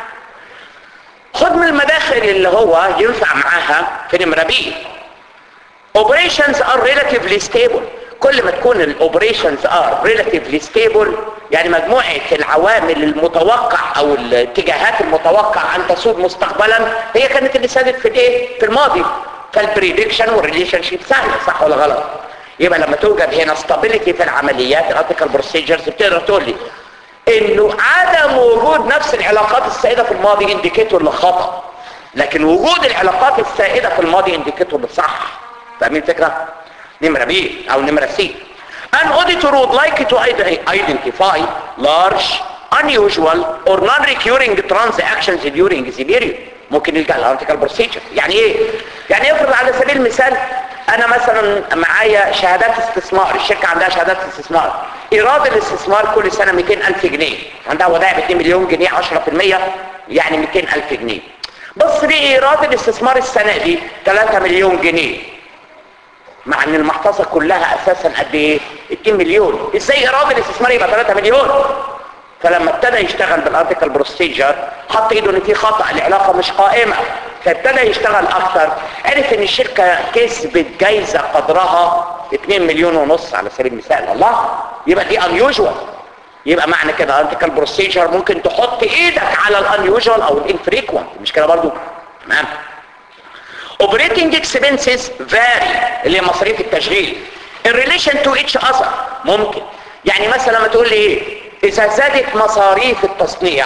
خد من المداخل اللي هو ينفع معاها في نمره بي operations are relatively stable كل ما تكون الاوبريشنز ار ريلاتيفلي ستيبل يعني مجموعه العوامل المتوقع او الاتجاهات المتوقع ان تسود مستقبلا هي كانت اللي سادت في الايه في الماضي فالبريدكشن والريليشن شيب سهله صح ولا غلط يبقى لما توجد هنا ستابيليتي في العمليات الارتيكال بروسيجرز بتقدر تقول لي انه عدم وجود نفس العلاقات السائده في الماضي انديكيتور لخطا لكن وجود العلاقات السائده في الماضي انديكيتور لصح فاهمين الفكره نمرة B او نمرة C An auditor would like to identify large, unusual or non-recurring transactions during the period ممكن يلقى الارتيكال بروسيجر يعني ايه يعني افرض على سبيل المثال انا مثلا معايا شهادات استثمار الشركه عندها شهادات استثمار ايراد الاستثمار كل سنه 200000 جنيه عندها ودائع ب 2 مليون جنيه 10% يعني 200000 جنيه بص لي ايراد الاستثمار السنه دي 3 مليون جنيه مع ان المحفظه كلها اساسا قد ايه 2 مليون ازاي ايراد الاستثمار يبقى 3 مليون فلما ابتدى يشتغل بالارتيكال بروسيجر حط ايده ان في خطا العلاقه مش قائمه فابتدى يشتغل اكتر عرف ان الشركه كسبت جايزه قدرها 2 مليون ونص على سبيل المثال الله يبقى دي unusual يبقى معنى كده ارتيكال بروسيجر ممكن تحط ايدك على الانيوجوال او الانفريكوينت مش كده برضو تمام operating expenses vary اللي هي مصاريف التشغيل in relation to each other ممكن يعني مثلا لما تقول لي ايه اذا زادت مصاريف التصنيع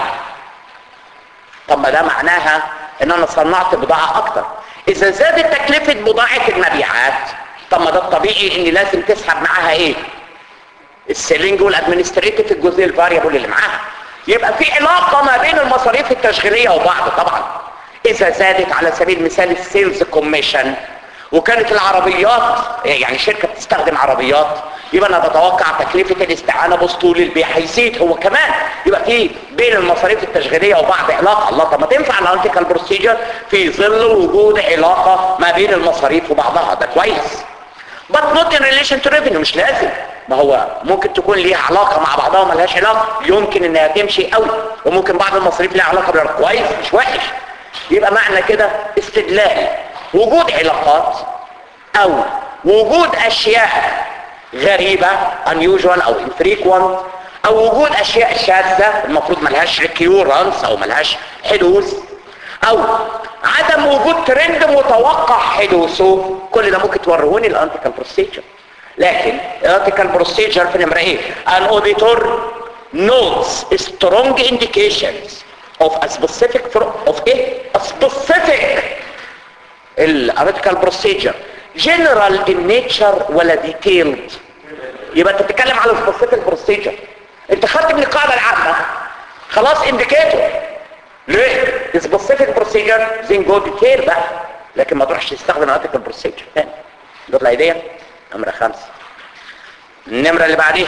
طب ما ده معناها ان انا صنعت بضاعة اكتر اذا زادت تكلفة بضاعة المبيعات طب ما ده الطبيعي ان لازم تسحب معاها ايه السيلينج والادمنستريتيف الجزء الفاريبل اللي معاها يبقى في علاقة ما بين المصاريف التشغيلية وبعض طبعا اذا زادت على سبيل المثال السيلز كوميشن وكانت العربيات يعني شركة بتستخدم عربيات يبقى انا بتوقع تكلفة الاستعانة باسطول البيع هيزيد هو كمان يبقى في بين المصاريف التشغيلية وبعض علاقة الله طب ما تنفع الارتيكال بروسيجر في ظل وجود علاقة ما بين المصاريف وبعضها ده كويس but not in relation to revenue مش لازم ما هو ممكن تكون ليها علاقة مع بعضها وما لهاش علاقة يمكن انها تمشي قوي وممكن بعض المصاريف ليها علاقة بالعلاقة كويس مش وحش يبقى معنى كده استدلال وجود علاقات او وجود اشياء غريبة unusual او infrequent او وجود اشياء شاذة المفروض ملهاش ريكيورنس او ملهاش حدوث او عدم وجود ترند متوقع حدوثه كل ده ممكن تورهوني الانتيكال بروسيجر لكن الانتيكال بروسيجر في نمرة ايه an auditor notes strong indications of a specific of ايه a specific الارتيكال بروسيجر general in nature ولا detailed يبقى انت بتتكلم على specific بروسيجر انت خدت من القاعده العامه خلاص انديكيتور ليه specific بروسيجر زين جو ديتيل بقى لكن ما تروحش تستخدم الارتيكال بروسيجر تاني نطلع ايديا نمره خمسة النمره اللي بعديها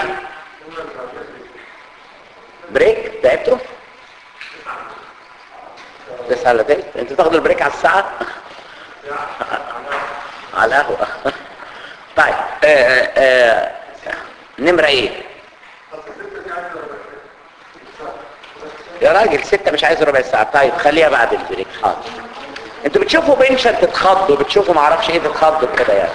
بريك تعبتوا تسعة على تلت انت تاخد البريك على الساعة على القهوة طيب آه آه نمرة ايه يا راجل ستة مش عايز ربع ساعة طيب خليها بعد البريك حاضر انتوا بتشوفوا بنشن تتخضوا بتشوفوا معرفش ايه تتخضوا كده يعني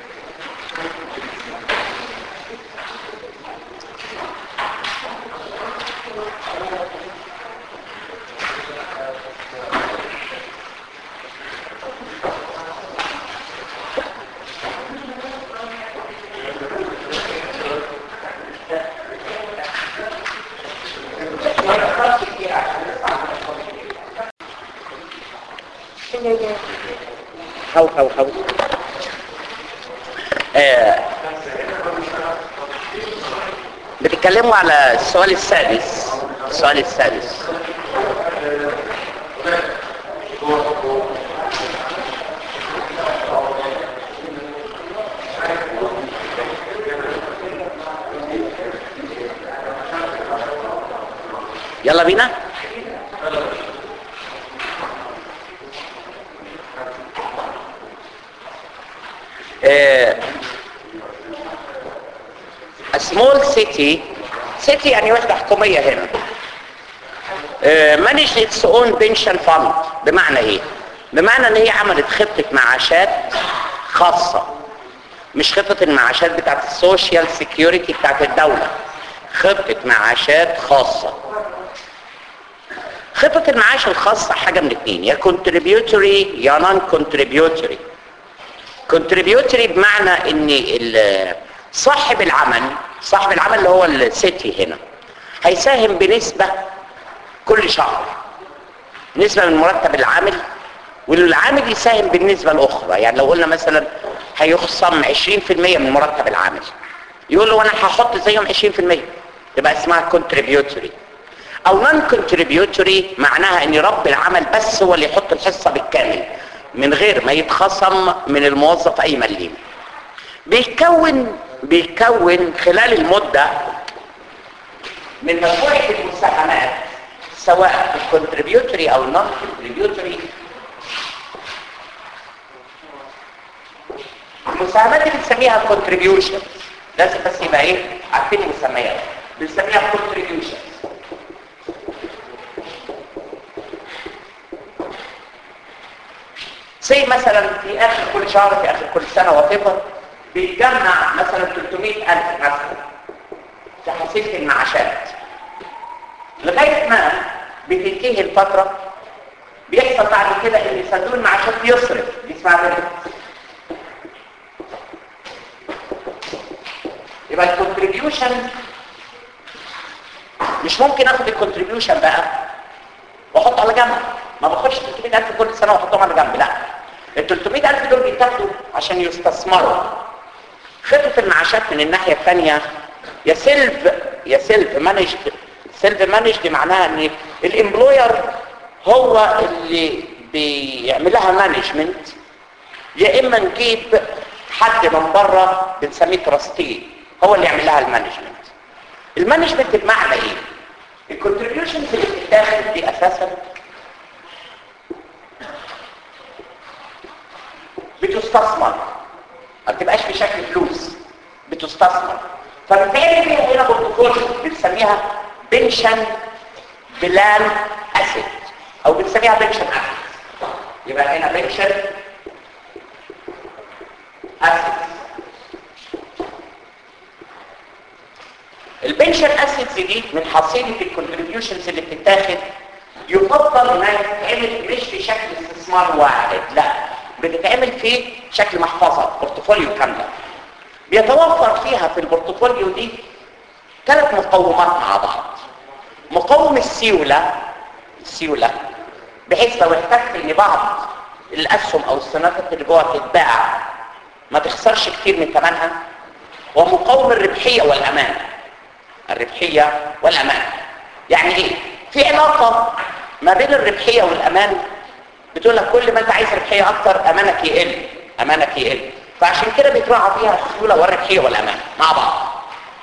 هو هو هو آه. بتتكلموا على السؤال السادس السؤال السادس يلا بينا Uh, a small city سيتي يعني وحدة حكومية هنا مانج اتس اون بنشن فاند بمعنى ايه بمعنى ان هي عملت خطة معاشات خاصة مش خطة المعاشات بتاعت السوشيال سيكيورتي بتاعت الدولة خطة معاشات خاصة خطة المعاش الخاصة حاجة من اتنين يا contributory يا non contributory contributory بمعنى ان ال- صاحب العمل صاحب العمل اللي هو السيتي هنا هيساهم بنسبة كل شهر نسبة من مرتب العامل والعامل يساهم بالنسبة الأخرى يعني لو قلنا مثلا هيخصم 20% من مرتب العامل يقول له أنا هحط زيهم 20% تبقى اسمها contributory أو non contributory معناها أن رب العمل بس هو اللي يحط الحصة بالكامل من غير ما يتخصم من الموظف أي مليم بيكون بيكون خلال المدة من مجموعة المساهمات سواء الكونتريبيوتري او النون كونتريبيوتري المساهمات اللي بنسميها كونتريبيوشن لازم بس يبقى ايه عارفين المسميات بنسميها كونتريبيوشن زي مثلا في اخر كل شهر في اخر كل سنه وطفل بيتجمع مثلا 300000 مثلا في حصيله المعاشات لغايه ما بتنتهي الفتره بيحصل بعد كده ان صندوق المعاشات يصرف دي اسمها benefits. يبقى الكونتريبيوشن مش ممكن اخد الكونتريبيوشن بقى واحطه على جنب ما باخدش 300000 كل سنه واحطهم على جنب لا ال 300000 دول بيتاخدوا عشان يستثمروا خطه المعاشات من الناحيه الثانيه يا سيلف يا سيلف مانجد سيلف مانجد معناها ان الامبلوير هو اللي بيعمل لها مانجمنت يا اما نجيب حد من بره بنسميه تراستي هو اللي يعمل لها المانجمنت المانجمنت بمعنى ايه الكونتريبيوشنز اللي بتتاخد دي اساسا بتستثمر ما بتبقاش بشكل فلوس بتستثمر فبالتالي في هنا بروتوكول بنسميها بنشن بلان اسيت او بنسميها بنشن اسيت يبقى هنا بنشن اسيت البنشن اسيتس دي من حصيله الكونتريبيوشنز اللي بتتاخد يفضل انها تتعمل مش في شكل استثمار واحد لا بتتعمل في شكل محفظه بورتفوليو كامله بيتوفر فيها في البورتفوليو دي ثلاث مقومات مع بعض مقوم السيوله السيوله بحيث لو احتجت ان بعض الاسهم او السندات اللي جوه تتباع ما تخسرش كتير من ثمنها ومقوم الربحيه والامان الربحيه والامان يعني ايه في علاقه ما بين الربحيه والامان بتقول لك كل ما انت عايز ربحيه اكتر امانك يقل امانك يقل فعشان كده بيتراعى فيها السيوله والربحيه والامان مع بعض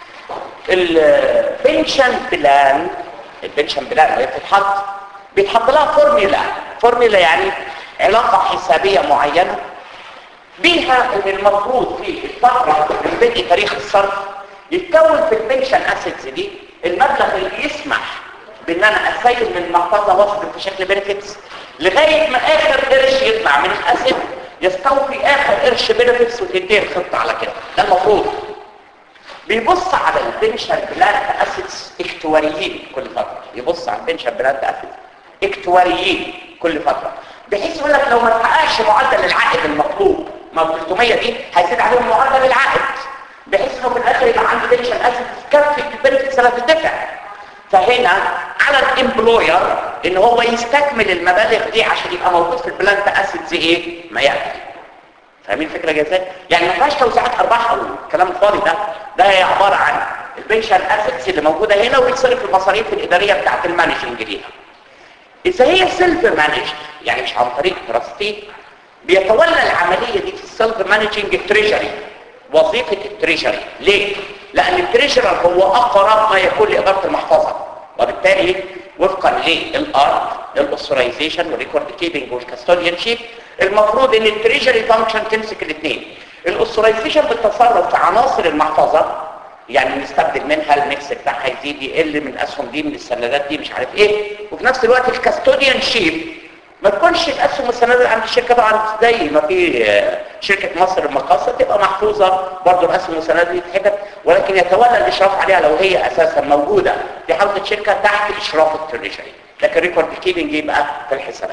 البنشن بلان البنشن بلان وهي بتتحط بيتحط لها فورميلا فورميلا يعني علاقه حسابيه معينه بيها ان المفروض في الفتره من بدء تاريخ الصرف يتكون في البنشن اسيتس دي المبلغ اللي يسمح بان انا اسيب من المحفظه واصرف في شكل بنفيتس لغايه ما اخر قرش يطلع من الاسيت يستوفي اخر قرش بنفيتس وتنتهي الخطه على كده ده المفروض بيبص على البنشن بلان اسيتس اكتواريين كل فتره يبص على البنشن بلان اسيتس اكتواريين كل فتره بحيث يقول لك لو ما تحققش معدل العائد المطلوب ما ال 300 دي هيزيد عليهم معدل العائد بحيث انه في الاخر يبقى عندي بنشن اسيتس تكفي البنفيتس اللي هتدفع فهنا على الامبلوير ان هو يستكمل المبالغ دي عشان يبقى موجود في البلانت اسيتس ايه ما يكفي فاهمين الفكره جايه ازاي يعني ما فيهاش توزيعات ارباح او الكلام الفاضي ده ده هي عباره عن البنشن اسيتس اللي موجوده هنا ويتصرف المصاريف الاداريه بتاعه المانجنج ليها اذا هي سيلف مانج يعني مش عن طريق تراستي بيتولى العمليه دي في السيلف مانجنج التريجري وظيفه التريجري ليه لان التريجرر هو اقرب ما يكون لاداره المحفظه وبالتالي وفقا للارض الاوثرايزيشن والريكورد كيبنج والكاستوديان شيب المفروض ان التريجري فانكشن تمسك الاثنين الاوثرايزيشن بالتصرف في عناصر المحفظه يعني نستبدل منها الميكس بتاعها يزيد يقل من الاسهم دي من السندات دي مش عارف ايه وفي نفس الوقت الكاستوديان شيب ما تكونش الاسهم والسندات عند الشركه طبعا زي ما في آه، شركه مصر المقاصه تبقى محفوظه برضه الاسهم والسندات دي تتحفظ ولكن يتولى الاشراف عليها لو هي اساسا موجوده في حوزه الشركه تحت اشراف التريجري لكن ريكورد كيبنج يبقى في الحسابات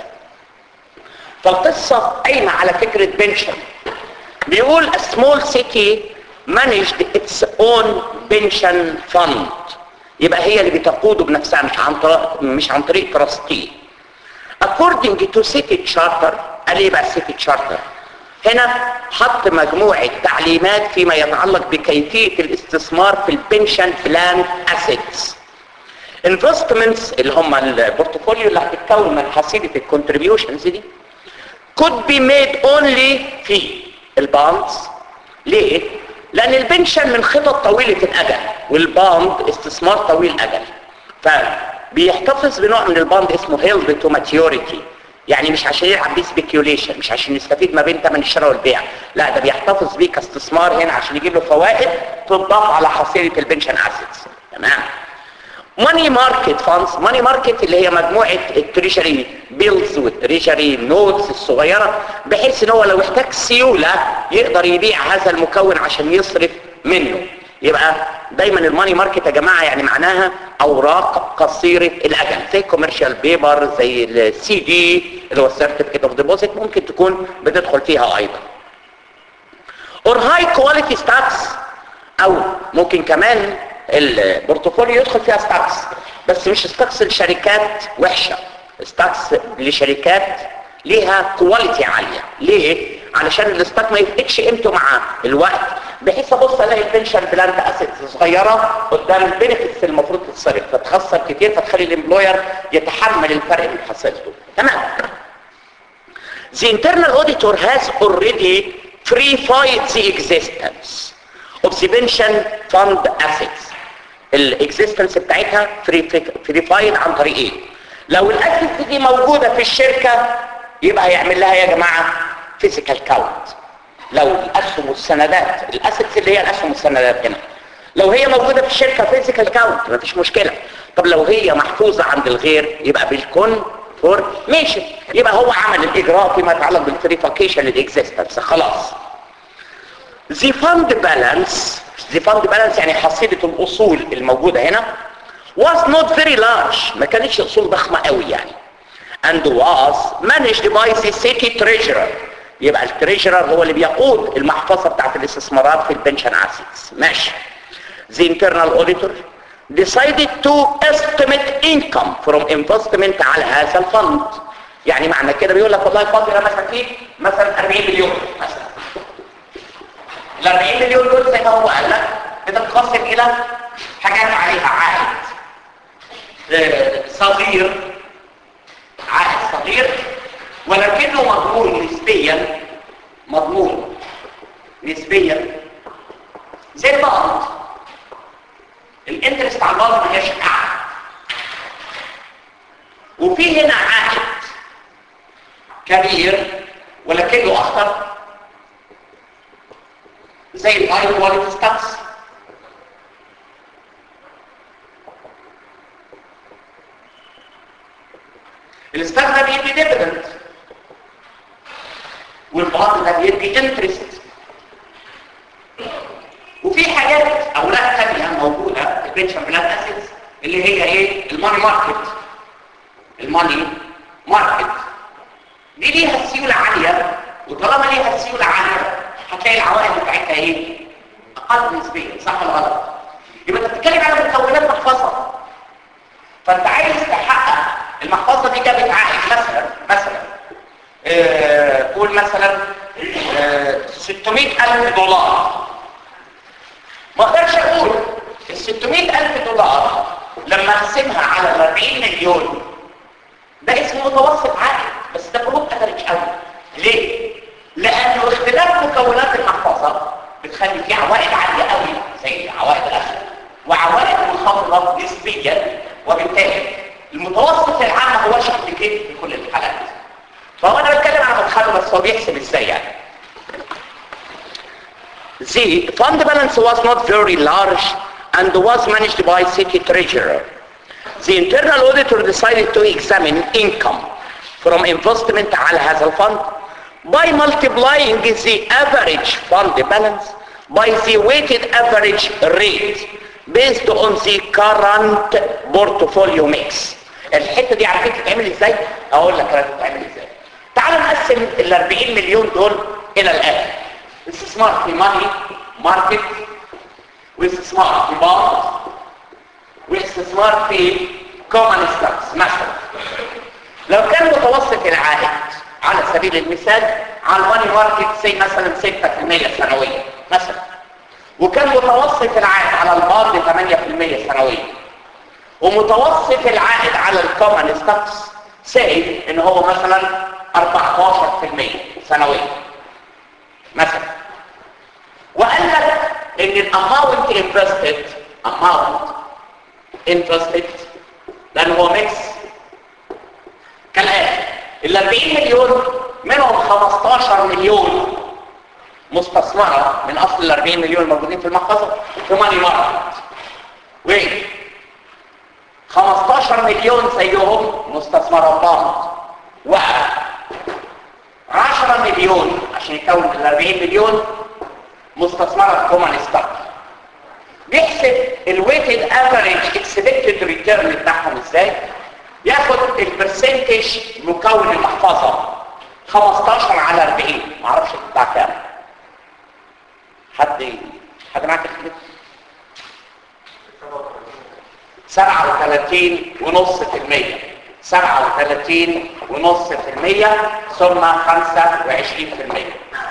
فالقصه قايمه على فكره بنشن بيقول a small city managed its own pension fund يبقى هي اللي بتقوده بنفسها مش عن طريق مش عن طريق تراستي according to city charter قال ايه بقى city charter هنا حط مجموعة تعليمات فيما يتعلق بكيفية الاستثمار في البنشن بلان assets investments اللي هم البورتفوليو اللي هتتكون من حصيلة الكونتريبيوشنز دي could be made only في الباندز ليه؟ لأن البنشن من خطط طويلة الأجل والباند استثمار طويل الأجل فبيحتفظ بنوع من الباند اسمه held to maturity يعني مش عشان يلعب بيه سبيكيوليشن مش عشان يستفيد ما بين ثمن الشراء والبيع لا ده بيحتفظ بيه كاستثمار هنا عشان يجيب له فوائد تضاف على حصيلة البنشن اسيتس تمام ماني ماركت فاندز ماني ماركت اللي هي مجموعه التريجري بيلز والتريجري نوتس الصغيره بحيث ان هو لو احتاج سيوله يقدر يبيع هذا المكون عشان يصرف منه يبقى دايما الماني ماركت يا جماعه يعني معناها اوراق قصيره الاجل زي كوميرشال بيبر زي السي دي اللي هو السيرتيفيكت اوف ديبوزيت ممكن تكون بتدخل فيها ايضا اور هاي كواليتي ستاكس او ممكن كمان البورتفوليو يدخل فيها ستاكس بس مش ستاكس لشركات وحشة ستاكس لشركات ليها كواليتي عالية ليه؟ علشان الستاك ما يفقدش قيمته مع الوقت بحيث ابص الاقي البنشن بلانت اسيتس صغيره قدام البنفيتس المفروض تتصرف فتخسر كتير فتخلي الامبلوير يتحمل الفرق من حصيلته تمام The internal auditor has already verified the existence of the pension fund assets الاكزيستنس بتاعتها فيريفايد عن طريق ايه لو الاسيتس دي موجوده في الشركه يبقى هيعمل لها يا جماعه فيزيكال كاونت لو الاسهم والسندات الاسيتس اللي هي الاسهم والسندات هنا لو هي موجوده في الشركه فيزيكال كاونت مفيش مشكله طب لو هي محفوظه عند الغير يبقى بالكون فورميشن يبقى هو عمل الاجراء فيما يتعلق بالفيريفيكيشن الاكزيستنس خلاص the fund balance the fund balance يعني حصيلة الأصول الموجودة هنا was not very large ما كانتش أصول ضخمة قوي يعني and was managed by the city treasurer يبقى التريجرر هو اللي بيقود المحفظة بتاعت الاستثمارات في البنشن assets ماشي the internal auditor decided to estimate income from investment على هذا الفند يعني معنى كده بيقول لك والله الفند ده مثلا فيه مثلا 40 مليون مثلا ال 40 مليون دول زي ما هو قال لك بتنقسم الى حاجات عليها عائد صغير عائد صغير ولكنه مضمون نسبيا مضمون نسبيا زي البقر الانترست على البقر ما هياش قاعد وفي هنا عائد كبير ولكنه اخطر زي الهاي كواليتي ستاكس الستاك ده بيدي ديفيدند والبعض ده بيدي انترست وفي حاجات اوراق ثانيه موجوده في البنشن بلان اسيتس اللي هي ايه الماني ماركت الماني ماركت دي ليها سيوله عاليه وطالما ليها سيوله عاليه هتلاقي العوائد بتاعتها ايه اقل نسبيا صح ولا غلط يبقى انت بتتكلم على مكونات محفظه فانت عايز تحقق المحفظه دي جابت عائد مثلا مثلا آه، قول مثلا آه، 600000 دولار ما اقدرش اقول ال 600000 دولار لما اقسمها على ال 40 مليون ده اسمه متوسط عائد بس ده بروت افريج قوي ليه؟ لانه اختلاف مكونات المحفظه بتخلي فيه عوائد عاليه قوي زي عوائد الاسهم وعوائد منخفضه نسبيا وبالتالي المتوسط العام هو شكل كده في كل الحالات فهو انا بتكلم عن مدخله بس هو بيحسب ازاي يعني The fund balance was not very large and was managed by city treasurer. The internal auditor decided to examine income from investment على هذا الفند by multiplying the average fund balance by the weighted average rate based on the current portfolio mix. الحته دي عارفين تتعمل ازاي؟ اقول لك تتعمل ازاي. تعال نقسم ال 40 مليون دول الى الاتي. استثمار في ماني ماركت واستثمار في بوند واستثمار في كومن ستوكس مثلا لو كان متوسط العائد على سبيل المثال على الماني ماركت سي مثلا 6% سنويا مثلا وكان متوسط العائد على الباند 8% سنويا ومتوسط العائد على الكومن ستوكس سي ان هو مثلا 14% سنويا مثلا وقال لك ان الاماونت انفستد اماونت انفستد لان هو ميكس كالاتي ال 40 مليون منهم 15 مليون مستثمرة من اصل ال 40 مليون الموجودين في المحفظة في ماني ماركت و 15 مليون زيهم مستثمرة باند و 10 مليون عشان يكون ال 40 مليون مستثمرة كومان ستوك بيحسب الويتد افريج اكسبكتد ريتيرن بتاعهم ازاي ياخد البرسنتج مكون المحفظة 15 على 40 معرفش بتاع كام حد حد معاك الكلمة 37 ونص في المية 37 ونص في المية ثم 25 في المية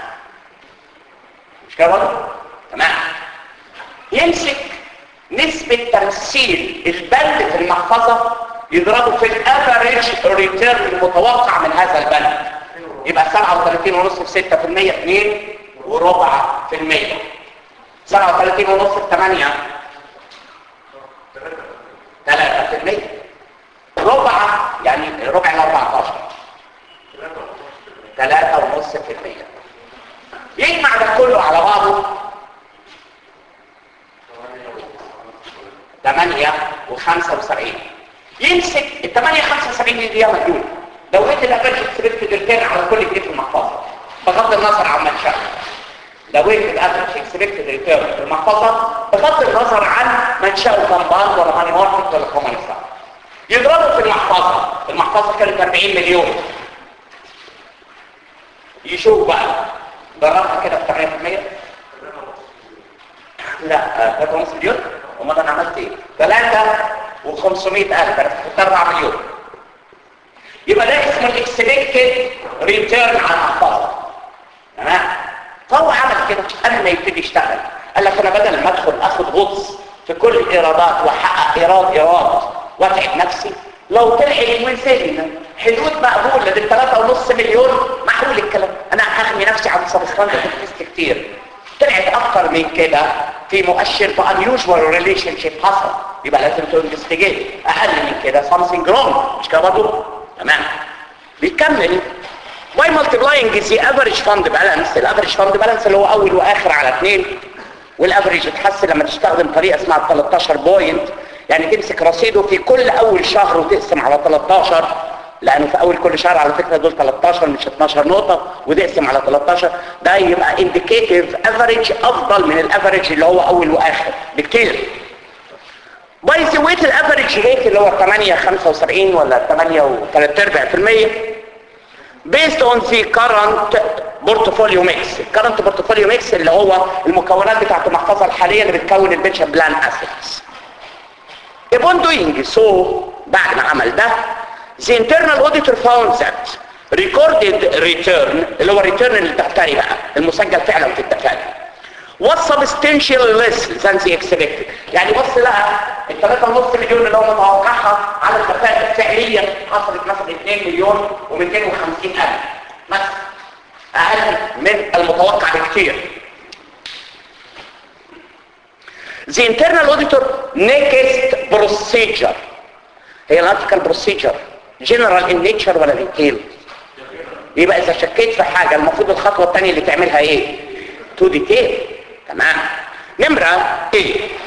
مش كده برضه؟ تمام يمسك نسبة تمثيل البند في المحفظة يضربه في الافريج ريتيرن المتوقع من هذا البند يبقى 37 ونص في 6 في المية 2 وربع في المية 37 ونص في 8 3 في المية ربع يعني ربع ال 14 3 ونص في المية يجمع ده كله على بعضه 8 و75 يمسك ال 8 75 دي دي مليون لو انت الافرج اكسبكتد ريتيرن على كل جنيه في المحفظه بغض النظر عن منشأه لو انت الافرج اكسبكتد ريتيرن في المحفظه بغض النظر عن منشأه كان باند ولا ماني ماركت ولا كومن يضربه في المحفظه المحفظه كانت 40 مليون يشوف بقى ضربها كده في 8% لا 3.5 مليون امال انا عملت ايه 3 و500 الف انا كنت 4 مليون يبقى ده اسمه الاكسبكتد ريتيرن على المحفظه تمام فهو عمل كده قبل ما يبتدي يشتغل قال لك انا بدل ما ادخل اخد غطس في كل الايرادات واحقق ايراد ايراد واتعب نفسي لو طلع وزن حدود مقبوله لل 3.5 مليون محلول الكلام انا هخمي نفسي على السبستانس تست كتير طلعت اكتر من كده في مؤشر بانيوجوال ريليشن شيب حصل يبقى لازم تنفستيجيت اقل من كده something wrong مش كده برضه تمام بيكمل by multiplying the average fund balance الافريج فاند بالانس اللي هو اول واخر على اثنين والافريج يتحسن لما تستخدم طريقه اسمها 13 بوينت يعني تمسك رصيده في كل اول شهر وتقسم على 13 لانه في اول كل شهر على فكره دول 13 مش 12 نقطه وتقسم على 13 ده يبقى انديكيتيف افريج افضل من الافريج اللي هو اول واخر بكتير باي ذا ويت الافريج ريت اللي هو 8 75 ولا 8 و3 ارباع في المية based on the current portfolio mix current portfolio mix اللي هو المكونات بتاعت المحفظة الحالية اللي بتكون البنشن بلان assets upon doing so بعد ما عمل ده the internal auditor found that recorded return اللي هو return الدفتري بقى المسجل فعلا في الدفاتر was substantially less than the expected يعني بص لها ال 3.5 مليون اللي هو متوقعها على الدفاتر فعليا حصلت مثلا 2 مليون و250 الف مثلا اقل من المتوقع بكثير The internal auditor next procedure هي الارتيكال procedure general in nature ولا detail يبقى اذا شكيت في حاجة المفروض الخطوة الثانية اللي تعملها ايه to detail تمام نمرة ايه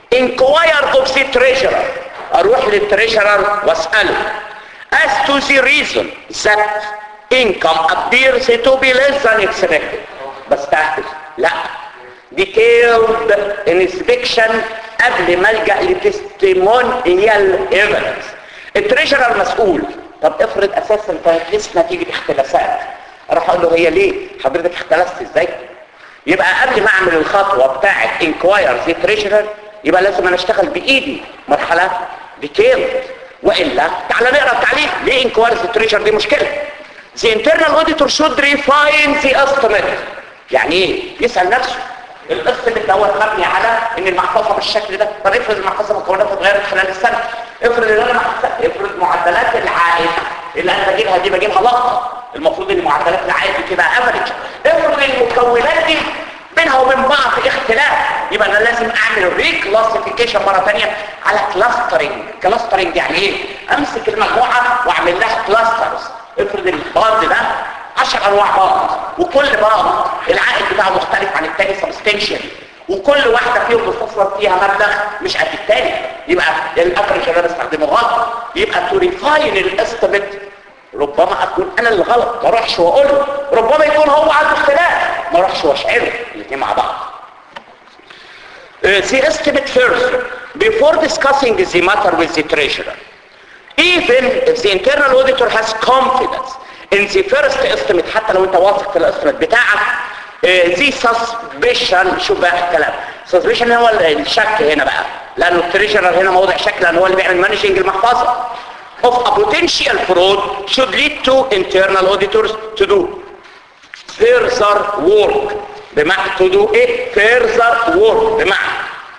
inquire of the treasurer اروح للتريجرر واسأله as to the reason that income appears to be less than expected بستعجل لا detailed inspection قبل ما الجا لتستيمونيال ايفيدنس التريجرر مسؤول طب افرض اساسا كانت لسه نتيجه اختلافات اروح اقول له هي ليه حضرتك اختلفت ازاي يبقى قبل ما اعمل الخطوه بتاعه انكواير زي تريجرر يبقى لازم انا اشتغل بايدي مرحله ديتيلد والا تعالى نقرا التعليق ليه انكواير زي تريجرر دي مشكله The internal auditor should refine the estimate يعني ايه يسأل نفسه القسط اللي دوت مبني على ان المحفظه بالشكل ده طب افرض المحفظه مكوناتها اتغيرت خلال السنه افرض ان انا محفظة- افرض معدلات العائد اللي انا بجيبها دي بجيبها لقطه المفروض ان معدلات العائد دي تبقى افريج افرض المكونات دي بينها وبين بعض اختلاف يبقى انا لازم اعمل ريكلاسيفيكيشن مره ثانيه على كلاسترنج كلاسترنج يعني ايه امسك المجموعه واعمل لها كلاسترز افرض الباند ده 10 انواع باند وكل باند العائد بتاعه مختلف عن الثاني سبستنشال وكل واحده فيهم بتفصل فيها مبلغ مش قد الثاني يبقى الافرج اللي انا بستخدمه غلط يبقى تو ريفاين الاستيميت ربما اكون انا اللي غلط ما اروحش واقول له ربما يكون هو عنده اختلاف ما اروحش واشعره الاثنين مع بعض Uh, the estimate first before discussing the matter with the treasurer even if the internal auditor has confidence in the first estimate حتى لو انت واثق في الاستيميت بتاعك uh, the suspicion شوف بقى الكلام suspicion هو الشك هنا بقى لانه التريجرر هنا موضع شك لانه هو اللي بيعمل مانجنج المحفظه of a potential fraud should lead to internal auditors to do further work بمعنى to do ايه further work بمعنى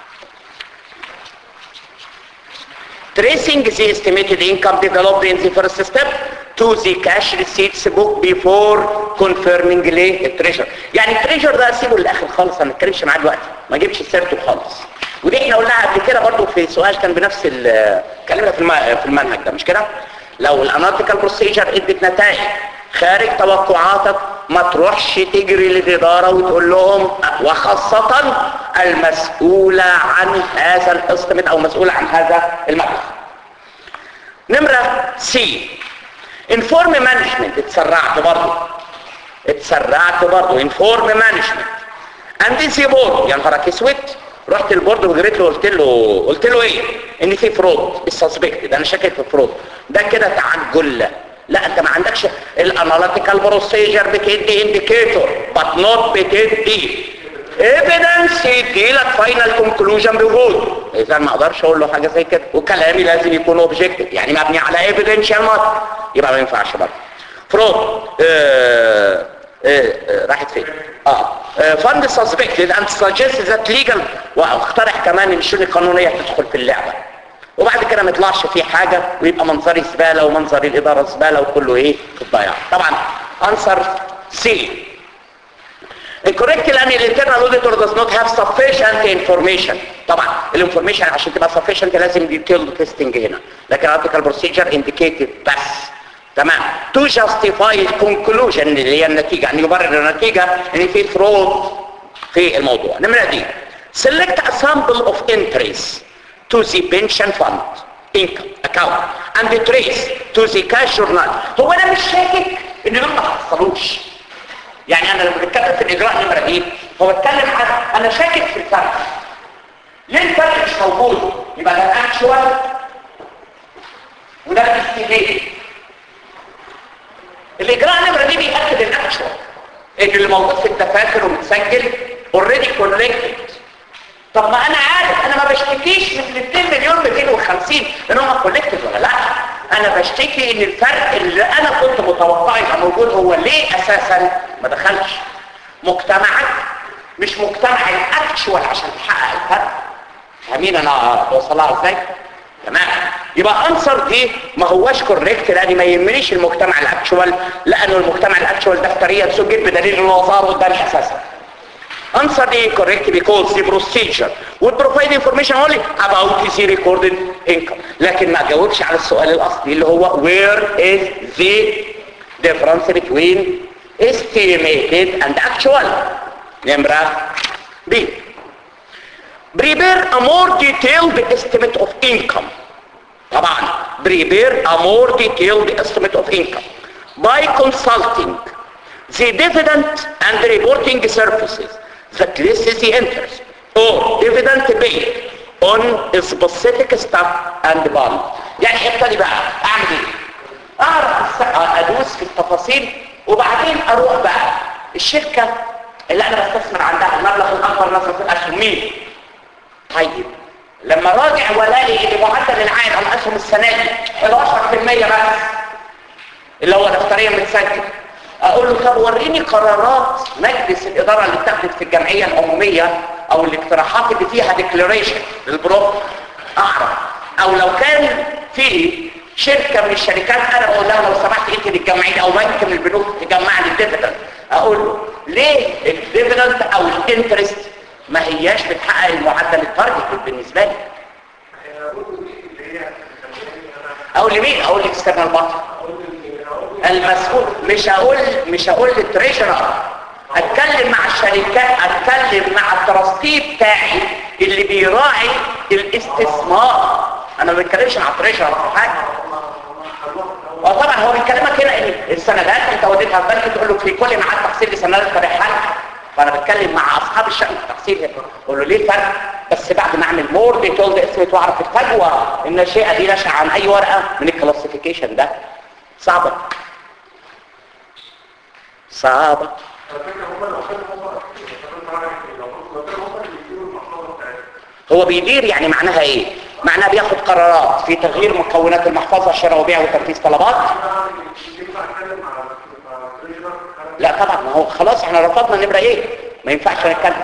tracing the estimated income developed in the first step to the cash receipts book before confirming للتريجر يعني التريجر ده اسيبه للاخر خالص انا ما اتكلمش معاه دلوقتي ما اجيبش سيرته خالص ودي احنا قلناها قبل كده برضو في سؤال كان بنفس ال- اتكلمنا في الم- في المنهج ده مش كده لو الاناليتيكال بروسيجر ادت نتائج خارج توقعاتك ما تروحش تجري للاداره وتقول لهم وخاصه المسؤوله عن هذا الاستيميت او مسؤوله عن هذا المبلغ نمرة سي انفورم مانجمنت اتسرعت برضه اتسرعت برضه انفورم مانجمنت اند سي بورد يا نهارك اسود رحت البورد وجريت له قلت له قلت له ايه ان في فرود السسبكت ده انا شاكك في فرود ده كده تعجل لا انت ما عندكش الاناليتيكال بروسيجر بتدي انديكيتور بات نوت بتدي ايفيدنس يدي لك فاينل كونكلوجن بوجود اذا ما اقدرش اقول له حاجه زي كده وكلامي لازم يكون اوبجكتيف يعني مبني على ايفيدنشال مات يبقى ما ينفعش برضه فرود آه آه آه راحت فين اه فند سسبكتد اند سجست ذات ليجل واقترح كمان ان الشؤون القانونيه تدخل في اللعبه وبعد كده ما يطلعش فيه حاجه ويبقى منظري زباله ومنظر الاداره زباله وكله ايه في الضياع طبعا انسر سي incorrect لان الانترنال auditor does not have sufficient information طبعا الانفورميشن عشان تبقى sufficient لازم detailed testing هنا لكن article procedure indicated بس تمام to justify conclusion اللي هي النتيجة يعني يبرر النتيجة ان في fraud في الموضوع نمرة دي select a sample of entries to the pension fund income account and trace to the cash journal هو انا مش شاكك ان دول ما حصلوش يعني انا لما بتكلم في الاجراء نمره دي هو بتكلم عن انا شاكك في الفرق ليه الفرق مش موجود يبقى ده الاكشوال وده الاستيميت الاجراء نمره دي بيأكد الاكشوال ان اللي موجود في الدفاتر ومتسجل اوريدي كولكتد طب ما انا عارف انا ما بشتكيش من ال 2 مليون 250 ان هم كولكتد ولا لا انا بشتكي ان الفرق اللي انا كنت متوقعه يبقى موجود هو ليه اساسا ما دخلش مجتمعك مش مجتمع الاكشوال عشان تحقق الفرق فاهمين انا بوصلها ازاي تمام يبقى انصر دي ما هواش كوريكت لان ما يهمنيش المجتمع الاكشوال لانه المجتمع الاكشوال ده افتريه تسجل بدليل انه ظهر قدامي اساسا answer the correct because the procedure would provide information only about the recorded income لكن ما جاوبش على السؤال الاصلي اللي هو where is the difference between estimated and actual نمرة B prepare a more detailed estimate of income طبعا prepare a more detailed estimate of income by consulting the dividend and reporting services that lists the interest or dividend paid on a specific stock and bond يعني ابتدي بقى اعمل ايه اعرف الس- ادوس في التفاصيل وبعدين اروح بقى الشركة اللي انا بستثمر عندها المبلغ الاكبر مثلا في الاسهم مين طيب لما راجع ولاقي ان معدل العائد على الاسهم السنه دي 11% بس اللي هو دفتريا متسجل اقول له طب وريني قرارات مجلس الاداره اللي اتخذت في الجمعيه العموميه او الاقتراحات اللي فيها ديكلاريشن للبروك اعرف او لو كان في شركه من الشركات انا بقول لها لو سمحت انت للجمعيه او بنك من البنوك تجمع لي الديفيدند اقول له ليه الديفيدند او الانترست ما هياش بتحقق المعدل التارجت بالنسبه لي اقول لمين اقول لاكسترنال بارتنر المسؤول مش هقول مش هقول للتريجرر اتكلم مع الشركات اتكلم مع الترستي بتاعي اللي بيراعي الاستثمار انا ما بتكلمش مع التريجرر في حاجه وطبعا هو بيكلمك هنا ان السندات انت وديتها البنك تقول له في كل ميعاد تحصيل لسندات فرحان فانا بتكلم مع اصحاب الشأن في التحصيل هنا اقول له ليه الفرق بس بعد ما اعمل مور ديتولد اسمت واعرف الفجوه الناشئه دي ناشئه عن اي ورقه من الكلاسيفيكيشن ده صعبه صعبه هو بيدير يعني معناها ايه معناها بياخد قرارات في تغيير مكونات المحفظه شراء وبيع وتنفيذ طلبات لا طبعا ما هو خلاص احنا رفضنا نبقى ايه ما ينفعش نتكلم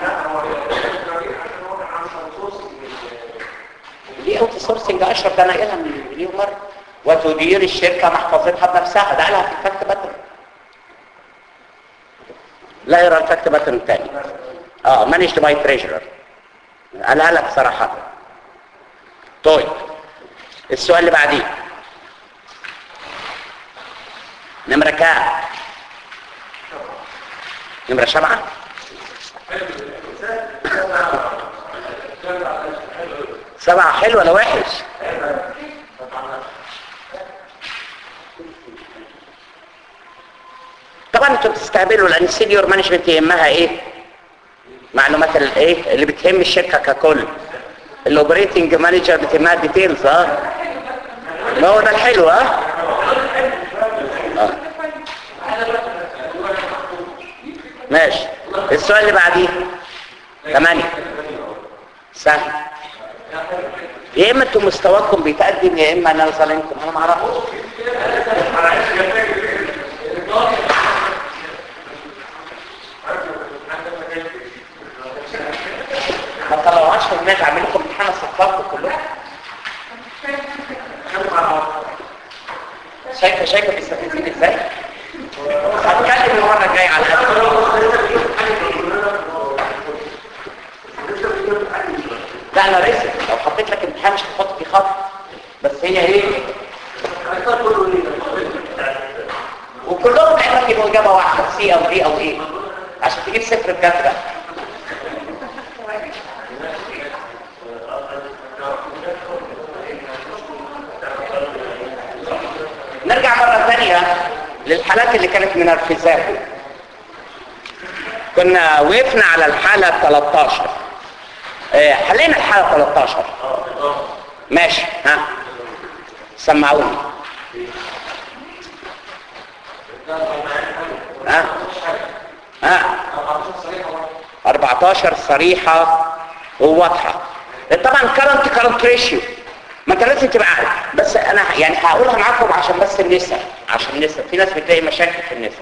دي اوت سورسنج اشرف ده انا قايلها من مليون مره وتدير الشركه محفظتها بنفسها ده قالها في الفاكت باترن لا يرى الفاكت باترن الثاني اه مانجد باي تريجرر قالها لك صراحه طيب السؤال اللي بعديه نمرة كام نمرة سبعة سبعة حلو ولا وحش طبعا انتوا بتستقبلوا لان السينيور مانجمنت يهمها ايه معلومات الايه اللي بتهم الشركه ككل الاوبريتنج مانجر بتهمها الديتيلز اه ما هو ده الحلو ها آه. ماشي السؤال اللي بعديه ثمانية سهل يا اما انتم مستواكم بيتقدم يا اما انا ظالمكم انا ما اعرفش ما طلعوهاش في دماغي اعمل لكم امتحان صفاتكم كلكم شايفه شايفه بيستفيدين ازاي هتكلم المره الجايه على لا انا رسم لو حطيت لك امتحان مش هتحط فيه خط بس هي ايه وكلهم لعلمك يبقوا اجابه واحده سي او دي او ايه عشان تجيب صفر بجد بقى نرجع مرة ثانية للحالات اللي كانت منرفزات كنا وقفنا على الحالة 13 آه، حلينا الحالة 13 ماشي ها سمعوني ها ها 14 صريحة وواضحة طبعا كرنت كرنت ريشيو ما انت لازم تبقى عارف بس انا يعني هقولها معاكم عشان بس النسب عشان النسب في ناس بتلاقي مشاكل في النسب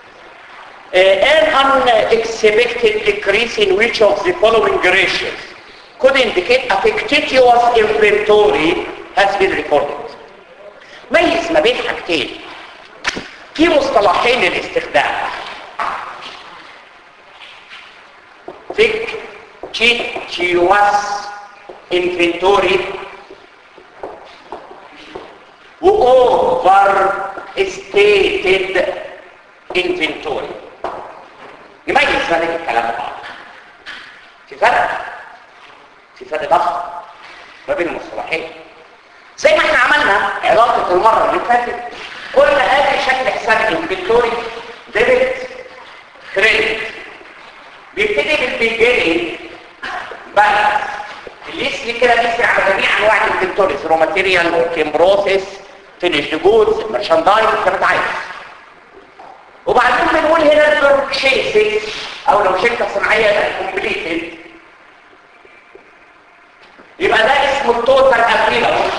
an unexpected decrease in which of the following ratios could indicate a fictitious inventory has been recorded ميز ما بين حاجتين في مصطلحين للاستخدام fictitious inventory وover stated inventory نميز ما بين الكلام ده بعض في فرق فرق ضخم ما بين المصطلحين زي ما احنا عملنا علاقه المره اللي فاتت قلنا ادي شكل حساب انفنتوري ديبت كريدت بيبتدي بالبيجيننج بالانس الليست دي كده بيسري على جميع انواع الانفنتوريز رو ماتيريال ورك ان بروسيس فينيش جودز مرشاندايز كانت عايز وبعدين بنقول هنا البرشيسز او لو شركه صناعيه كومبليتد يبقى ده اسمه التوتال افيلابل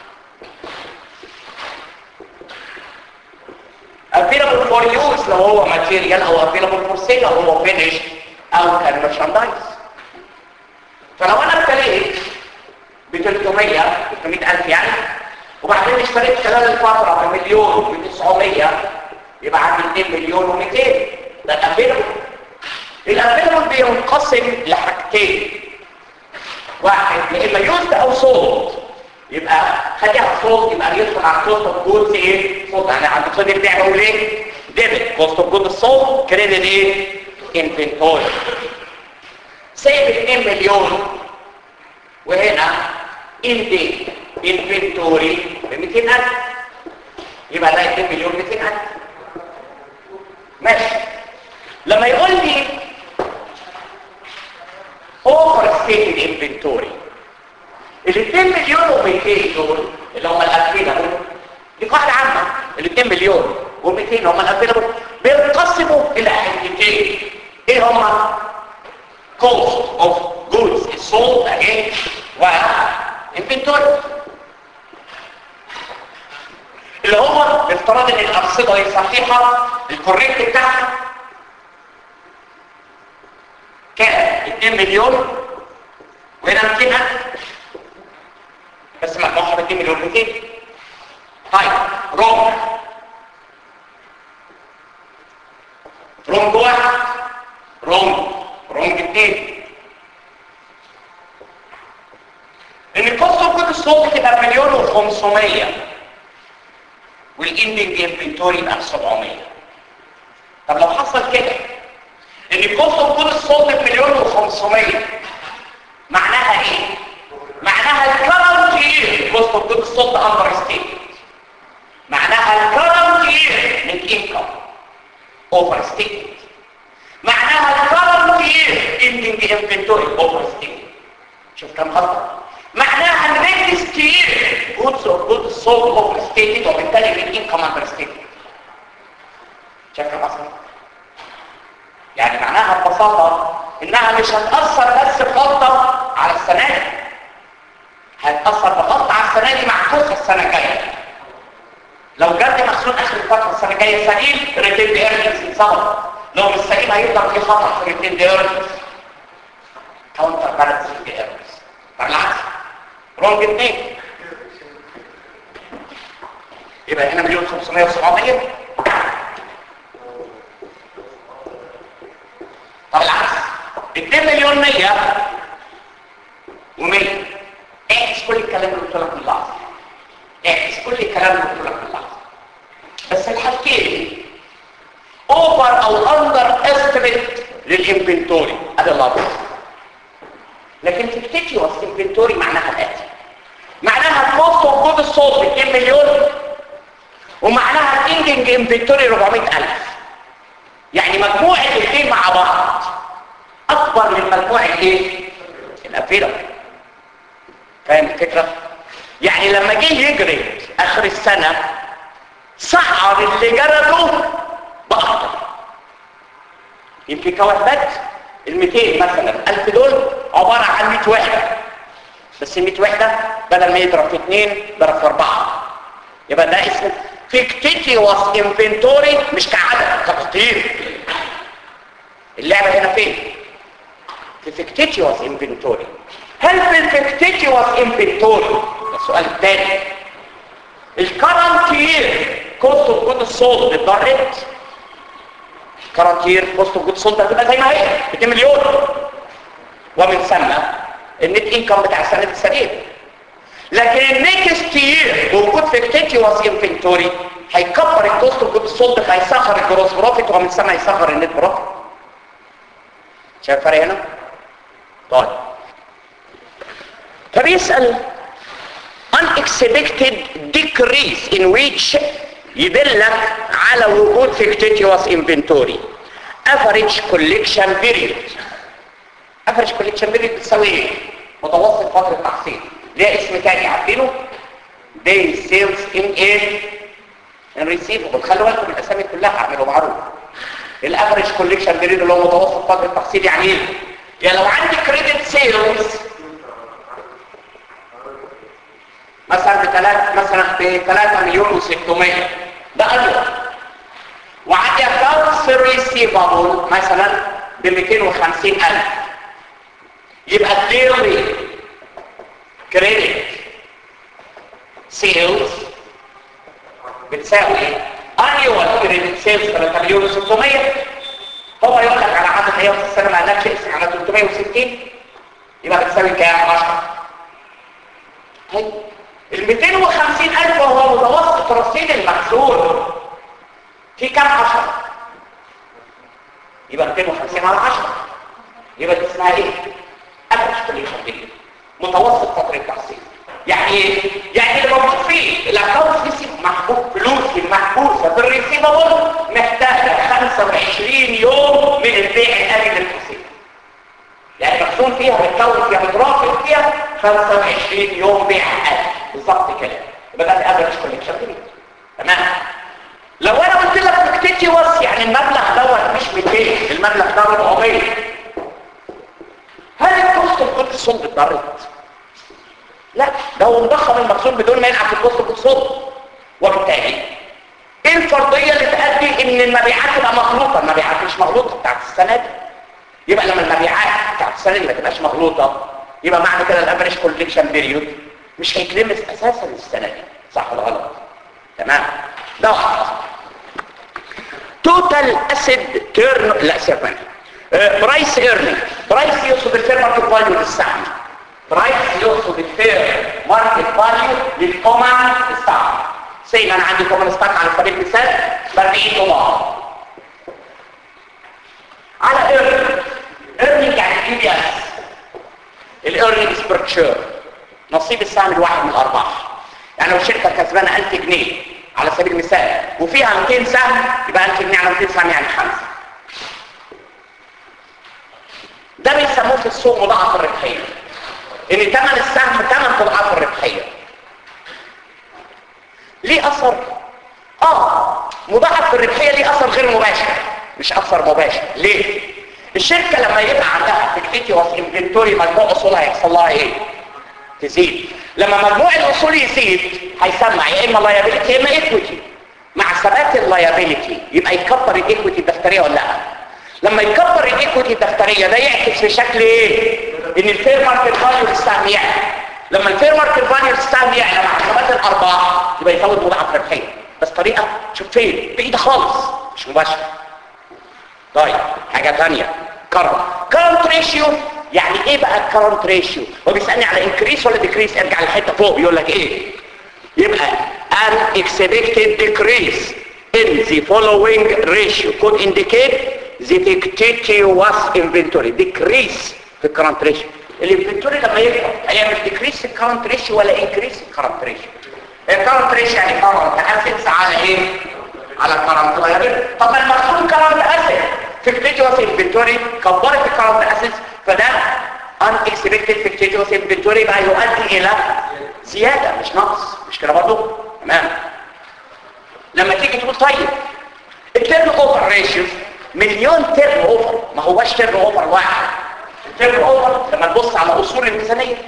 افيلابل فور يوز لو هو ماتيريال او افيلابل فور سيل لو هو فينيش او كان مرشاندايز فلو انا ابتديت ب 300 300000 يعني وبعدين اشتريت خلال الفتره بمليون ب 900 يبقى عندي 2 مليون و200 ده الافيلابل الافيلابل بينقسم لحاجتين واحد يا اما يوزد او سولد يبقى خليها سولد يبقى يدخل على كوست اوف جودز ايه سولد يعني عند خد البيع بقول ايه ديبت كوست اوف جودز سولد كريدت ايه انفنتوري سيب 2 مليون وهنا ان دي انفنتوري ب 200000 يبقى ده 2 مليون 200000 ماشي لما يقول لي اوفر ستيتد انفنتوري ال 2 مليون و200 دول اللي هم الافيلابل دي قاعده عامه ال 2 مليون و200 هم الافيلابل بينقسموا الى حاجتين ايه هم cost of goods sold again و inventory اللي هو بافتراض ان الارصده دي صحيحه الكوريكت بتاعها كام 2 مليون وهنا 200000 بس مجموعها ب 2 مليون 200 طيب رونج رونج واحد رونج رونج اثنين ان الكوست اوف جود السوق تبقى بمليون و500 والاندنج انفنتوري يبقى ب 700 طب لو حصل كده ان الكوست اوف جود السوق بمليون و500 معناها ايه معناها الكرنت يير كوست اوف جود السوق اندر ستيت معناها الكرنت يير نت انكم اوفر ستيت معناها الكرنت يير اندنج انفنتوري اوفر ستيت شوف كم غلطه معناها النكست يير جودز اوف جود سولد اوفر ستيت وبالتالي نت انكم اندر ستيت شايف كم اصلا يعني معناها ببساطه انها مش هتاثر بس بغلطه على السنه دي هتاثر بغلطه على السنه دي مع كل السنه الجايه لو جد مخزون اخر الفتره السنه الجايه سليم ريتين دي ايرنز يتصور لو مش سليم هيفضل في خطر في ريتين دي ايرنز كاونتر بالانس دي ايرنز بالعكس رونج اثنين يبقى هنا مليون 500 و700 طب العكس 2 مليون 100 و100 اعكس كل الكلام اللي قلت لك من لحظه اعكس كل الكلام اللي قلت لك من لحظه بس الحاجتين اوفر او اندر استيميت للانفنتوري ادي اللفظ لكن تكتيكيوس انفنتوري معناها الاتي معناها الكوست اوف جود الصوت 2 مليون ومعناها الاندنج انفنتوري 400000 يعني مجموع الاثنين مع بعض اكبر من مجموع الايه الافيلابل فاهم الفكره يعني لما جه يجري اخر السنه سعر اللي جرده باكتر يمكن كوحدات ال 200 مثلا 1000 دول عباره عن 100 وحده بس ال 100 وحده بدل ما يضرب في 2 ضرب في 4 يبقى ده اسمه فيكتيتيوس انفنتوري مش كعدد كتقدير اللعبه هنا فين في فيكتيتيوس انفنتوري هل في الفيكتيتيوس انفنتوري ده السؤال الثاني الكرنت يير كوست اوف جود سولد اتضرت الكرنت يير كوست اوف جود سولد هتبقى زي ما هي 2 مليون ومن ثم النت انكم بتاع السنه دي سليم لكن النكست يير بوجود فيكتيتيوس انفنتوري هيكبر الكوست اوف جود سولد فهيصغر الجروس بروفيت ومن ثم هيصغر النت بروفيت شايف الفرق هنا؟ طيب فبيسأل unexpected decrease in which يدلك على وجود fictitious inventory average collection period average collection period بتساوي ايه متوسط فترة تحصيل ليها اسم تاني عارفينه day sales in ايه in receivable خلوا بالكم من الاسامي كلها اعملوا معروف الافريج كوليكشن بيريد اللي هو متوسط فتره التحصيل يعني ايه يعني لو عندي كريدت سيلز مثلا بثلاث مثلا ب 3 مليون و600 ده اجر وعندي اكونتس ريسيفبل مثلا ب 250000 يبقى الديلي كريدت سيلز بتساوي انيوال كريدت سيلز 3 مليون و600 هو يقول لك على عدد ايام في السنه ما قالكش اسم على 360 يبقى بتساوي كام 10 طيب ال 250000 هو متوسط رصيد المخزون في كام 10 يبقى 250 على 10 يبقى دي اسمها ايه افريج كوليكشن بيريد متوسط فتره التحصيل يعني ايه يعني اللي موجود فيه الاكونت ريسيف محبوس فلوس المحبوسه في الريسيفبل محتاجه 25 يوم من البيع الالي للحصيل يعني مخزون فيها متكون فيها مترافق فيها 25 يوم بيع الالي بالظبط كده يبقى ده الافريج كوليكشن بيريد تمام لو انا قلت لك فيكتيتيوس يعني المبلغ دوت مش 200 المبلغ ده 400 هل الكوست الكل صلب اتضرت لا ده هو مضخم المخزون بدون ما ينعكس الكوست بالصلب وبالتالي ايه الفرضيه اللي تؤدي ان المبيعات تبقى مغلوطه المبيعات مش مغلوطه بتاعت السنه دي يبقى لما المبيعات بتاعت السنه دي ما تبقاش مغلوطه يبقى معنى كده الافريج كوليكشن بيريود مش هيتلمس اساسا السنه دي صح ولا غلط تمام ده واحد توتال اسيد تيرن لا سيبني برايس ايرنينج برايس يقصد الفير ماركت فاليو للسهم برايس يقصد الفير ماركت فاليو للكومن ستاك سي انا عندي كومن ستاك على سبيل المثال ب 40 دولار على ايرنينج ايرنينج يعني اي بي اس الايرنينج بير شير نصيب السهم الواحد من الارباح يعني لو شركه كسبانه 1000 جنيه على سبيل المثال وفيها 200 سهم يبقى 1000 جنيه على 200 سهم يعني 5 ده بيسموه في السوق مضاعف الربحيه ان ثمن السهم ثمن تضاعف الربحيه ليه اثر اه مضاعف الربحيه ليه اثر غير مباشر مش اثر مباشر ليه الشركه لما يبقى عندها فيكتيتيوس انفنتوري مجموع اصولها هيحصل لها ايه تزيد لما مجموع الاصول يزيد هيسمع يا اما لايبيليتي يا اما ايكويتي مع ثبات اللايبيليتي يبقى يكبر الايكويتي الدفتريه ولا لا لما يكبر الايكويتي الدفتريه ده يعكس في شكل ايه ان الفير ماركت فاليو للسهم يعلى لما الفير ماركت فاليو للسهم يعلى مع ثبات الارباح يبقى يزود مضاعف ربحيه بس طريقه شوف فين بعيده خالص مش مباشره طيب حاجه ثانيه كرنت كرنت ريشيو يعني ايه بقى الكرنت ريشيو هو بيسالني على انكريس ولا ديكريس ارجع للحته فوق بيقول لك ايه يبقى an expected decrease in the following ratio could indicate the fictitious inventory decrease في الكرنت ريشيو الانفنتوري لما يكبر هيعمل ديكريس في الكرنت ريشيو ولا انكريس في الكرنت ريشيو الكرنت ريشيو يعني كرنت اسيتس على ايه على الكرنت لايبيلتي طب ما المخزون كرنت اسيت fictitious inventory كبرت الكرنت اسيتس فده unexpected fictitious inventory بقى يؤدي الى زيادة مش نقص مش كده برضه تمام لما تيجي تقول طيب التيرن اوفر ريشيو مليون تيرن اوفر ما هوش تيرن اوفر واحد التيرن اوفر لما تبص على اصول الميزانيه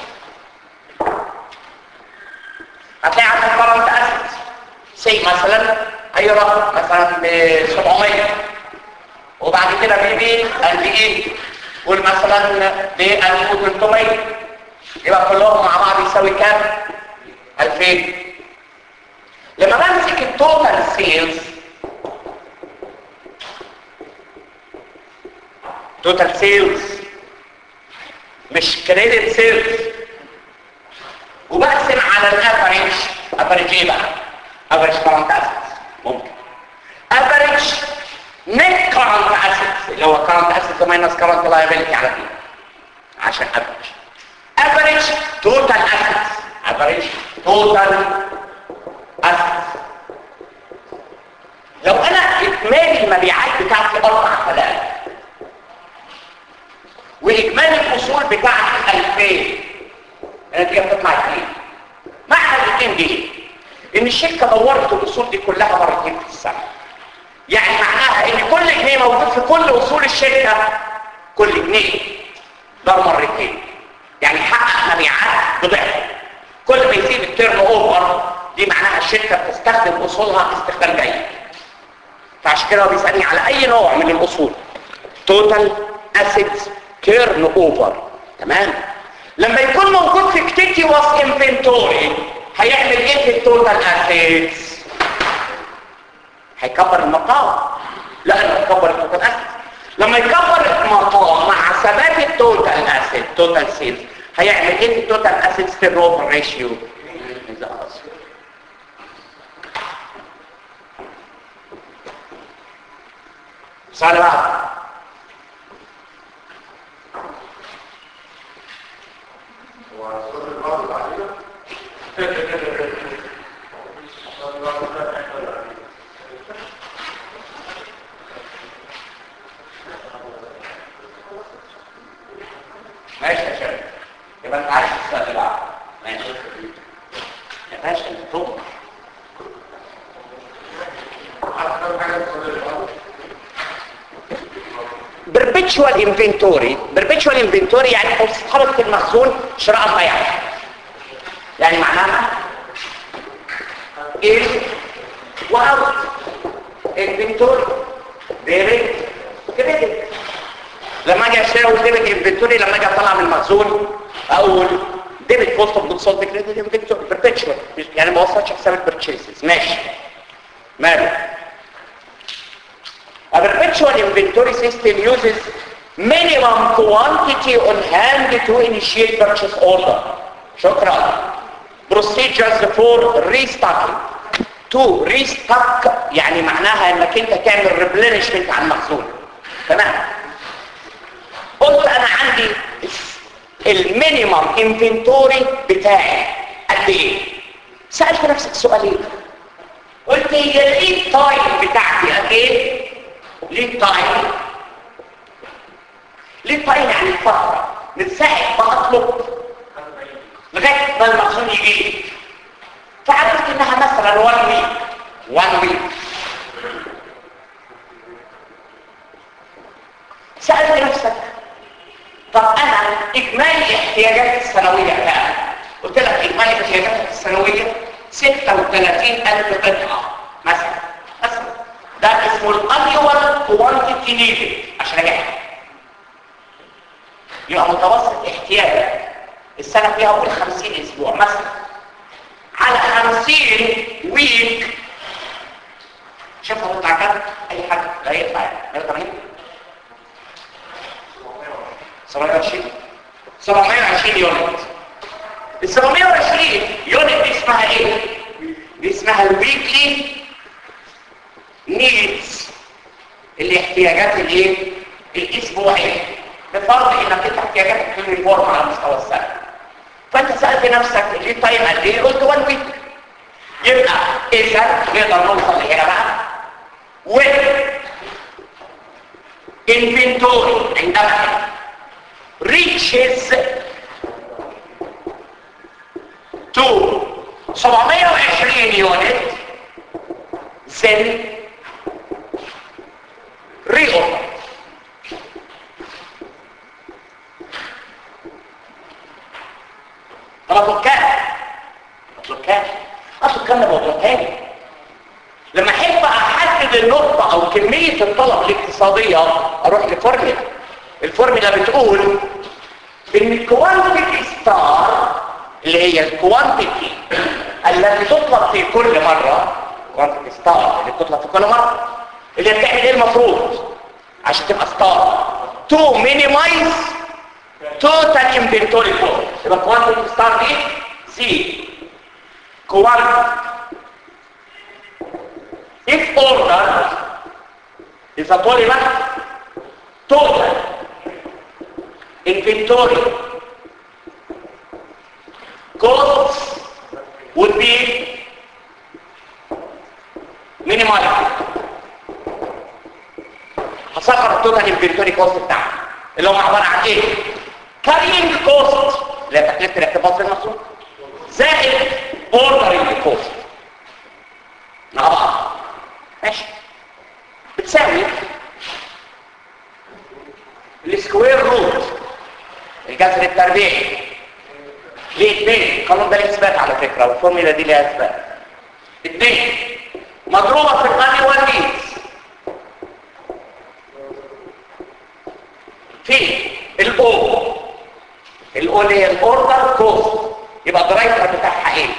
هتلاقي عندك كرنت اسيتس سي مثلا اي رقم مثلا ب 700 وبعد كده بيبي قد ايه قول مثلا ب 1300 يبقى كلهم مع بعض يساوي كام 2000 لما بمسك التوتال سيلز توتال سيلز مش كريدت سيلز وبقسم على الافريج افريج ايه بقى افريج كرنت اسيتس ممكن افريج نت كرنت اسيتس اللي هو كرنت اسيتس ماينس كرنت لايبيلتي على دي عشان افريج average total assets average total assets لو انا اجمالي المبيعات بتاعتي 4000 واجمالي الاصول بتاعتي 2000 النتيجه بتطلع 2 معنى الاثنين دي ان الشركه دورت الاصول دي كلها مرتين في السنه يعني معناها ان كل جنيه موجود في كل اصول الشركه كل جنيه ده مرتين يعني حقق مبيعات بضعف كل ما يزيد التيرن اوفر دي معناها الشركه بتستخدم اصولها استخدام جيد فعشان كده هو بيسالني على اي نوع من الاصول توتال اسيتس تيرن اوفر تمام لما يكون موجود في كتيتيوس انفنتوري هيعمل ايه في التوتال اسيتس هيكبر المقام لا انا هيكبر التوتال اسيتس لما يكبر المقام مع ثبات التوتال اسيت توتال سيلز هيعمل ايه في التوتال اسيتس تيرن اوفر ريشيو السؤال بعد ماشي يا شباب يبقى انت عارف السؤال اللي بعده ماشي يا باشا انت طول perpetual inventory perpetual inventory يعني حفظ في المخزون شراء بيع يعني معناها in وout inventory debit credit لما اجي اشتري اقول ديبت انفنتوري لما اجي اطلع من المخزون اقول ديبت كوست اوف جود سولد كريدت انفنتوري perpetual يعني ما وصلش حساب البرتشيزز ماشي ماله A perpetual inventory system uses minimum quantity on hand to initiate purchase order. شكرا. Procedures for restocking. To restock يعني معناها انك انت تعمل replenishment على المخزون. تمام. قلت انا عندي المينيمم انفنتوري بتاعي قد ايه؟ سألت نفسك سؤالين. قلت هي الايه تايم بتاعتي قد ايه؟ ليه تايم ليه تايم يعني الفترة من ساعة ما اطلب لغاية ما المخزون يجي فعرفت انها مثلا 1 ويك 1 ويك سألت نفسك طب انا اجمالي احتياجاتي السنوية كام قلت لك اجمالي احتياجاتك السنوية 36000 قطعة مثلا مثلا ده اسمه الانيوال كوانتيتي نيدد عشان اجيبها يبقى متوسط احتياجك السنه فيها قول 50 اسبوع مثلا على 50 ويك شوف هتطلع كام اي حاجه لا يطلع 180 720 720 يونت ال 720 يونت دي اسمها ايه؟ دي اسمها الويكلي نيدز الاحتياجات الايه الاسبوعيه بفرض انك انت احتياجاتك في الريفورم على مستوى السنه فانت سالت نفسك ليه تايم قد ايه قلت 1 ويك يبقى اذا نقدر نوصل لهنا بقى و inventory عندما reaches to 720 يونت then reorder اطلب كام اطلب كام اطلب كام ده موضوع تاني لما احب احدد النقطه او كميه الطلب الاقتصاديه اروح لفورمولا الفورمولا بتقول ان الكوانتيتي ستار اللي هي الكوانتيتي التي تطلب في كل مره كوانتيتي ستار اللي بتطلب في كل مره اللي بتعمل ايه المفروض عشان تبقى ستار تو مينيمايز توتال انفنتوري كوست يبقى كوانتيتي ستار دي سي كوانتيتي if order is a polymer total inventory التوتال انفنتوري كوست بتاعنا اللي هو عباره عن ايه كارينج كوست اللي هي تكلفه الاحتفاظ بالمخزون زائد اوردرنج كوست مع بعض ماشي بتساوي السكوير روت الجذر التربيعي ليه اثنين القانون ده ليه اثبات على فكره والفورمولا دي ليها اثبات اثنين مضروبه في المانيوال نيدز في الاو الاو اللي هي الاوردر كوست يبقى الدرايفر بتاعها ايه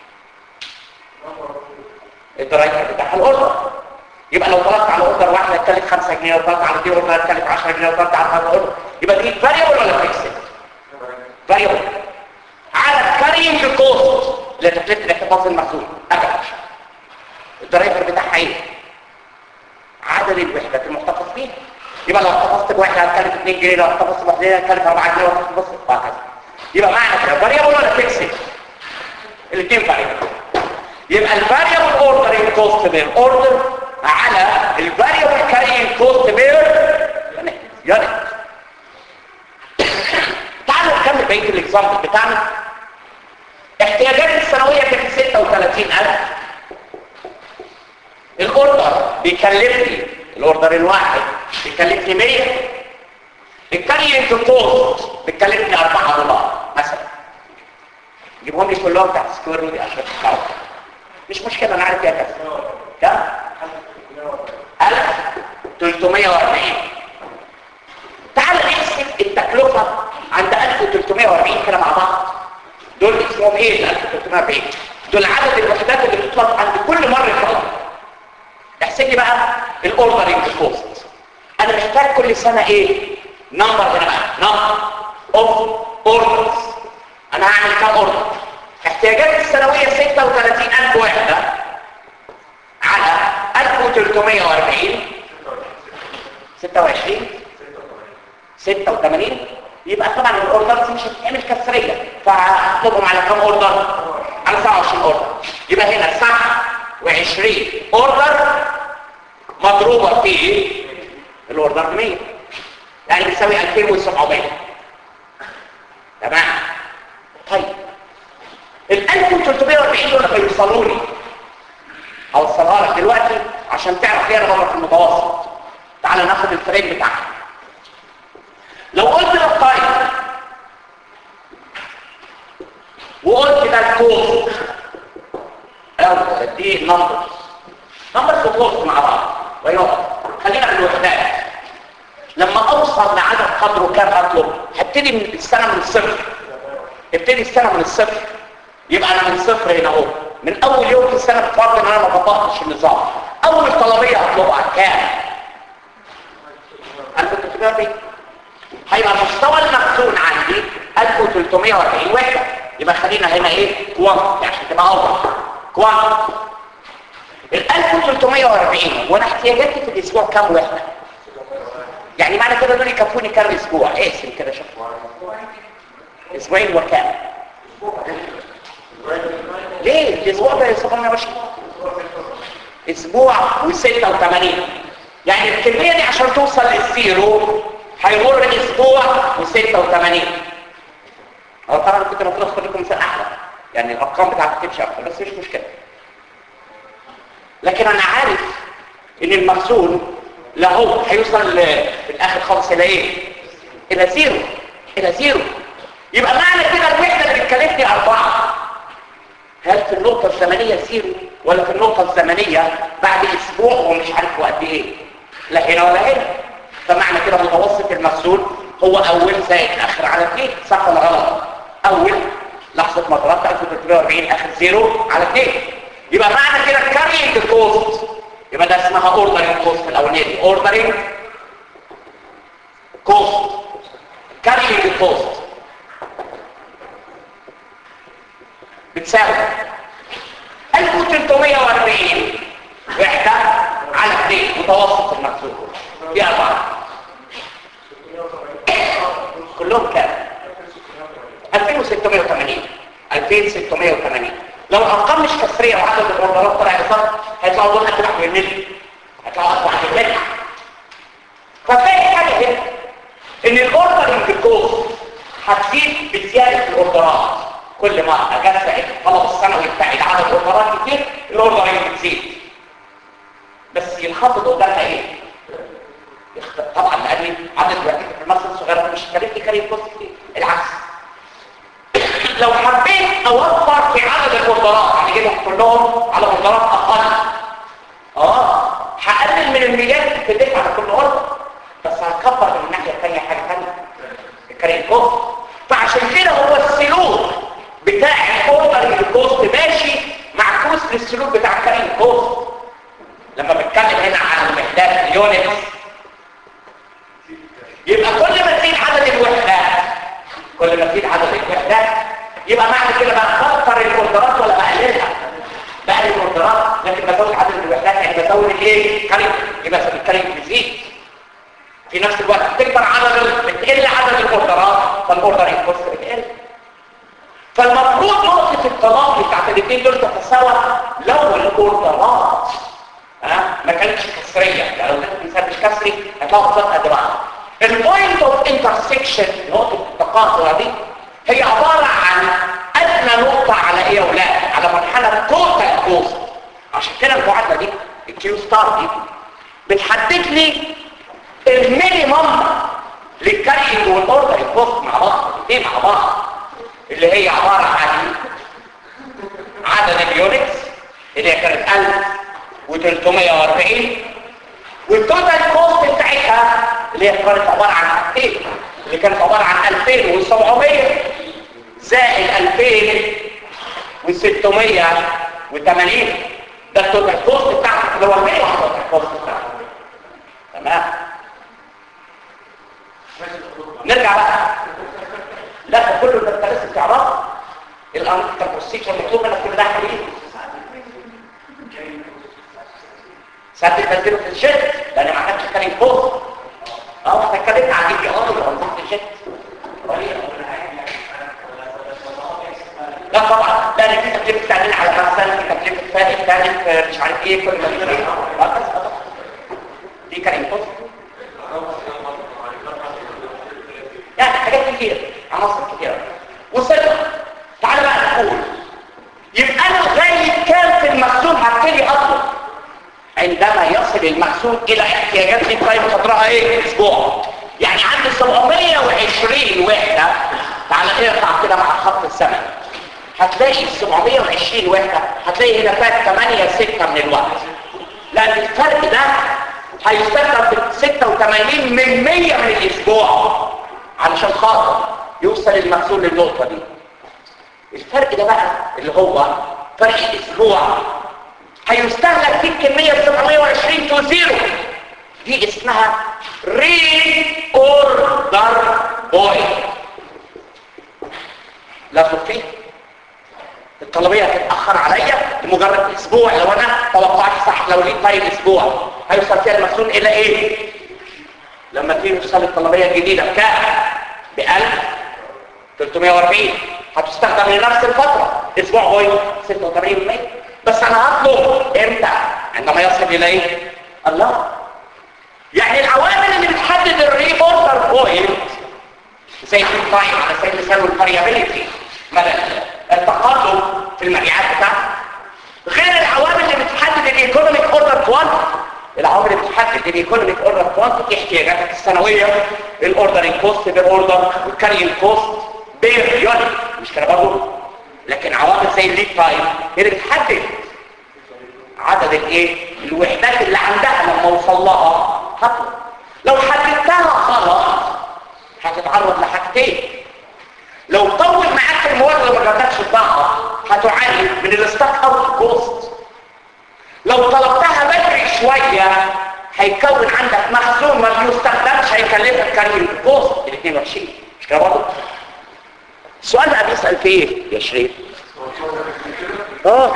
الدرايفر بتاعها الاوردر يبقى لو طلبت على اوردر واحده هتكلف 5 جنيه لو طلبت على دي اوردر هتكلف 10 جنيه لو طلبت على هذا اوردر يبقى دي فاريبل ولا فيكسد فاريبل على الكارينج كوست اللي تكلفه الاحتفاظ المخزون ابدا الدرايفر بتاعها ايه عدد الوحدات المحتفظ بيها يبقى لو احتفظت بوحده هتكلف 2 جنيه لو احتفظت بوحده هتكلف 4 جنيه لو احتفظت وهكذا يبقى معنى كده فاريبل ولا فيكسد الاثنين فاريبل يبقى الفاريبل اوردرنج كوست بير اوردر على الفاريبل كارينج كوست بير يونت تعالوا نكمل بقيه الاكزامبل بتاعنا احتياجات السنويه كانت 36000 الاوردر بيكلفني الاوردر الواحد بيكلفني 100 الكارينج كوست بيكلفني 4 دولار مثلا جيبهم لي كلهم تحت سكوير روت عشان تتعرف مش مشكله انا عارف فيها كذا كم 1340 تعال نحسب التكلفه عند 1340 كده مع بعض دول اسمهم ايه ال 1340 دول عدد الوحدات اللي بتطلب عند كل مره طلب احسب لي بقى الاوردرنج كوست انا محتاج كل سنه ايه نمبر هنا بقى نمبر اوف اوردرز انا هعمل كام اوردر احتياجات السنويه 36000 وحده على 1340 26 86 يبقى طبعا الاوردرز مش هتتعمل كسريه فهطلبهم على كام اوردر على 27 اوردر يبقى هنا 27 اوردر مضروبه في الاوردر 100 يعني بتساوي 2700 تمام طيب ال 1340 دول هيوصلوا لي اوصلها لك دلوقتي عشان تعرف ايه انا في المتوسط تعال ناخد الفريم بتاعها لو قلت لك طيب وقلت ده الكوست او دي نمبرز نمبرز وكوست مع بعض ويقف خلينا في الوحدات لما اوصل لعدد قدره كام اطلب هبتدي من السنه من الصفر ابتدي السنه من الصفر يبقى انا من صفر هنا اهو من اول يوم في السنه بفرض ان انا ما بطبقش النظام اول طلبيه هطلبها كام 1340 هيبقى مستوى المخزون عندي 1340 وحده يبقى خلينا هنا ايه كوانت عشان تبقى اوضح كوانت ال 1340 وانا احتياجاتي في الاسبوع كام وحده يعني معنى كده دول يكفوني كام اسبوع ايه اسم كده شوف اسبوعين وكام ليه الاسبوع ده يصبرنا يا باشا اسبوع و86 يعني الكميه دي عشان توصل للزيرو هيمر اسبوع و86 او طبعا كنت المفروض اخد لكم مثال احلى يعني الارقام بتاعتي تمشي اكتر بس مش مشكله لكن انا عارف ان المخزون لا هو هيوصل في الاخر خالص الى ايه الى زيرو الى زيرو يبقى معنى كده الوحده اللي بتكلفني اربعه هل في النقطه الزمنيه زيرو ولا في النقطه الزمنيه بعد اسبوع ومش عارف قد ايه لا هنا ولا هنا فمعنى كده متوسط المخزون هو اول زائد اخر على اثنين صح ولا غلط اول لحظه ما ضربت 1340 اخر زيرو على اثنين يبقى معنى كده كارينج كوست يبقى ده اسمها اوردرنج كوست الاولانيه دي اوردرنج كوست كارينج كوست بتساوي 1340 وحده على اثنين متوسط المخزون دي اربعه كلهم كام 2680 2680 لو الارقام مش كسريه وعدد الاوردرات طلع صح هيطلعوا دول اكتر من النت هيطلعوا اكتر من النت ففي هتزيد بزياده الاوردرات كل ما اجازه الطلب السنوي بتاع عدد الاوردرات كتير الاوردرات بتزيد بس ينخفض قدامها ايه؟ يخت- طبعا لان عدد الوحدات في مصر الصغيره مش كاريت كاريت كوست كتير العكس لو حبيت اوفر في عدد الاوردرات يعني اجيبهم كلهم على اوردرات اقل اه هقلل من الميلاد في الدفع على كل اوردر بس هكبر من الناحيه الثانيه حاجه ثانيه الكاريت كوست فعشان كده هو السلوك بتاع الاوردر الكوست ماشي معكوس للسلوك بتاع الكاريت كوست لما بتكلم هنا عن الوحدات اليونتس يبقى كل ما تزيد عدد الوحدات كل ما تزيد عدد الوحدات يبقى معنى كده بقى بكتر الاوردرات ولا بقللها بقلل الاوردرات لكن بزود عدد الوحدات يعني بزود الايه كاريت يبقى الكاريت بيزيد في نفس الوقت بتكبر عدد ال- بتقل عدد الاوردرات فالاوردر الكوست بتقل فالمفروض نقطة التلاقي بتاعت الاثنين دول تتساوى لو الاوردرات ها ما كانتش كسرية يعني لو كانت مثال مش كسري هتلاقوا قصاد قد بعض البوينت اوف انترسكشن نقطة التقاطع دي هي عبارة عن ادنى نقطة على ايه يا ولاد على مرحلة توتال كوست عشان كده المعادلة دي الكيو ستار دي بتحدد لي المينيمم للكارينج والاوردر الكوست مع بعض الاثنين مع بعض اللي هي عبارة عن عدد اليونتس اللي هي كانت 1340 والتوتال كوست بتاعتها اللي هي كانت عبارة عن حاجتين اللي كانت عبارة عن 2700 زائد 2680 ده التوتال كوست بتاعتك اللي هو المينيمم توتال كوست بتاعتك تمام نرجع بقى لا ده كله ده انت لسه بتعرفه الامر البروسيجر مطلوب منك كل ده حبيبي ساعات تنزله في الجيت لان ما كانش كان فوق اه احنا اتكلمنا عن الجي ار وانظمه الجيت لا طبعا لا في تكلفه تعديل على مثلا في تكلفه فائد ثالث مش عارف ايه كل ما تيجي آه، بس طبعا. دي كان فوق يعني حاجات كتير عناصر كتيرة وصلنا تعالى بقى نقول يبقى انا لغايه كام في المخزون هبتدي اطلب عندما يصل المخزون الى احتياجات لي طيب قدرها ايه اسبوع يعني عندي 720 وحده تعالى اقطع كده مع خط الزمن هتلاقي ال 720 وحده هتلاقي هنا فات 8 6 من الوقت لان الفرق ده هيستخدم في 86 من 100 من الاسبوع علشان خاطر يوصل المخزون للنقطه دي الفرق ده بقى اللي هو فرق الاسبوع هيستهلك فيه الكميه 720 تو زيرو دي اسمها ري اوردر بوينت لا فيه الطلبيه هتتاخر عليا لمجرد اسبوع لو انا توقعت صح لو لقيت طيب اسبوع هيوصل فيها المخزون الى ايه لما تيجي توصل الطلبيه الجديده بكام ب 1340 هتستخدم لنفس الفتره اسبوع بوينت 86 بس انا هطلب امتى عندما يصل الى ايه الله يعني العوامل اللي بتحدد الري اوردر بوينت زي التايم على سبيل المثال والفاريابيليتي مدى التقدم في المبيعات بتاعتك غير العوامل اللي بتحدد الايكونوميك اوردر كوانتيتي العوامل اللي بتحدد الايكونوميك اوردر كوانتيتي احتياجاتك السنويه الاوردرنج كوست بير اوردر والكارينج كوست بير يونت مش كده برضه لكن عوامل زي الليد تايم هي اللي بتحدد عدد الايه الوحدات اللي عندها لما اوصل لها هطلب لو حددتها غلط هتتعرض لحاجتين لو طول معاك المواد وما جابتش الضغط هتعاني من الستاك اوت كوست لو طلبتها بدري شويه هيكون عندك مخزون ما بيستخدمش هيكلفك كارير كوست الاثنين وحشين مش كده برضه السؤال بقى بيسال في ايه يا شريف اه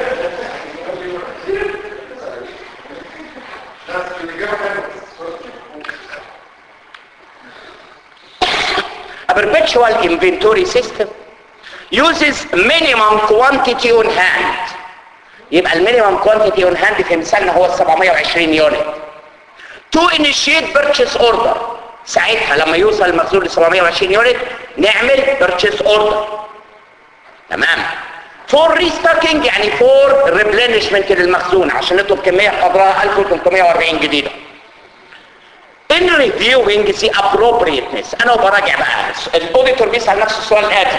A perpetual inventory system uses minimum quantity on hand يبقى المينيمم كوانتيتي اون هاند في مثالنا هو ال 720 يونت to initiate purchase order ساعتها لما يوصل المخزون ل 720 يونت نعمل بيرتشيس اوردر تمام فور ريستاكينج يعني فور ريبلينشمنت للمخزون عشان نطلب كميه قدرها 1340 جديده in reviewing the appropriateness انا وبراجع بقى الاوديتور بيسال نفسه السؤال الاتي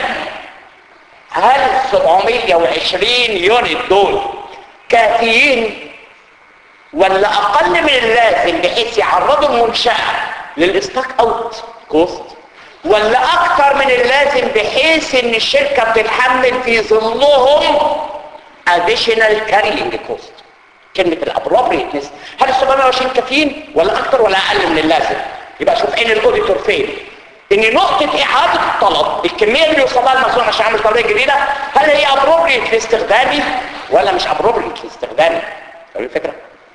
هل 720 يونت دول كافيين ولا اقل من اللازم بحيث يعرضوا المنشاه للاستاك اوت كوست ولا اكتر من اللازم بحيث ان الشركه بتتحمل في ظلهم additional carrying cost كلمة الابروبريتنس هل ال 720 كافيين ولا اكتر ولا اقل من اللازم يبقى شوف عين الاوديتور فين ان نقطة اعادة الطلب الكمية اللي يوصلها المخزون عشان اعمل طلبية جديدة هل هي ابروبريت لاستخدامي ولا مش ابروبريت لاستخدامي فاهم الفكرة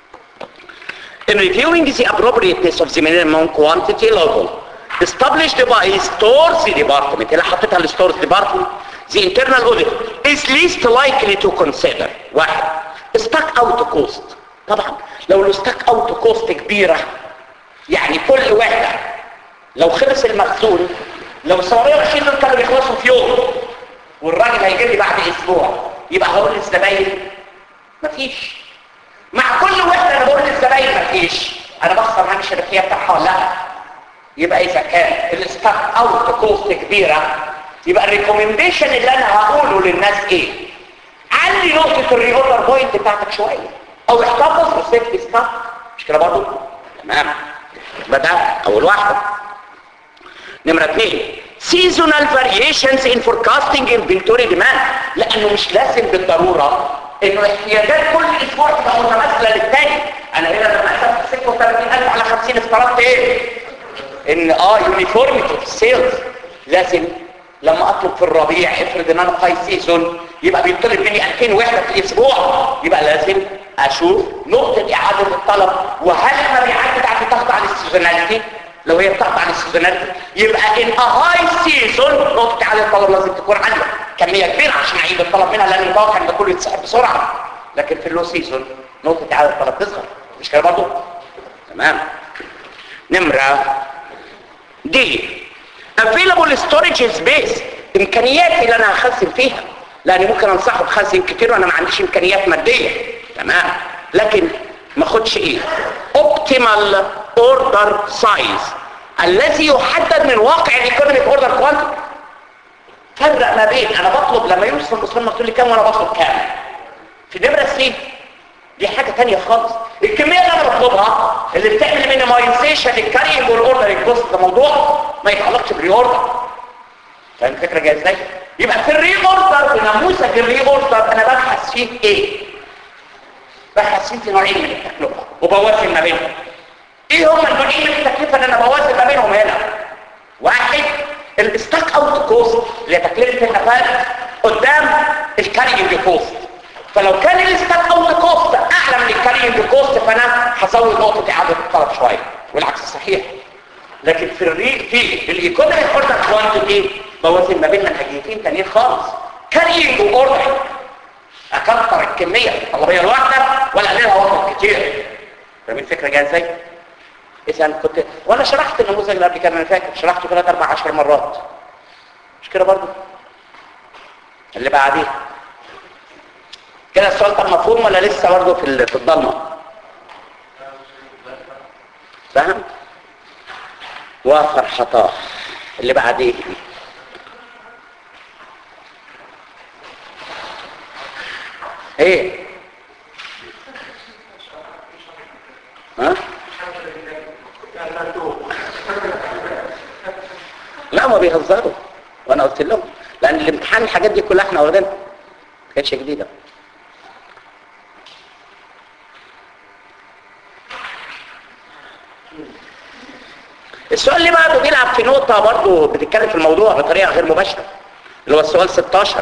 In reviewing the appropriateness of the minimum quantity level established by stores department اللي حطيتها الستورز department the internal audit is least likely to consider واحد stock out cost طبعا لو الستاك اوت كوست كبيرة يعني كل واحدة لو خلص المخزون لو 720 دول كانوا بيخلصوا في يوم والراجل هيجي لي بعد اسبوع يبقى هقول للزباين مفيش مع كل وحده انا بقول للزباين مفيش انا بخسر هامش الربحيه بتاعها ولا لا يبقى اذا كان الستاك اوت كوست كبيره يبقى الريكومنديشن اللي انا هقوله للناس ايه علي نقطه الري اوردر بوينت بتاعتك شويه او احتفظ بالسيفتي ستاك مش كده برضه تمام يبقى ده اول واحده نمرة اثنين seasonal variations in forecasting inventory demand لانه مش لازم بالضرورة انه احتياجات كل اسبوع تبقى متماثلة للتاني انا هنا لما احسب 36000 على 50 افترضت ايه ان اه يونيفورميتي في السيلز لازم لما اطلب في الربيع افرض ان انا هاي سيزون يبقى بيطلب مني 2000 وحده في الاسبوع يبقى لازم اشوف نقطه اعاده الطلب وهل المبيعات بتاعتي تخضع للسيزوناليتي لو هي بتخضع للسيزوناليتي يبقى ان هاي سيزون نقطه اعاده الطلب لازم تكون عاليه كميه كبيره عشان اعيد الطلب منها لان المتوقع ان ده كله يتسحب بسرعه لكن في اللو سيزون نقطه اعاده الطلب تصغر مش كده برضه تمام نمره دي available storage space امكانياتي اللي انا هخزن فيها لان ممكن انصحه بخزن كتير وانا ما عنديش امكانيات ماديه تمام لكن ما اخدش ايه optimal order size الذي يحدد من واقع الايكونوميك اوردر كوانتيتي فرق ما بين انا بطلب لما يوصل المصنع مكتوب لي كام وانا بطلب كام في نمره سي دي حاجه ثانيه خالص الكميه اللي انا بطلبها اللي بتعمل مينيمايزيشن للكارينج والاوردر الكوست ده موضوع ما يتعلقش بري اوردر فاهم الفكره جايه ازاي يبقى في الري اوردر في نموذج الري اوردر انا ببحث فيه ايه ببحث فيه في نوعين من التكلفه وبوازن ما بينهم ايه هم النوعين من التكلفه اللي انا بوازن ما بينهم هنا واحد الستاك اوت كوست اللي هي تكلفه النفاذ قدام الكارينج كوست فلو كان الستاك اوت كوست اعلى من الكارينج كوست فانا هزود نقطه اعاده الطلب شويه والعكس صحيح لكن في الري في الايكونومي اوردر كوانتيتي بوازن ما بين منهجيتين تانيين خالص كارينج اوردر اكثر الكميه الطلبيه الواحده ولا اقللها وقت كتير فاهم الفكره جايه ازاي اذا كنت وانا شرحت النموذج اللي قبل كده انا فاكر شرحته ثلاث اربع عشر مرات مش كده برضه اللي بعديه كده السؤال كان مفهوم ولا لسه برضه في في الضلمه فاهم وفرحتاه اللي بعديه ايه ها لا ما بيهزروا وانا قلت لهم لان الامتحان الحاجات دي كلها احنا واخدينها ما كانتش جديده السؤال اللي بعده بيلعب في نقطة برضه بتتكلم في الموضوع بطريقة غير مباشرة اللي هو السؤال 16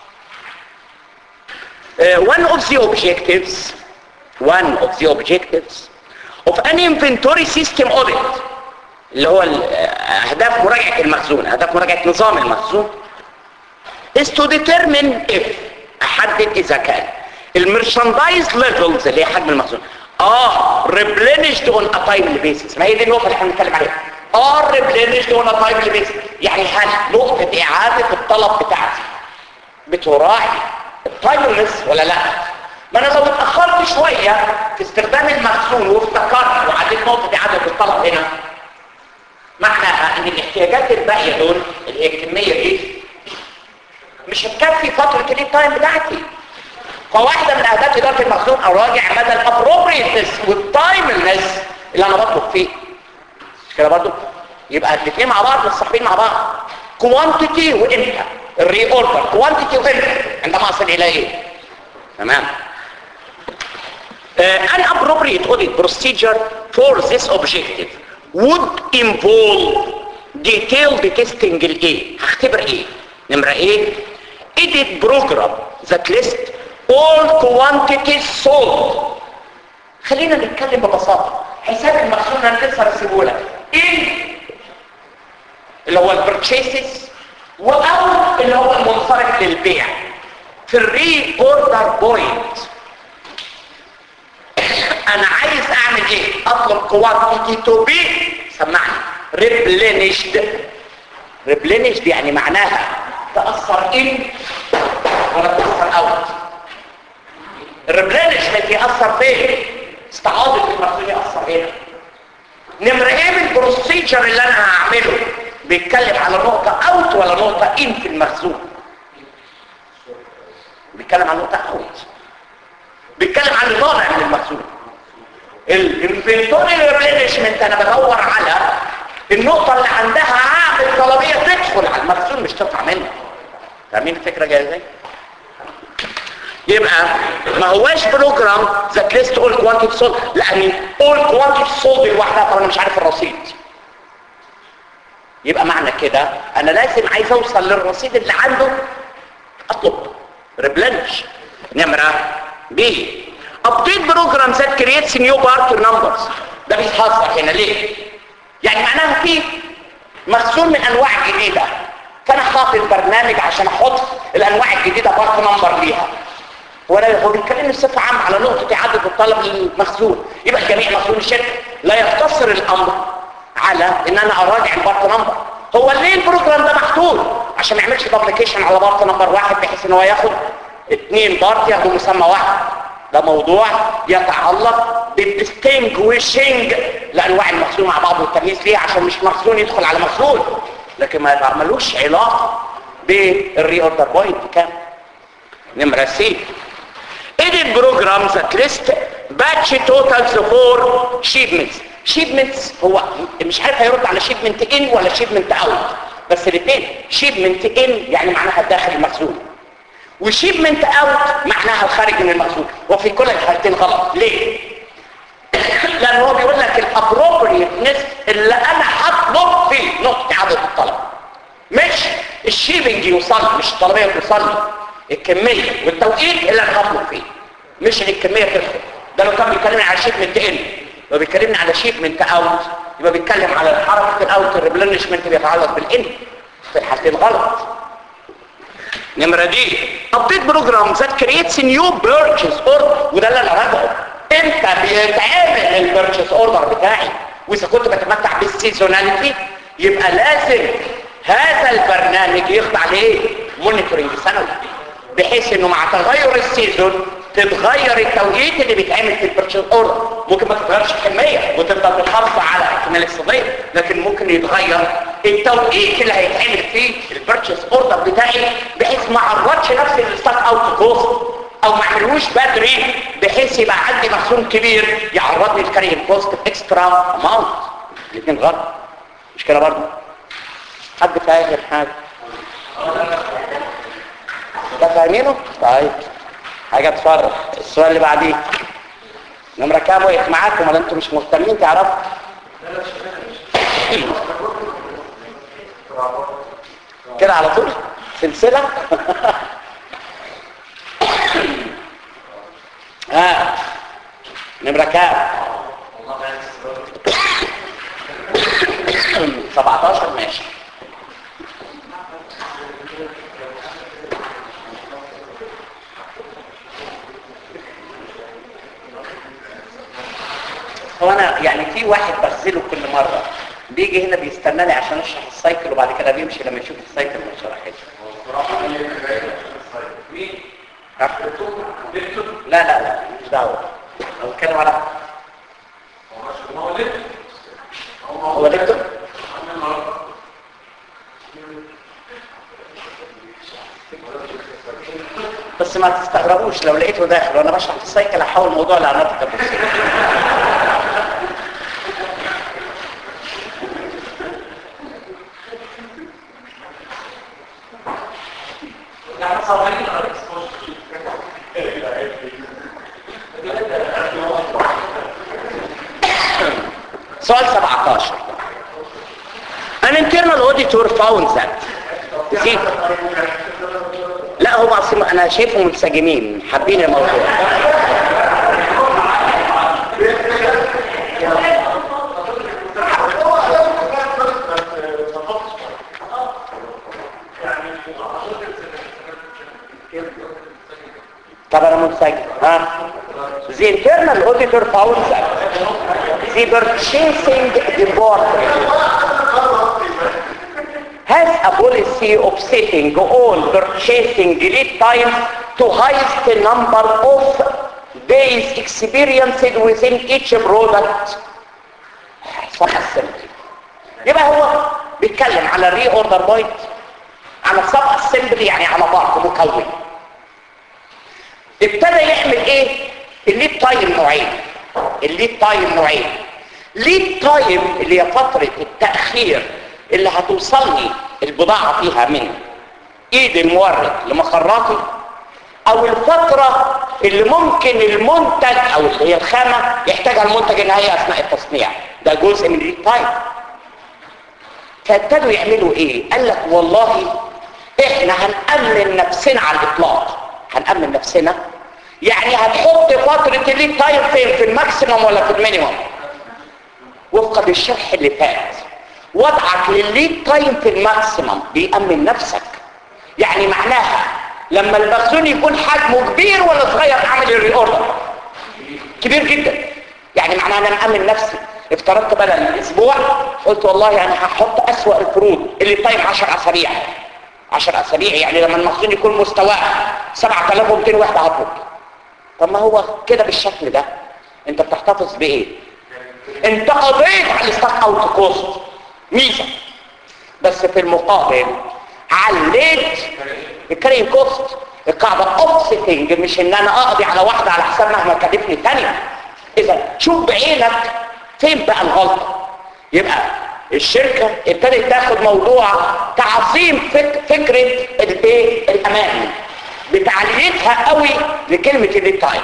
uh, one of the objectives one of the objectives of an inventory system audit اللي هو اهداف مراجعة المخزون اهداف مراجعة نظام المخزون is to determine if احدد اذا كان المرشاندايز ليفلز اللي هي حجم المخزون اه replenished on a timely basis ما هي دي النقطة اللي احنا بنتكلم عليها ار ريبلينشد ولا تايم بيس يعني هل نقطه اعاده الطلب بتاعتي بتراعي التايملس ولا لا ما انا لو اتاخرت شويه في استخدام المخزون وافتكرت وعديت نقطه اعاده الطلب هنا معناها ان الاحتياجات الباقيه دول اللي هي الكميه دي مش هتكفي فتره الليد تايم بتاعتي فواحده من اهداف اداره المخزون اراجع مدى الابروبريتنس والتايملنس اللي انا بطلب فيه مش كده برضه يبقى الاثنين مع بعض متصاحبين مع بعض كوانتيتي وامتى الري اوردر كوانتيتي وامتى عندما اصل الى ايه تمام uh, an appropriate audit procedure for this objective would involve detailed testing الايه هختبر ايه نمرة ايه edit program that list all quantities sold خلينا نتكلم ببساطة حساب المخزون انا لسه رسيبه لك ايه اللي هو البرتشيسز او اللي هو المنصرف للبيع في الري اوردر بوينت انا عايز اعمل ايه اطلب كوانتيتي تو بي سمعني ريبلينشد ريبلينشد يعني معناها تاثر ان ولا تاثر اوت الريبلينشمنت ياثر فين استعاضه المخزون ياثر هنا نمره ايه من البروسيجر اللي انا هعمله بيتكلم على نقطه اوت ولا نقطه ان في المخزون بيتكلم عن نقطه اوت بيتكلم عن اللي طالع من المخزون الانفنتوري ريبلينشمنت انا بدور على النقطه اللي عندها عامل طلبيه تدخل على المخزون مش تطلع منه فاهمين الفكره جايه ازاي يبقى ما هواش بروجرام ذات ليست اول كوانتيتي سولد لان اول كوانتيتي سولد لوحدها طب انا مش عارف الرصيد يبقى معنى كده انا لازم عايز اوصل للرصيد اللي عنده اطلب ريبلنش نمره بي ابديت بروجرام ذات كرييتس نيو بارتر نمبرز ده بيتهزر هنا ليه يعني معناها في مخزون من انواع جديده فانا حاطط برنامج عشان احط الانواع الجديده بارت نمبر ليها ولا هو بيتكلم بصفه عامه على نقطه اعاده الطلب للمخزون يبقى جميع مخزون الشركه لا يقتصر الامر على ان انا اراجع البارت نمبر هو ليه البروجرام ده محطوط عشان ما يعملش دبليكيشن على بارت نمبر واحد بحيث ان هو ياخد اثنين بارت ياخدوا مسمى واحد ده موضوع يتعلق بالديستنجويشنج لانواع المخزون مع بعض والتمييز ليه عشان مش مخزون يدخل على مخزون لكن ما يعملوش علاقه بالري اوردر بوينت كام نمره سي edit programs that list batch totals for shipments shipments هو مش عارف هيرد على shipment in ولا shipment out بس الاثنين shipment in يعني معناها داخل المخزون وشيبمنت اوت معناها الخارج من المخزون وفي كل الحالتين غلط ليه لان هو بيقول لك الابروبريتنس اللي انا هطلب فيه نقطه عدد الطلب مش الشيبنج يوصل مش الطلبيه توصل الكميه والتوقيت اللي انا هطلب فيه مش ان الكميه تدخل ده لو كان بيكلمني على شيبمنت ان لو بيكلمني على شيبمنت اوت يبقى بيتكلم على حركه الاوت الريبلنشمنت بيتعلق بالان في الحالتين غلط نمرة دي ابديت بروجرام ذات كرييتس نيو بيرتشيز اوردر وده اللي انا راجعه امتى بيتعمل البيرتشيز اوردر بتاعي واذا كنت بتمتع بالسيزوناليتي يبقى لازم هذا البرنامج يخضع لايه مونيتورنج سنوي بحيث انه مع تغير السيزون تتغير التوقيت اللي بيتعمل في البيرتشيز اوردر ممكن ما تتغيرش الكميه وتفضل تحافظ على اكمال الصديق لكن ممكن يتغير التوقيت اللي هيتعمل فيه البيرتشيز اوردر بتاعي بحيث ما اعرضش نفسي للستارت اوت كوست او ما اعملوش بدري بحيث يبقى عندي مخزون كبير يعرضني لكاري كوست اكسترا اماونت الاثنين غلط مش كده برضه حد فاهم حاجه ده فاهمينه طيب حاجه تفرق السؤال اللي بعديه نمره كام وقف معاكم ولا انتم مش مهتمين تعرفوا كده على طول سلسله ها نمره كام 17 ماشي هو انا يعني في واحد بغزله كل مرة بيجي هنا بيستناني عشان اشرح السايكل وبعد كده بيمشي لما يشوف السايكل ما شرحتش لا لا لا مش دعوه لو بتكلم على هو دكتور بس ما تستغربوش لو لقيته داخل وانا بشرح في السايكل هحول الموضوع لعناتك البصير سؤال 17 An internal auditor found that See, لا هم اصلا انا شايفهم منسجمين حابين الموضوع طب انا منسجم ها The internal auditor found that the purchasing department has a policy of setting all purchasing lead times to highest number of days experienced within each product صح السمتي يبقى هو بيتكلم على الري اوردر بوينت على السب اسمبلي يعني على بعض مكون ابتدى يعمل ايه الليد تايم نوعين الليد تايم نوعين ليد تايم اللي هي فتره التاخير اللي هتوصلني البضاعة فيها من ايد المورد لمخراتي او الفترة اللي ممكن المنتج او اللي هي الخامة يحتاجها المنتج النهائي اثناء التصنيع ده جزء من الليد تايم فابتدوا يعملوا ايه قال لك والله احنا هنأمن نفسنا على الاطلاق هنأمن نفسنا يعني هتحط فترة الليد تايم فين في الماكسيموم ولا في المينيموم وفقا للشرح اللي فات وضعك للليد تايم في الماكسيمم بيأمن نفسك يعني معناها لما المخزون يكون حجمه كبير ولا صغير اعمل الري اوردر كبير جدا يعني معناها انا مأمن نفسي افترضت بدل اسبوع قلت والله انا هحط اسوأ الفروض اللي تايم 10 اسابيع 10 اسابيع يعني لما المخزون يكون مستواه 7200 وحده هتفوت طب ما هو كده بالشكل ده انت بتحتفظ بايه انت قضيت على الستاك اوت كوست ميزة بس في المقابل عليت الكارين كوست القاعدة اوفستنج مش ان انا اقضي على واحدة على حساب مهما كلفني ثانية اذا شوف بعينك فين بقى الغلطة يبقى الشركة ابتدت تاخد موضوع تعظيم فك فكرة الايه الامان بتعليتها قوي لكلمة الليد تايم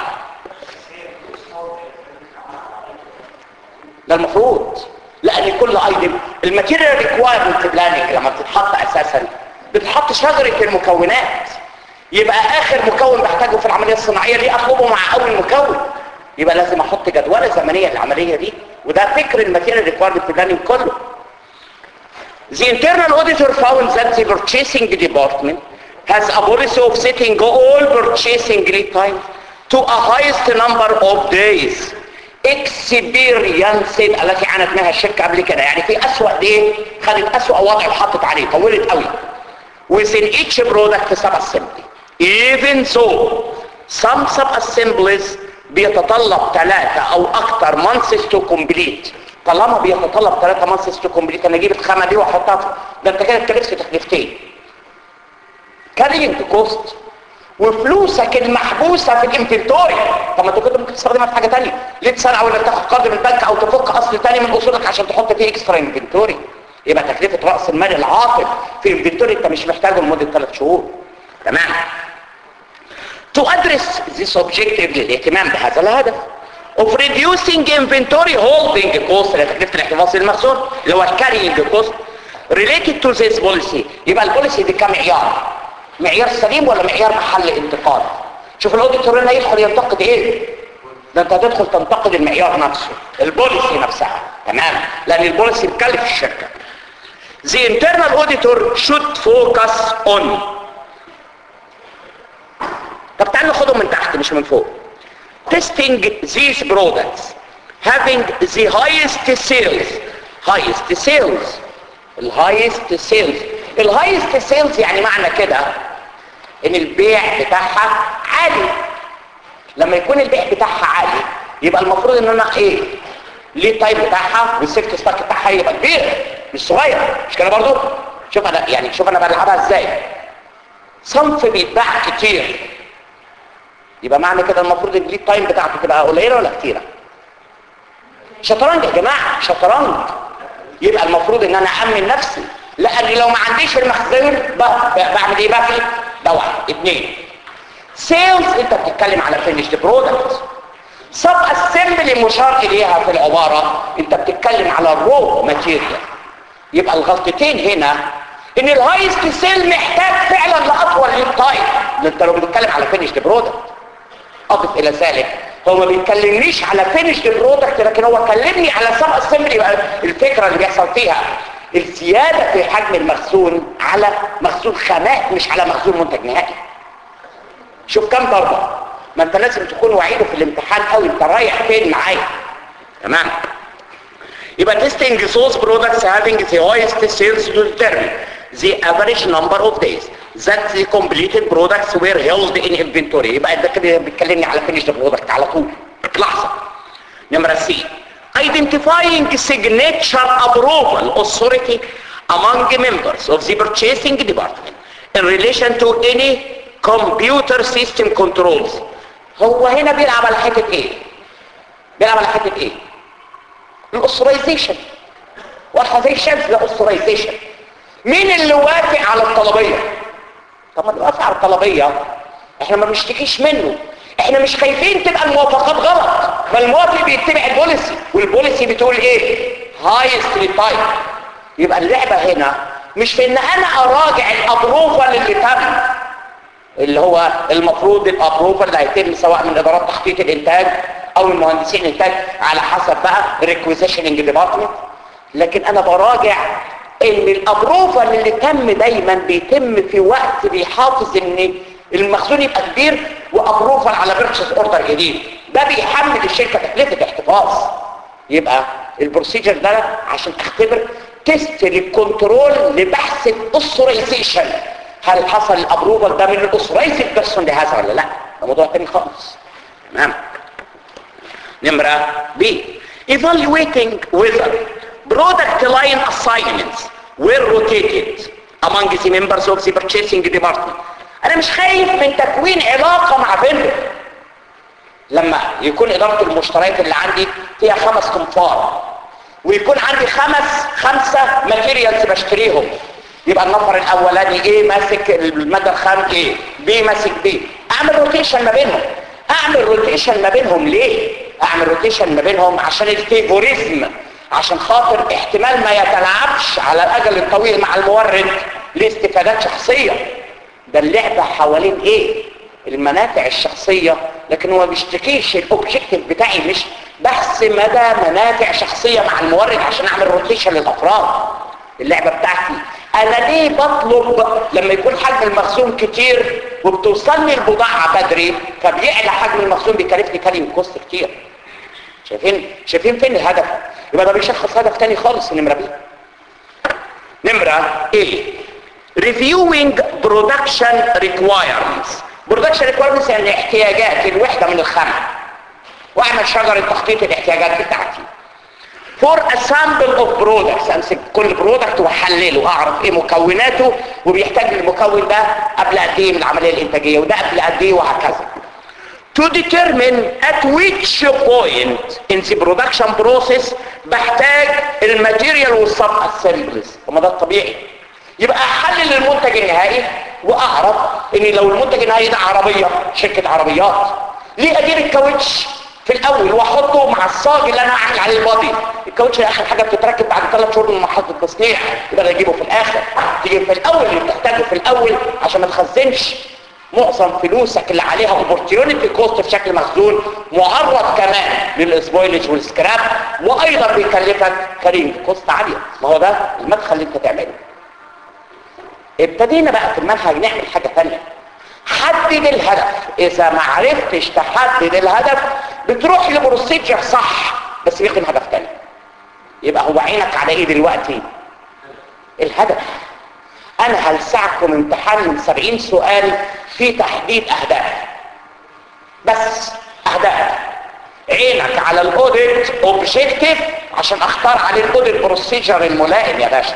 ده المفروض لان كل ايتم الماتيريال ريكوايرمنت بلاننج لما بتتحط اساسا بتحط شجره المكونات يبقى اخر مكون بحتاجه في العمليه الصناعيه دي اطلبه مع اول مكون يبقى لازم احط جدوله زمنيه للعمليه دي وده فكر الماتيريال ريكوايرمنت بلاننج كله The internal auditor found that the purchasing department has a policy of setting all purchasing lead time to a highest number of days اكسبيرينس التي عانت منها الشركه قبل كده يعني في اسوأ دي خدت اسوأ وضع وحطت عليه طولت قوي within each product sub assembly even so some sub assemblies بيتطلب ثلاثة او اكتر months to complete طالما بيتطلب ثلاثة months to complete انا اجيب الخامة دي واحطها في- ده انت كده اتكلفت تكلفتين carrying cost وفلوسك المحبوسة في الانفنتوري طب ما انت كنت ممكن تستخدمها في حاجة تانية ليه تسرع ولا تاخد قرض من البنك او تفك اصل تاني من اصولك عشان تحط فيه اكسترا انفنتوري يبقى تكلفة رأس المال العاطل في انفنتوري انت مش محتاجه لمدة ثلاث شهور تمام to address this objective للاهتمام بهذا الهدف of reducing inventory holding cost اللي تكلفة الاحتفاظ المخزون اللي هو carrying cost related to this policy يبقى البوليسي دي كمعيار معيار سليم ولا معيار محل انتقاد شوف الاوديتور هنا يدخل ينتقد ايه ده انت هتدخل تنتقد المعيار نفسه البوليسي نفسها تمام لان البوليسي بتكلف الشركه The internal auditor should focus on طب تعال ناخدهم من تحت مش من فوق testing these products having the highest sales highest sales الهايست سيلز الهايست سيلز يعني معنى كده ان البيع بتاعها عالي لما يكون البيع بتاعها عالي يبقى المفروض ان انا ايه ليه تايم بتاعها والسيفت ستاك بتاعها يبقى كبير مش صغير مش كده برضو شوف انا يعني شوف انا بلعبها ازاي صنف بيتباع كتير يبقى معنى كده المفروض الليد تايم بتاعته تبقى قليله ولا كتيره شطرنج يا جماعه شطرنج يبقى المفروض ان انا امن نفسي لان لو ما عنديش المخزون ب- ب- بعمل ايه بقى ده واحد اثنين سيلز انت بتتكلم على فينيشد برودكت سب اسمبلي مشار اليها في العباره انت بتتكلم على الرو ماتيريال يبقى الغلطتين هنا ان الهايست سيل محتاج فعلا لاطول ليد تايم ده انت لو بتتكلم على فينيشد برودكت اضف الى ذلك هو ما بيكلمنيش على فينيشد برودكت لكن هو كلمني على سب اسمبلي يبقى الفكره اللي بيحصل فيها الزياده في حجم المخزون على مخزون خامات مش على مخزون منتج نهائي شوف كم ضربه ما انت لازم تكون وعيده في الامتحان قوي انت رايح فين معايا تمام يبقى testing those products having the highest sales to determine the average number of days that the completed products were held in inventory يبقى ده كده بيتكلمني على finished product على طول لحظة نمرة سي identifying signature approval authority among members of the purchasing department in relation to any computer system controls هو هنا بيلعب على حتة ايه بيلعب على حتة ايه الاوثرايزيشن والحزيشن الاوثرايزيشن مين اللي وافق على الطلبية طب ما اللي وافق على الطلبية احنا ما بنشتكيش منه احنا مش خايفين تبقى الموافقات غلط ما الموافق بيتبع البوليسي والبوليسي بتقول ايه هايست تايب يبقى اللعبة هنا مش في ان انا اراجع الابروفال اللي تم اللي هو المفروض الابروفال اللي هيتم سواء من ادارات تخطيط الانتاج او المهندسين الانتاج على حسب بقى ريكويزيشننج ديبارتمنت لكن انا براجع ان الابروفال اللي تم دايما بيتم في وقت بيحافظ ان المخزون يبقى كبير وابروفال على بيرتشيز اوردر جديد ده بيحمل الشركه تكلفه احتفاظ يبقى البروسيجر ده عشان اختبر تيست للكنترول لبحث الاوثرايزيشن هل حصل الابروفال ده من الاوثرايزد بيرسون لهذا ولا لا ده موضوع تاني خالص تمام نمرة B evaluating whether product line assignments were rotated among the members of the purchasing department انا مش خايف من تكوين علاقة مع فندر لما يكون ادارة المشتريات اللي عندي فيها خمس تنفار ويكون عندي خمس خمسة ماتيريالز بشتريهم يبقى النفر الاولاني ايه ماسك المادة الخام ايه بي ماسك بي اعمل روتيشن ما بينهم اعمل روتيشن ما بينهم ليه اعمل روتيشن ما بينهم عشان الفيفوريزم عشان خاطر احتمال ما يتلاعبش على الاجل الطويل مع المورد لاستفادات شخصية ده اللعبة حوالين ايه المنافع الشخصية لكن هو ما بيشتكيش الاوبجيكتيف بتاعي مش بحث مدى منافع شخصية مع المورد عشان اعمل روتيشن للافراد اللعبة بتاعتي انا ليه بطلب لما يكون حجم المخزون كتير وبتوصلني البضاعة بدري فبيعلى حجم المخزون بيكلفني كارينج كوست كتير شايفين شايفين فين الهدف يبقى ده بيشخص هدف تاني خالص النمرة بي نمرة ايه reviewing production requirements production requirements يعني احتياجات الوحدة من الخامة واعمل شجرة تخطيط الاحتياجات بتاعتي for a sample of products امسك كل برودكت واحلله اعرف ايه مكوناته وبيحتاج المكون ده قبل قد ايه من العمليه الانتاجيه وده قبل قد ايه وهكذا to determine at which point in the production process بحتاج الماتيريال والسب اسمبلز وما ده الطبيعي يبقى احلل المنتج النهائي واعرف ان لو المنتج النهائي ده عربيه شركه عربيات ليه ادير الكاوتش في الاول واحطه مع الصاج اللي انا اعمل عليه البادي الكاوتش ده اخر حاجه بتتركب بعد ثلاث شهور من مرحله التصنيع يبقى انا اجيبه في الاخر تيجي في الاول اللي بتحتاجه في الاول عشان ما تخزنش معظم فلوسك اللي عليها اوبورتيونيتي كوست في شكل مخزون معرض كمان للسبويلج والسكراب وايضا بيكلفك كريم كوست عاليه ما هو ده المدخل اللي انت تعمله ابتدينا بقى في المنهج نعمل حاجه ثانيه حدد الهدف اذا ما عرفتش تحدد الهدف بتروح لبروسيجر صح بس بيخدم هدف تاني يبقى هو عينك على ايه دلوقتي الهدف انا هلسعكم امتحان من 70 سؤال في تحديد اهداف بس اهداف عينك على الاوديت اوبجيكتيف عشان اختار عليه الاوديت بروسيجر الملائم يا باشا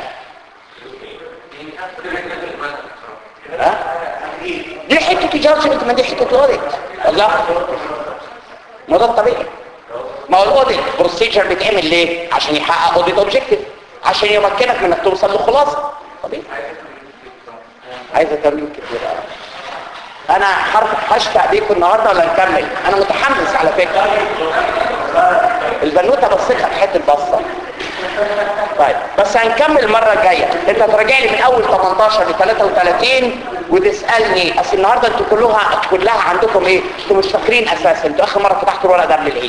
ها دي حته جادجمنت ما دي حته اوديت الله ما ده الطبيعي ما هو الاوديت بروسيجر بيتعمل ليه عشان يحقق اوديت اوبجيكتيف عشان يمكنك من انك توصل لخلاصه طبيعي عايزه تمرين كتير آه. انا حرف هشفع بيكم النهارده ولا نكمل انا متحمس على فكره البنوته بصيتها في حته بصه طيب بس هنكمل المره الجايه انت تراجع لي من اول 18 ل 33 وتسالني اصل النهارده انتوا كلها كلها عندكم ايه انتوا مش فاكرين اساسا انتوا اخر مره فتحتوا الورق ده قبل العيد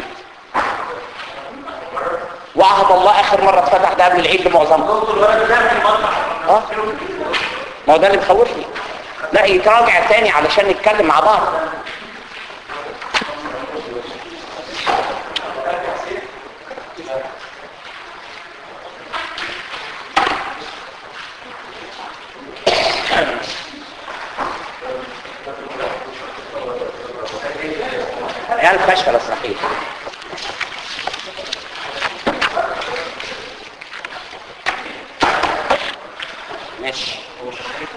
وعهد الله اخر مره اتفتح ده قبل العيد لمعظمكم اه ما هو ده اللي مخوفني لا يتراجع تاني علشان نتكلم مع بعض يعني فشل صحيح ماشي